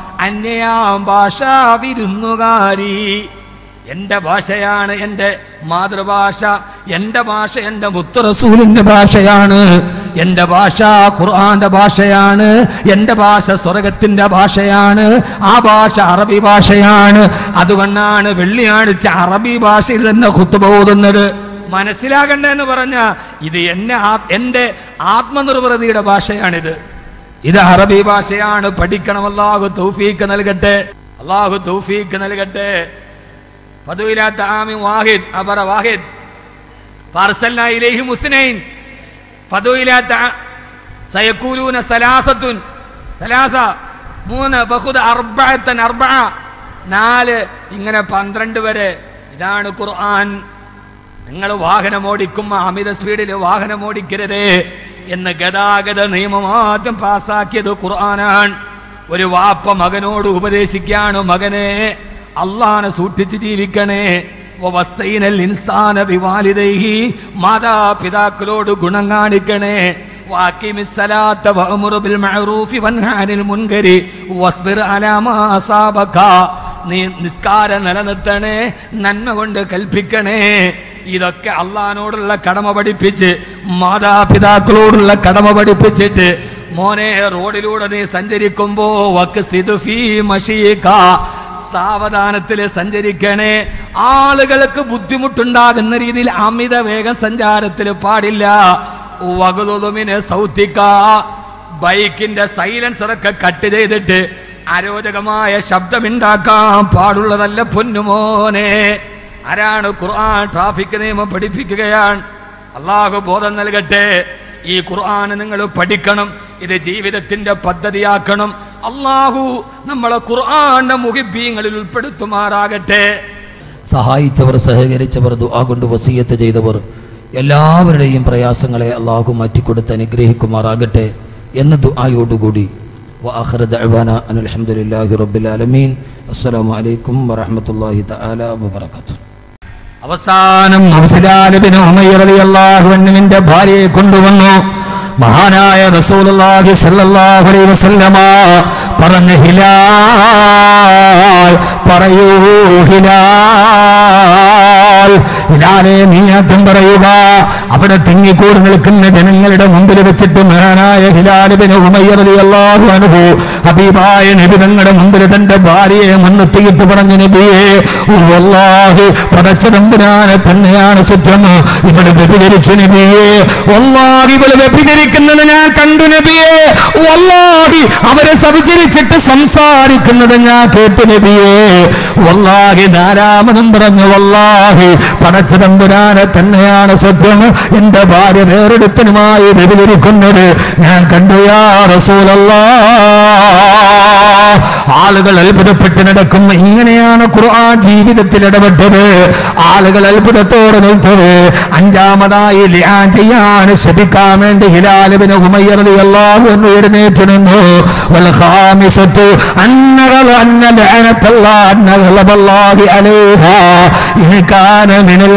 അന്യാം ഭാഷ വിരുന്നുകാരി എൻ്റെ ഭാഷയാണ് എൻ്റെ മാതൃഭാഷ എൻ്റെ ഭാഷ എൻ്റെ മുത്തറസൂലിൻ്റെ ഭാഷയാണ് എൻ്റെ ഭാഷ ഖുർആന്റെ ഭാഷയാണ് എൻ്റെ ഭാഷ സ്വർഗത്തിൻ്റെ ഭാഷയാണ് ആ ഭാഷ അറബി ഭാഷയാണ് അതുകൊണ്ടാണ് വെള്ളിയാഴ്ച അറബി ഭാഷയിൽ തന്നെ കുത്തുബ ഓതുന്നത് മനസ്സിലാകണ്ട എന്ന് പറഞ്ഞ ഇത് എന്നെ ആ- എൻ്റെ ആത്മനിർവൃതിയുടെ ഭാഷയാണിത് ഇത് അറബി ഭാഷയാണ് പഠിക്കണം അള്ളാഹു തൗഫീക്ക് നൽകട്ടെ അള്ളാഹു തൗഫീക്ക് നൽകട്ടെ ഫതുവിലാത്ത ആമി വാഹിദ് അബറ വാഹിദ് ഫാർസൽന ഇലൈഹി മുസ്നൈൻ ഫതുവിലാത്ത സയക്കൂലൂന സലാസത്തുൻ സലാസ മൂന്ന് ബഹുദ് അർബഅത്തൻ അർബഅ നാല് ഇങ്ങനെ പന്ത്രണ്ട് വരെ ഇതാണ് ഖുർആൻ നിങ്ങൾ വാഹനം ഓടിക്കുമ്പോൾ അമിത സ്പീഡിൽ വാഹനം ഓടിക്കരുതേ എന്ന് ഗതാഗത നിയമം ആദ്യം പാസാക്കിയത് ഖുർആനാണ് ഒരു വാപ്പ മകനോട് ഉപദേശിക്കുകയാണ് മകനെ അള്ളാനെ സൂക്ഷിച്ച് ജീവിക്കണേ വസൈനൽ ഇൻസാന ബിവാലിദൈഹി മാതാപിതാക്കളോട് ഗുണം കാണിക്കണേ വാക്കിമിസ്സലാത്ത വഅമുറു ബിൽ മഅറൂഫി വൻഹ അനിൽ മുൻകരി വസ്ബിർ അലാ മാ അസാബക നീ നിസ്കാരം നിലനിർത്തണേ നന്മ കൊണ്ട് കൽപ്പിക്കണേ ഇതൊക്കെ അള്ളഹാനോടുള്ള കടമ പഠിപ്പിച്ച് മാതാപിതാക്കളോടുള്ള കടമ പഠിപ്പിച്ചിട്ട് മോനെ റോഡിലൂടെ നീ സഞ്ചരിക്കുമ്പോ വക്ക് സിദുഫീ മഷീക സാവധാനത്തിൽ സഞ്ചരിക്കണേ ആളുകൾക്ക് ബുദ്ധിമുട്ടുണ്ടാകുന്ന രീതിയിൽ അമിത വേഗം സഞ്ചാരത്തിൽ പാടില്ല വകുതുമിനെ സൗത്തിക്ക ബൈക്കിന്റെ സൈലൻസറൊക്കെ കട്ട് ചെയ്തിട്ട് അരോചകമായ ശബ്ദമുണ്ടാക്കാൻ പാടുള്ളതല്ല പൊന്നുമോനെ ആരാണ് ഖുർആൻ ട്രാഫിക് നിയമം പഠിപ്പിക്കുകയാണ് അള്ളാഹു ബോധം നൽകട്ടെ ഈ ഖുർആൻ നിങ്ങൾ പഠിക്കണം ഇത് ജീവിതത്തിന്റെ പദ്ധതിയാക്കണം അള്ളാഹു നമ്മളെ ഖുർആന്റെ മുഹിബീങ്ങളിൽ ഉൾപ്പെടുത്തുമാറാകട്ടെ സഹായിച്ചവർ സഹകരിച്ചവർ ദുആ കൊണ്ട് വസീയത്ത് ചെയ്തവർ എല്ലാവരുടെയും പ്രയാസങ്ങളെ അള്ളാഹു മാറ്റിക്കൊടുത്ത് അനുഗ്രഹിക്കുമാറാകട്ടെ എന്ന ദുആയോടുകൂടി وآخر دعوانا أن الحمد لله رب العالمين السلام عليكم ورحمة الله تعالى وبركاته അവസാനം അബ്ദുലാലിബ്നു ഉമയ്യ റളിയല്ലാഹു അൻഹുവിന്റെ ഭാര്യയെ കൊണ്ടുവന്നു മഹാനായ റസൂലുള്ളാഹി സ്വല്ലല്ലാഹു അലൈഹി വസല്ലമ പറഞ്ഞു ഹിലാൽ പറയൂ ഹിലാൽ ഹിലാലെ നീ ആദ്യം പറയുക അവിടെ തിങ്ങിക്കൂടി നിൽക്കുന്ന ജനങ്ങളുടെ മുമ്പിൽ വെച്ചിട്ട് മഹാനായ ഹിലാലിബിന് ഉമയ്യ റളിയല്ലാഹു അൻഹു ഹബീബായ നബി തങ്ങളുടെ മുമ്പിൽ തന്റെ ഭാര്യയെ മുൻനിർത്തിയിട്ട് പറഞ്ഞു നബിയെ വല്ലാഹി പടച്ച തമ്പുരാനെ തന്നെയാണ് സത്യം ഇവിടെ വ്യഭിചരിച്ചു നബിയെ വല്ലാഹി ഇവള് വ്യഭിചരിക്കുന്നത് ഞാൻ കണ്ടു നബിയെ വല്ലാഹി അവരെ സവിചരിച്ചിട്ട് സംസാരിക്കുന്നത് ഞാൻ കേട്ടു നബിയെ വല്ലാഹി നാലാമതും പറഞ്ഞു വല്ലാഹി പടച്ച തമ്പുരാനെ തന്നെയാണ് സത്യം എന്റെ ഭാര്യ വേറെടുത്തനുമായി വ്യഭിചരിക്കുന്നത് ഞാൻ കണ്ടു യാ റസൂലല്ലാ ആളുകൾ അത്ഭുതപ്പെട്ട് നടക്കും ഇങ്ങനെയാണ് ഖുർആൻ ജീവിതത്തിൽ ഇടപെട്ടത് ആളുകൾ അത്ഭുതത്തോടെ നിൽത്തത് അഞ്ചാമതായി ലിയാൻ ചെയ്യാൻ ശപിക്കാൻ വേണ്ടി ഹിലാലിബിന് ഉമയ്യറിയാഹു എന്ന് എഴുന്നേറ്റ് നിന്നു വൽ ഖാമിസത്തു അന്നഗല അന്ന ലഅനത്തല്ലാ അന്ന ഗലബല്ലാഹി അലൈഹാ ഇൻ കാന മിനൽ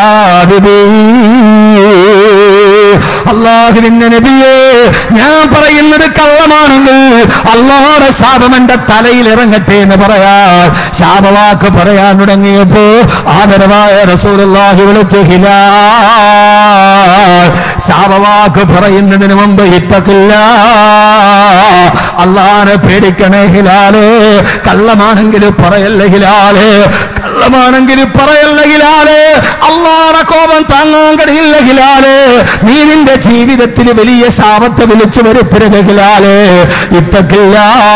കാദിബീൻ അള്ളാഹുവിന്റെ നബിയെ ഞാൻ പറയുന്നത് കള്ളമാണെങ്കിൽ അള്ളാഹുടെ ശാപം എന്റെ തലയിൽ ഇറങ്ങട്ടെ എന്ന് പറയാൻ ശാപവാക്ക് പറയാൻ തുടങ്ങിയപ്പോ ആദരവായ റസൂലുള്ളാഹി വിളിച്ചു ഹിലാൽ ശാപവാക്ക് പറയുന്നതിന് മുമ്പ് ഇത്തക്കില്ല അള്ളാനെ പേടിക്കണേ ഹിലാല് കള്ളമാണെങ്കിൽ പറയല്ല ഹിലാല് കള്ളമാണെങ്കിൽ പറയല്ല ഹിലാല് അള്ളാറെ കോപം താങ്ങാൻ കഴിയില്ല ഹിലാല് നീ നിന്റെ ജീവിതത്തിൽ വലിയ ശാപത്തെ വിളിച്ചു വരുത്തരുത് ഹിലാല് ഇത്തക്കില്ല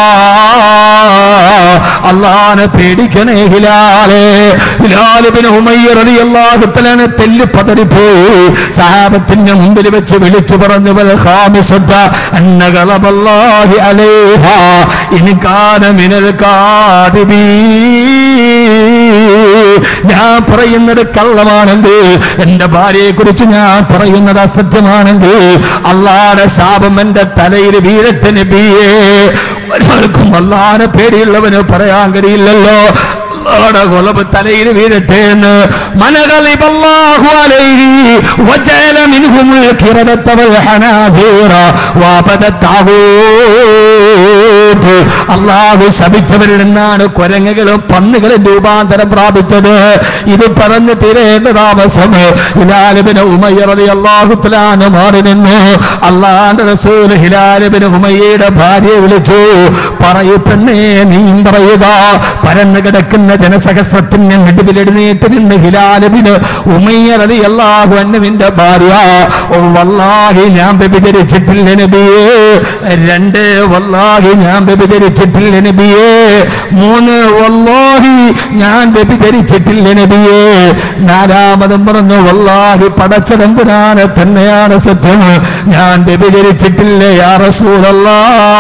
അള്ളാനെ പേടിക്കണേ ഹിലാല് ഹിലാലിബിന് ഉമയ്യറിയാഹുത്തലാണ് തെല്ലി പതറിപ്പോയി സഹാബത്തിന്റെ മുമ്പിൽ വെച്ച് വിളിച്ചു പറഞ്ഞു വൽ ഖാമിസത്ത അന്ന ഗളബല്ലാഹി അലൈഹാ ഇൻ കാന മിനൽ കാദിബീൻ ഞാൻ പറയുന്നത് കള്ളമാണെങ്കിൽ എന്റെ ഭാര്യയെ കുറിച്ച് ഞാൻ പറയുന്നത് അസത്യമാണെങ്കിൽ അള്ളാടെ ശാപം എന്റെ തലയിൽ വീഴട്ടെ നബിയേ ഒരാൾക്കും അള്ളാനെ പേടിയുള്ളവന് പറയാൻ കഴിയില്ലല്ലോ അള്ളാടെ കൊലബ് തലയിൽ വീഴട്ടെ എന്ന് മനകളിബല്ലാഹു അലൈഹി വജഅല മിൻഹുമുൽ ഖിറദത വൽ ഹനാസീറ വഅബദത് താഗൂത്ത് അള്ളാഹു ശപിച്ചവരിൽ നിന്നാണ് കൊരങ്ങകളും പന്നുകളും രൂപാന്തരം പ്രാപിച്ചത് ഇത് പറഞ്ഞു തീരേണ്ട താമസം ഹിലാലിബിന് ഉമയ്യറതി അള്ളാഹുത്തലാന് മാറി നിന്നു അള്ളാന്റെ റസൂൽ ഹിലാലിബിന് ഉമയ്യയുടെ ഭാര്യയെ വിളിച്ചു പറയൂ പെണ്ണേ നീയും പറയുക പരന്നു കിടക്കുന്ന ജനസഹസ്രത്തിന് നടുവിലെഴുന്നേറ്റ് നിന്ന് ഹിലാലിബിന് ഉമയ്യറതി അള്ളാഹു അന്നുവിന്റെ ഭാര്യ ഓ വല്ലാഹി ഞാൻ വ്യഭിചരിച്ചിട്ടില്ല നബിയേ രണ്ട് വല്ലാഹി ഞാൻ വ്യഭിചരിച്ചിട്ടില്ല നബിയേ മൂന്ന് വല്ലാഹി ഞാൻ വ്യഭിചരിച്ചിട്ടില്ല നബിയേ നാലാമതും പറഞ്ഞു വല്ലാഹി പടച്ചതമ്പുരാനെ തന്നെയാണ് സത്യം ഞാൻ വ്യഭിചരിച്ചിട്ടില്ല യാ റസൂലല്ലാ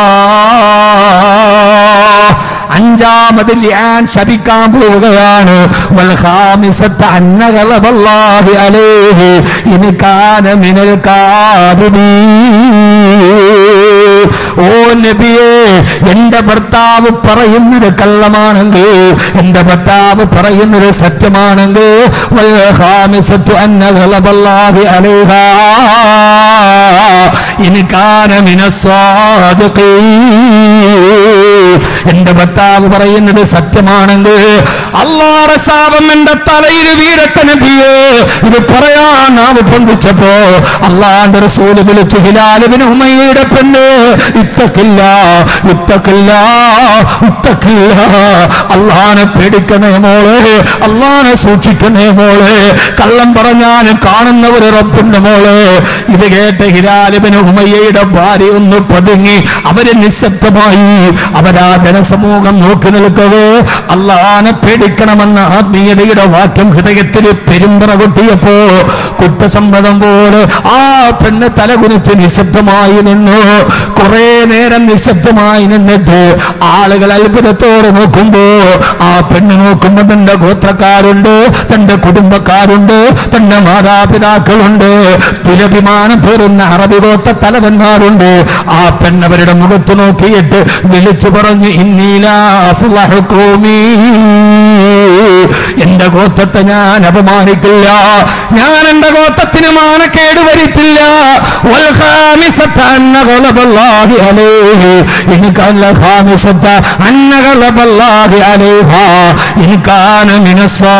അഞ്ചാമതിൽ ഞാൻ ശപിക്കാൻ പോവുകയാണ് വൽഖാമിസത്ത് അന്ന ഗളബല്ലാഹി അലൈഹി ഇൻ കാന മിനൽ കാദിബീൻ ഓ നബിയേ എന്റെ ഭർത്താവ് പറയുന്നത് കള്ളമാണെങ്കിൽ എന്റെ ഭർത്താവ് പറയുന്നത് സത്യമാണെങ്കിൽ വൽഖാമിസത്തു അന്ന ഗളബല്ലാഹി അലൈഹാ ഇൻ കാന മിനസ്സാദിഖീൻ എന്റെ ഭർത്താവ് പറയുന്നത് സത്യമാണെങ്കിൽ അള്ളാറെ ശാപം എന്റെ തലയിൽ വീരട്ടെ നബിയേ ഇത് പറയാൻ നാവ് പൊന്തിച്ചപ്പോ അള്ളാന്റെ റസൂല് വിളിച്ചു ഹിലാലുവിന് ഉമ്മയുടെ പെണ്ണ് ഇത്തക്കില്ല ഇത്തക്കില്ല ഇത്തക്കില്ല അള്ളാനെ പേടിക്കണേ മോളെ അള്ളാനെ സൂക്ഷിക്കണേ മോളെ കള്ളം പറഞ്ഞാലും കാണുന്ന ഒരു റബ്ബുണ്ട് മോളെ ഇത് കേട്ട ഹിലാലുവിന് ഉമയ്യയുടെ ഭാര്യ ഒന്ന് പതുങ്ങി അവര് നിശബ്ദമായി അവരാ ജനസമൂഹം നോക്കി നിൽക്കവേ അള്ളാനെ പേടിക്കണമെന്ന ആത്മീയതയുടെ വാക്യം ഹൃദയത്തിൽ പെരുമ്പറ കൊട്ടിയപ്പോ കുറ്റസമ്മതം പോലെ ആ പെണ്ണ് തലകുനിച്ച് നിശബ്ദമായി നിന്നു കുറെ നേരം നിശബ്ദമായി നിന്നിട്ട് ആളുകൾ അത്ഭുതത്തോടെ നോക്കുമ്പോ ആ പെണ്ണ് നോക്കുമ്പോ തന്റെ ഗോത്രക്കാരുണ്ട് തന്റെ കുടുംബക്കാരുണ്ട് തന്റെ മാതാപിതാക്കളുണ്ട് തുലഭിമാനം പേറുന്ന അറബി ഗോത്ര തലവന്മാരുണ്ട് ആ പെണ്ണവരുടെ മുഖത്ത് നോക്കിയിട്ട് വിളിച്ചു പറഞ്ഞു ഇന്നീലാഫുലഹുക്കോമീ എന്റെ ഗോത്രത്തെ ഞാൻ അപമാനിക്കില്ല ഞാൻ എന്റെ ഗോത്രത്തിന് മാനക്കേട് വരുത്തില്ല والخامسة أن غضب الله عليه إن كان الخامسة أن غضب الله عليها إن كان من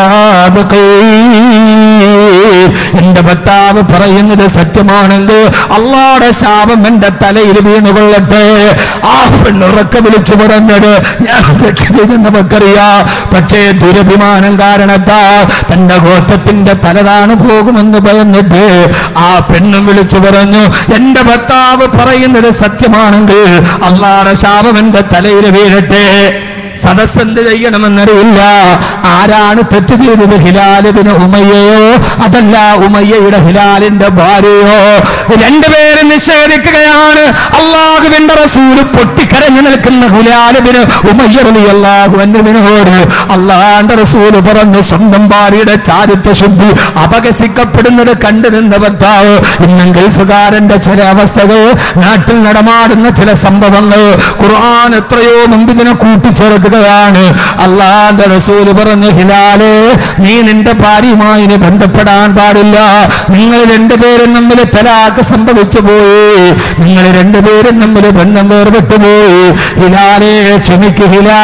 الصادقين എന്റെ ഭർത്താവ് പറയുന്നത് സത്യമാണെങ്കിൽ അള്ളാടെ ശാപം എന്റെ തലയിൽ വീണുകൊള്ളട്ടെ ആ പെണ്ണുറക്ക വിളിച്ചു പറഞ്ഞത് ഞാൻ തെറ്റ് ചെയ്തെന്നവർക്കറിയാ പക്ഷേ ദുരഭിമാനം കാരണത്താ തന്റെ ഗോത്രത്തിന്റെ തലതാണ് പോകുമെന്ന് ഭയന്നിട്ട് ആ പെണ്ണും വിളിച്ചു പറഞ്ഞു എന്റെ ഭർത്താവ് പറയുന്നത് സത്യമാണെങ്കിൽ അള്ളാടെ ശാപം എന്റെ തലയിൽ വീഴട്ടെ സദസ് എന്ത് ചെയ്യണമെന്നറിയില്ല ആരാണ് തെറ്റ് ചെയ്തത് ഹിലാലിന് ഉമയ്യയോ അതല്ല ഉമയ്യയുടെ ഹിലാലിന്റെ ഭാര്യയോ രണ്ടുപേര് നിഷേധിക്കുകയാണ് അള്ളാഹുവിന്റെ റസൂല് പൊട്ടിക്കരഞ്ഞു നിൽക്കുന്ന ഹിലാലിന് ഉമയ്യറലി അള്ളാഹു എന്നതിനോട് അള്ളാന്റെ റസൂല് പറഞ്ഞു സ്വന്തം ഭാര്യയുടെ ചാരിത്ര ശുദ്ധി അപകസിക്കപ്പെടുന്നത് കണ്ടു നിന്ന ഭർത്താവ് ഇന്നും ഗൾഫുകാരന്റെ ചില അവസ്ഥകൾ നാട്ടിൽ നടമാടുന്ന ചില സംഭവങ്ങൾ ഖുർആൻ എത്രയോ മുമ്പ് ഇതിനെ കൂട്ടിച്ചേർക്കുകയാണ് അള്ളാന്റെ റസൂല് പറഞ്ഞു ഹിലാലെ നീ നിന്റെ ഭാര്യയുമായി ഇനി ബന്ധപ്പെടാൻ പാടില്ല നിങ്ങൾ രണ്ടുപേരും തമ്മിൽ തലാക്ക് സംഭവിച്ചു പോയി നിങ്ങൾ രണ്ടുപേരും തമ്മിൽ ബന്ധം വേർപെട്ടു പോയി ഹിലാലെ ക്ഷമിക്കു ഹിലാ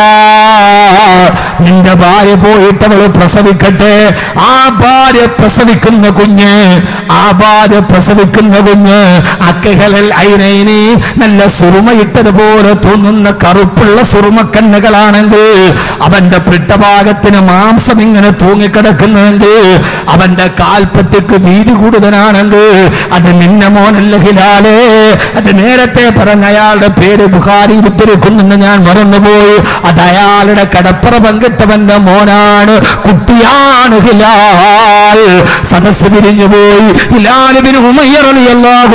നിന്റെ ഭാര്യ പോയിട്ട് അവള് പ്രസവിക്കട്ടെ ആ ഭാര്യ പ്രസവിക്കുന്ന കുഞ്ഞ് ആ ഭാര്യ പ്രസവിക്കുന്ന കുഞ്ഞ് അക്കഹലൽ ഐനൈനി നല്ല സുറുമയിട്ടതുപോലെ തോന്നുന്ന കറുപ്പുള്ള സുറുമക്കണ്ണുകളാണെങ്കിൽ അവന്റെ പിട്ടഭാഗത്തിന് മാംസം ഇങ്ങനെ തൂങ്ങിക്കിടക്കുന്നുണ്ട് അവന്റെ കാൽപ്പത്തിക്ക് വീതി കൂടുതലാണെങ്കിൽ അത് നിന്ന മോനല്ല ഹിലാലേ അത് നേരത്തെ പറഞ്ഞ അയാളുടെ പേര് ബുഹാരി ഉദ്ധരിക്കുന്നെന്ന് ഞാൻ മറന്നുപോയി അത് അയാളുടെ കടപ്പുറ പങ്കിട്ടവന്റെ മോനാണ് കുട്ടിയാണ് ഹിലാൽ സദസ് പിരിഞ്ഞു പോയി ഹിലാലിബിന്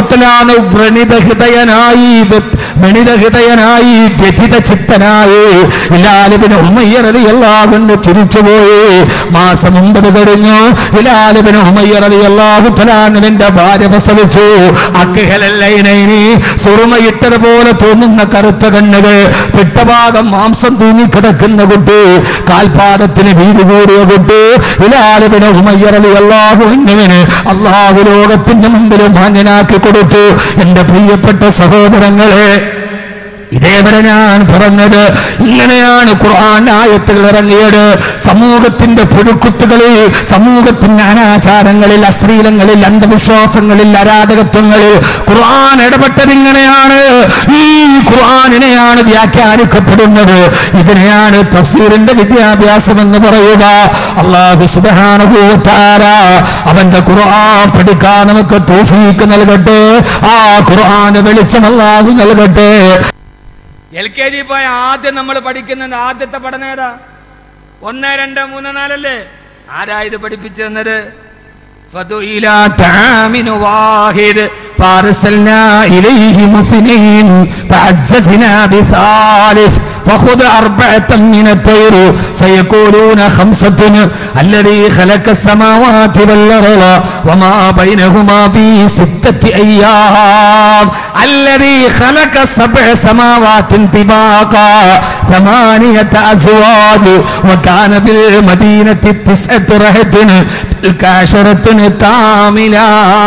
വ്രണിത ഹൃദയനായി വ്രണിത ഹൃദയനായി വ്യഥിത ചിത്തനായി ഹിലാലിബിന് ഉമയ്യറതി അള്ളാഹുണ്ട് തിരിച്ചുപോയി മാസം ഒമ്പത് കഴിഞ്ഞു ഹിലാലിബിന് ഉമയ്യറതി അള്ളാഹു ഫലാനുവിന്റെ ഭാര്യ പ്രസവിച്ചു അക്കിഹലല്ലൈനൈനി സുറുമയിട്ടതുപോലെ തോന്നുന്ന കറുത്ത കണ്ണുകൾ പിട്ടഭാഗം മാംസം തൂങ്ങിക്കിടക്കുന്ന കുട്ടി കാൽപാദത്തിന് വീതി കൂടിയ കുട്ടി ഹിലാലിബിന് ഉമയ്യറതി അള്ളാഹു എന്നിവന് അള്ളാഹു ലോകത്തിന്റെ മുമ്പിൽ മാന്യനാക്കി കൊടുത്തു എന്റെ പ്രിയപ്പെട്ട സഹോദരങ്ങളെ ഇതേവരെ ഞാൻ പറഞ്ഞത് ഇങ്ങനെയാണ് ഖുർആൻ ആയത്തുകൾ ഇറങ്ങിയത് സമൂഹത്തിന്റെ പുഴുക്കുത്തുകളിൽ സമൂഹത്തിന്റെ അനാചാരങ്ങളിൽ അശ്ലീലങ്ങളിൽ അന്ധവിശ്വാസങ്ങളിൽ അരാധകത്വങ്ങളിൽ ഖുർആൻ ഇടപെട്ടത് ഇങ്ങനെയാണ് ഈ ഖുർആനിനെയാണ് വ്യാഖ്യാനിക്കപ്പെടുന്നത് ഇതിനെയാണ് തഫ്സീറിന്റെ വിദ്യാഭ്യാസം എന്ന് പറയുക അള്ളാഹു സുബാനുഭൂത്താര അവന്റെ ഖുർആൻ പഠിക്കാൻ നമുക്ക് തൗഫീക്ക് നൽകട്ടെ ആ ഖുർആന് വെളിച്ചം അള്ളാഹു നൽകട്ടെ എൽ കെ ജി പോയ ആദ്യം നമ്മൾ പഠിക്കുന്നത് ആദ്യത്തെ പഠനം ഏതാ ഒന്ന് രണ്ട് മൂന്ന് നാലല്ലേ ആരാ ഇത് പഠിപ്പിച്ചു തന്നത് إلى طعام واحد فأرسلنا إليهم اثنين فعززنا بثالث فخذ أربعة من الطير سيقولون خمسة الذي خلق السماوات والأرض وما بينهما في ستة أيام الذي خلق سبع سماوات طباقا ثمانية أزواج وكان في المدينة تسعة رهط تلك عشرة كاملة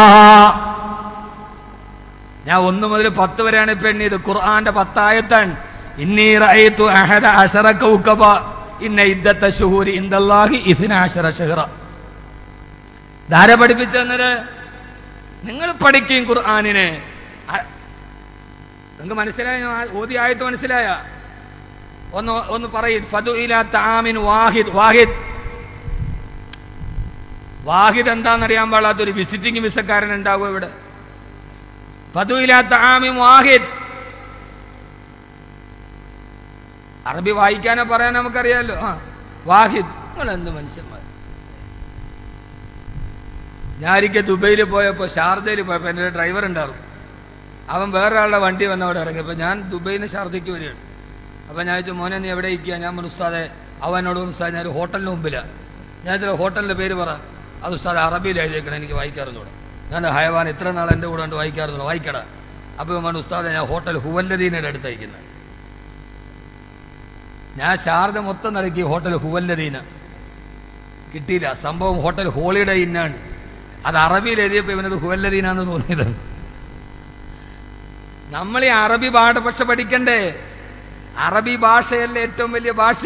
ഞാൻ ഒന്ന് മുതൽ പത്ത് വരെയാണ് ഇപ്പൊ എണ്ണിയത് ഖുർആന്റെ പത്തായത്താണ് ഇന്നി റഅയ്തു അഹദ അശറ കൗകബ ഇന്ന ഇദ്ദത്ത ശുഹൂരി ഇൻദല്ലാഹി ഇദ്ന അശറ ഷഹ്റ ധാര പഠിപ്പിച്ചു തന്നത് നിങ്ങൾ പഠിക്കും ഖുർആനിനെ അ- നിങ്ങൾക്ക് മനസ്സിലായ ഓതി ആയത്ത് മനസ്സിലായ ഒന്ന് ഒന്ന് പറയും ഫതു ഇല താമിൻ വാഹിദ് വാഹിദ് വാഹിദ് എന്താണെന്നറിയാൻ പാടാത്തൊരു വിസിറ്റിംഗ് വിസക്കാരൻ ഉണ്ടാവും ഇവിടെ ഫതു ഇല താമിൻ വാഹിദ് അറബി വായിക്കാനോ പറയാൻ നമുക്കറിയാലോ ആ വാഹിദ് നിങ്ങൾ എന്ത് മനുഷ്യന്മാർ ഞാനൊരിക്കൽ ദുബൈയിൽ പോയപ്പോൾ ഷാർജയിൽ പോയപ്പോൾ എൻ്റെ ഒരു ഡ്രൈവർ ഉണ്ടായിരുന്നു അവൻ വേറൊരാളുടെ വണ്ടി വന്ന് അവിടെ ഇറങ്ങിയപ്പോൾ ഞാൻ ദുബൈയിൽ നിന്ന് ഷാർജയ്ക്ക് വരികയാണ് അപ്പോൾ ഞാൻ ചോദിച്ചു മോനെ നീ എവിടെ ഇരിക്കുക ഞാൻ പറഞ്ഞു ഉസ്താദെ അവൻ എന്നോട് പറഞ്ഞു, ഉസ്താദ് ഞാൻ ഒരു ഹോട്ടലിന് മുമ്പിലാണ് ഞാൻ ഇതിൽ ഹോട്ടലിൻ്റെ പേര് പറ അത് ഉസ്താദ് അറബിയിൽ എഴുതിയേക്കണം എനിക്ക് വായിക്കാറുണ്ടോ ഞാൻ ഹയവാൻ ഇത്ര നാൾ എൻ്റെ കൂടെ ഉണ്ട് വായിക്കാറുണ്ടോ വായിക്കട അപ്പോൾ ഇവൻ പറഞ്ഞു ഉസ്താദെ ഞാൻ ഹോട്ടൽ ഹുവല്ലദീനയുടെ അടുത്തയക്കുന്നത് ഞാൻ ശാരദ മൊത്തം നടക്കി ഹോട്ടൽ ഹുവല്ലദീന കിട്ടിയില്ല സംഭവം ഹോട്ടൽ ഹോളിഡേ ഇന്നാണ് അത് അറബിയിൽ എഴുതിയപ്പോൾ ഇവനത് ഹുവല്ലദീന എന്ന് തോന്നിയത് നമ്മൾ ഈ അറബി ഭാഷ പക്ഷെ പഠിക്കണ്ടേ അറബി ഭാഷയല്ലേ ഏറ്റവും വലിയ ഭാഷ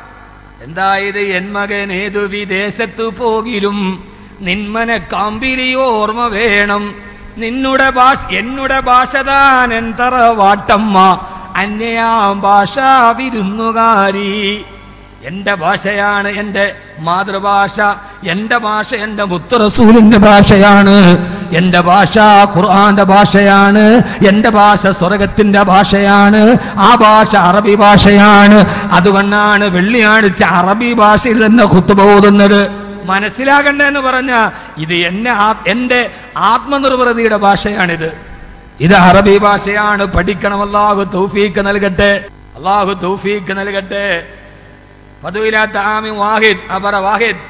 എന്തായത് എൻ മകൻ ഏതു വിദേശത്തു പോകിലും നിന്മനെ കാമ്പിരി ഓർമ്മ വേണം നിന്നുടെ ഭാഷ എന്നുടെ ഭാഷ താൻ എന്തറ വാട്ടമ്മ അന്യയാം ഭാഷ വിരുന്നുകാരി എൻ്റെ ഭാഷയാണ് എൻ്റെ മാതൃഭാഷ എൻ്റെ ഭാഷ എൻ്റെ മുത്തറസൂലിൻ്റെ ഭാഷയാണ് എൻ്റെ ഭാഷ ഖുർആന്റെ ഭാഷയാണ് എൻ്റെ ഭാഷ സ്വർഗത്തിൻ്റെ ഭാഷയാണ് ആ ഭാഷ അറബി ഭാഷയാണ് അതുകൊണ്ടാണ് വെള്ളിയാഴ്ച അറബി ഭാഷയിൽ തന്നെ കുത്തുബ ഓതുന്നത് മനസ്സിലാകണ്ട എന്ന് പറഞ്ഞ ഇത് എന്നെ ആ- എൻ്റെ ആത്മനിർവൃതിയുടെ ഭാഷയാണിത് ഇത് അറബി ഭാഷയാണ് പഠിക്കണം അള്ളാഹു തൗഫീക്ക് നൽകട്ടെ അള്ളാഹു തൗഫീക്ക് നൽകട്ടെ ഫതുവിലാത്ത ആമി വാഹിദ് അബറ വാഹിദ്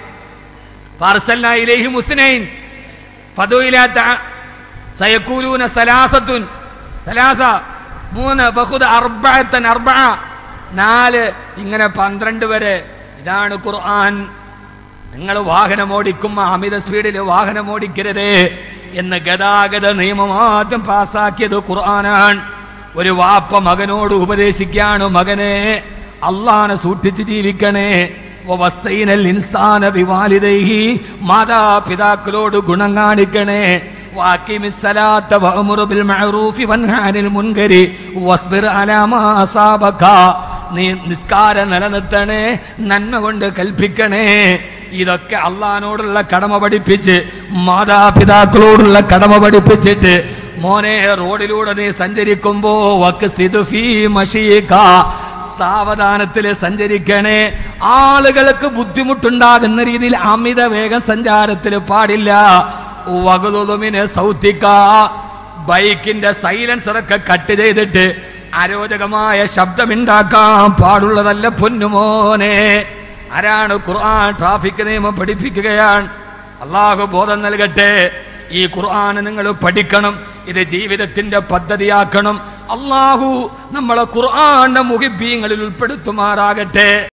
ഫാർസൽന ഇലൈഹി മുസ്നൈൻ ഫതുവിലാത്ത സയക്കൂലൂന സലാസത്തുൻ സലാസ മൂന്ന് ഫഖുദ് അർബഅത്തൻ അർബഅ നാല് ഇങ്ങനെ പന്ത്രണ്ട് വരെ ഇതാണ് ഖുർആൻ നിങ്ങൾ വാഹനം ഓടിക്കുമ്പോൾ അമിത സ്പീഡിൽ വാഹനം ഓടിക്കരുതേ എന്ന് ഗതാഗത നിയമം ആദ്യം പാസാക്കിയത് ഖുർആനാണ് ഒരു വാപ്പ മകനോട് ഉപദേശിക്കാണ് മകനെ അള്ളാനെ സൂക്ഷിച്ച് ജീവിക്കണേ വവസ്സൈനൽ ഇൻസാന ബിവാലിദൈഹി മാതാപിതാക്കളോട് ഗുണം കാണിക്കണേ വാക്കിമിസ്സലാത്ത വഅമുറു ബിൽ മഅറൂഫി വൻഹ അനിൽ മുൻകരി വസ്ബിർ അലാ മാ അസാബക നീ നിസ്കാരം നിലനിർത്തണേ നന്മ കൊണ്ട് കൽപ്പിക്കണേ ഇതൊക്കെ അള്ളഹാനോടുള്ള കടമ പഠിപ്പിച്ച് മാതാപിതാക്കളോടുള്ള കടമ പഠിപ്പിച്ചിട്ട് മോനെ റോഡിലൂടെ നീ സഞ്ചരിക്കുമ്പോ വക്ക് സിദുഫീ മഷീക സാവധാനത്തിൽ സഞ്ചരിക്കണേ ആളുകൾക്ക് ബുദ്ധിമുട്ടുണ്ടാകുന്ന രീതിയിൽ അമിത വേഗം സഞ്ചാരത്തിൽ പാടില്ല വകുതുമിന് സൗത്തിക്ക ബൈക്കിന്റെ സൈലൻസറൊക്കെ കട്ട് ചെയ്തിട്ട് അരോചകമായ ശബ്ദമുണ്ടാക്കാൻ പാടുള്ളതല്ല പൊന്നുമോനെ ആരാണ് ഖുർആൻ ട്രാഫിക് നിയമം പഠിപ്പിക്കുകയാണ് അള്ളാഹു ബോധം നൽകട്ടെ ഈ ഖുർആൻ നിങ്ങൾ പഠിക്കണം ഇത് ജീവിതത്തിന്റെ പദ്ധതിയാക്കണം അള്ളാഹു നമ്മളെ ഖുർആന്റെ മുഹിബീങ്ങളിൽ ഉൾപ്പെടുത്തുമാറാകട്ടെ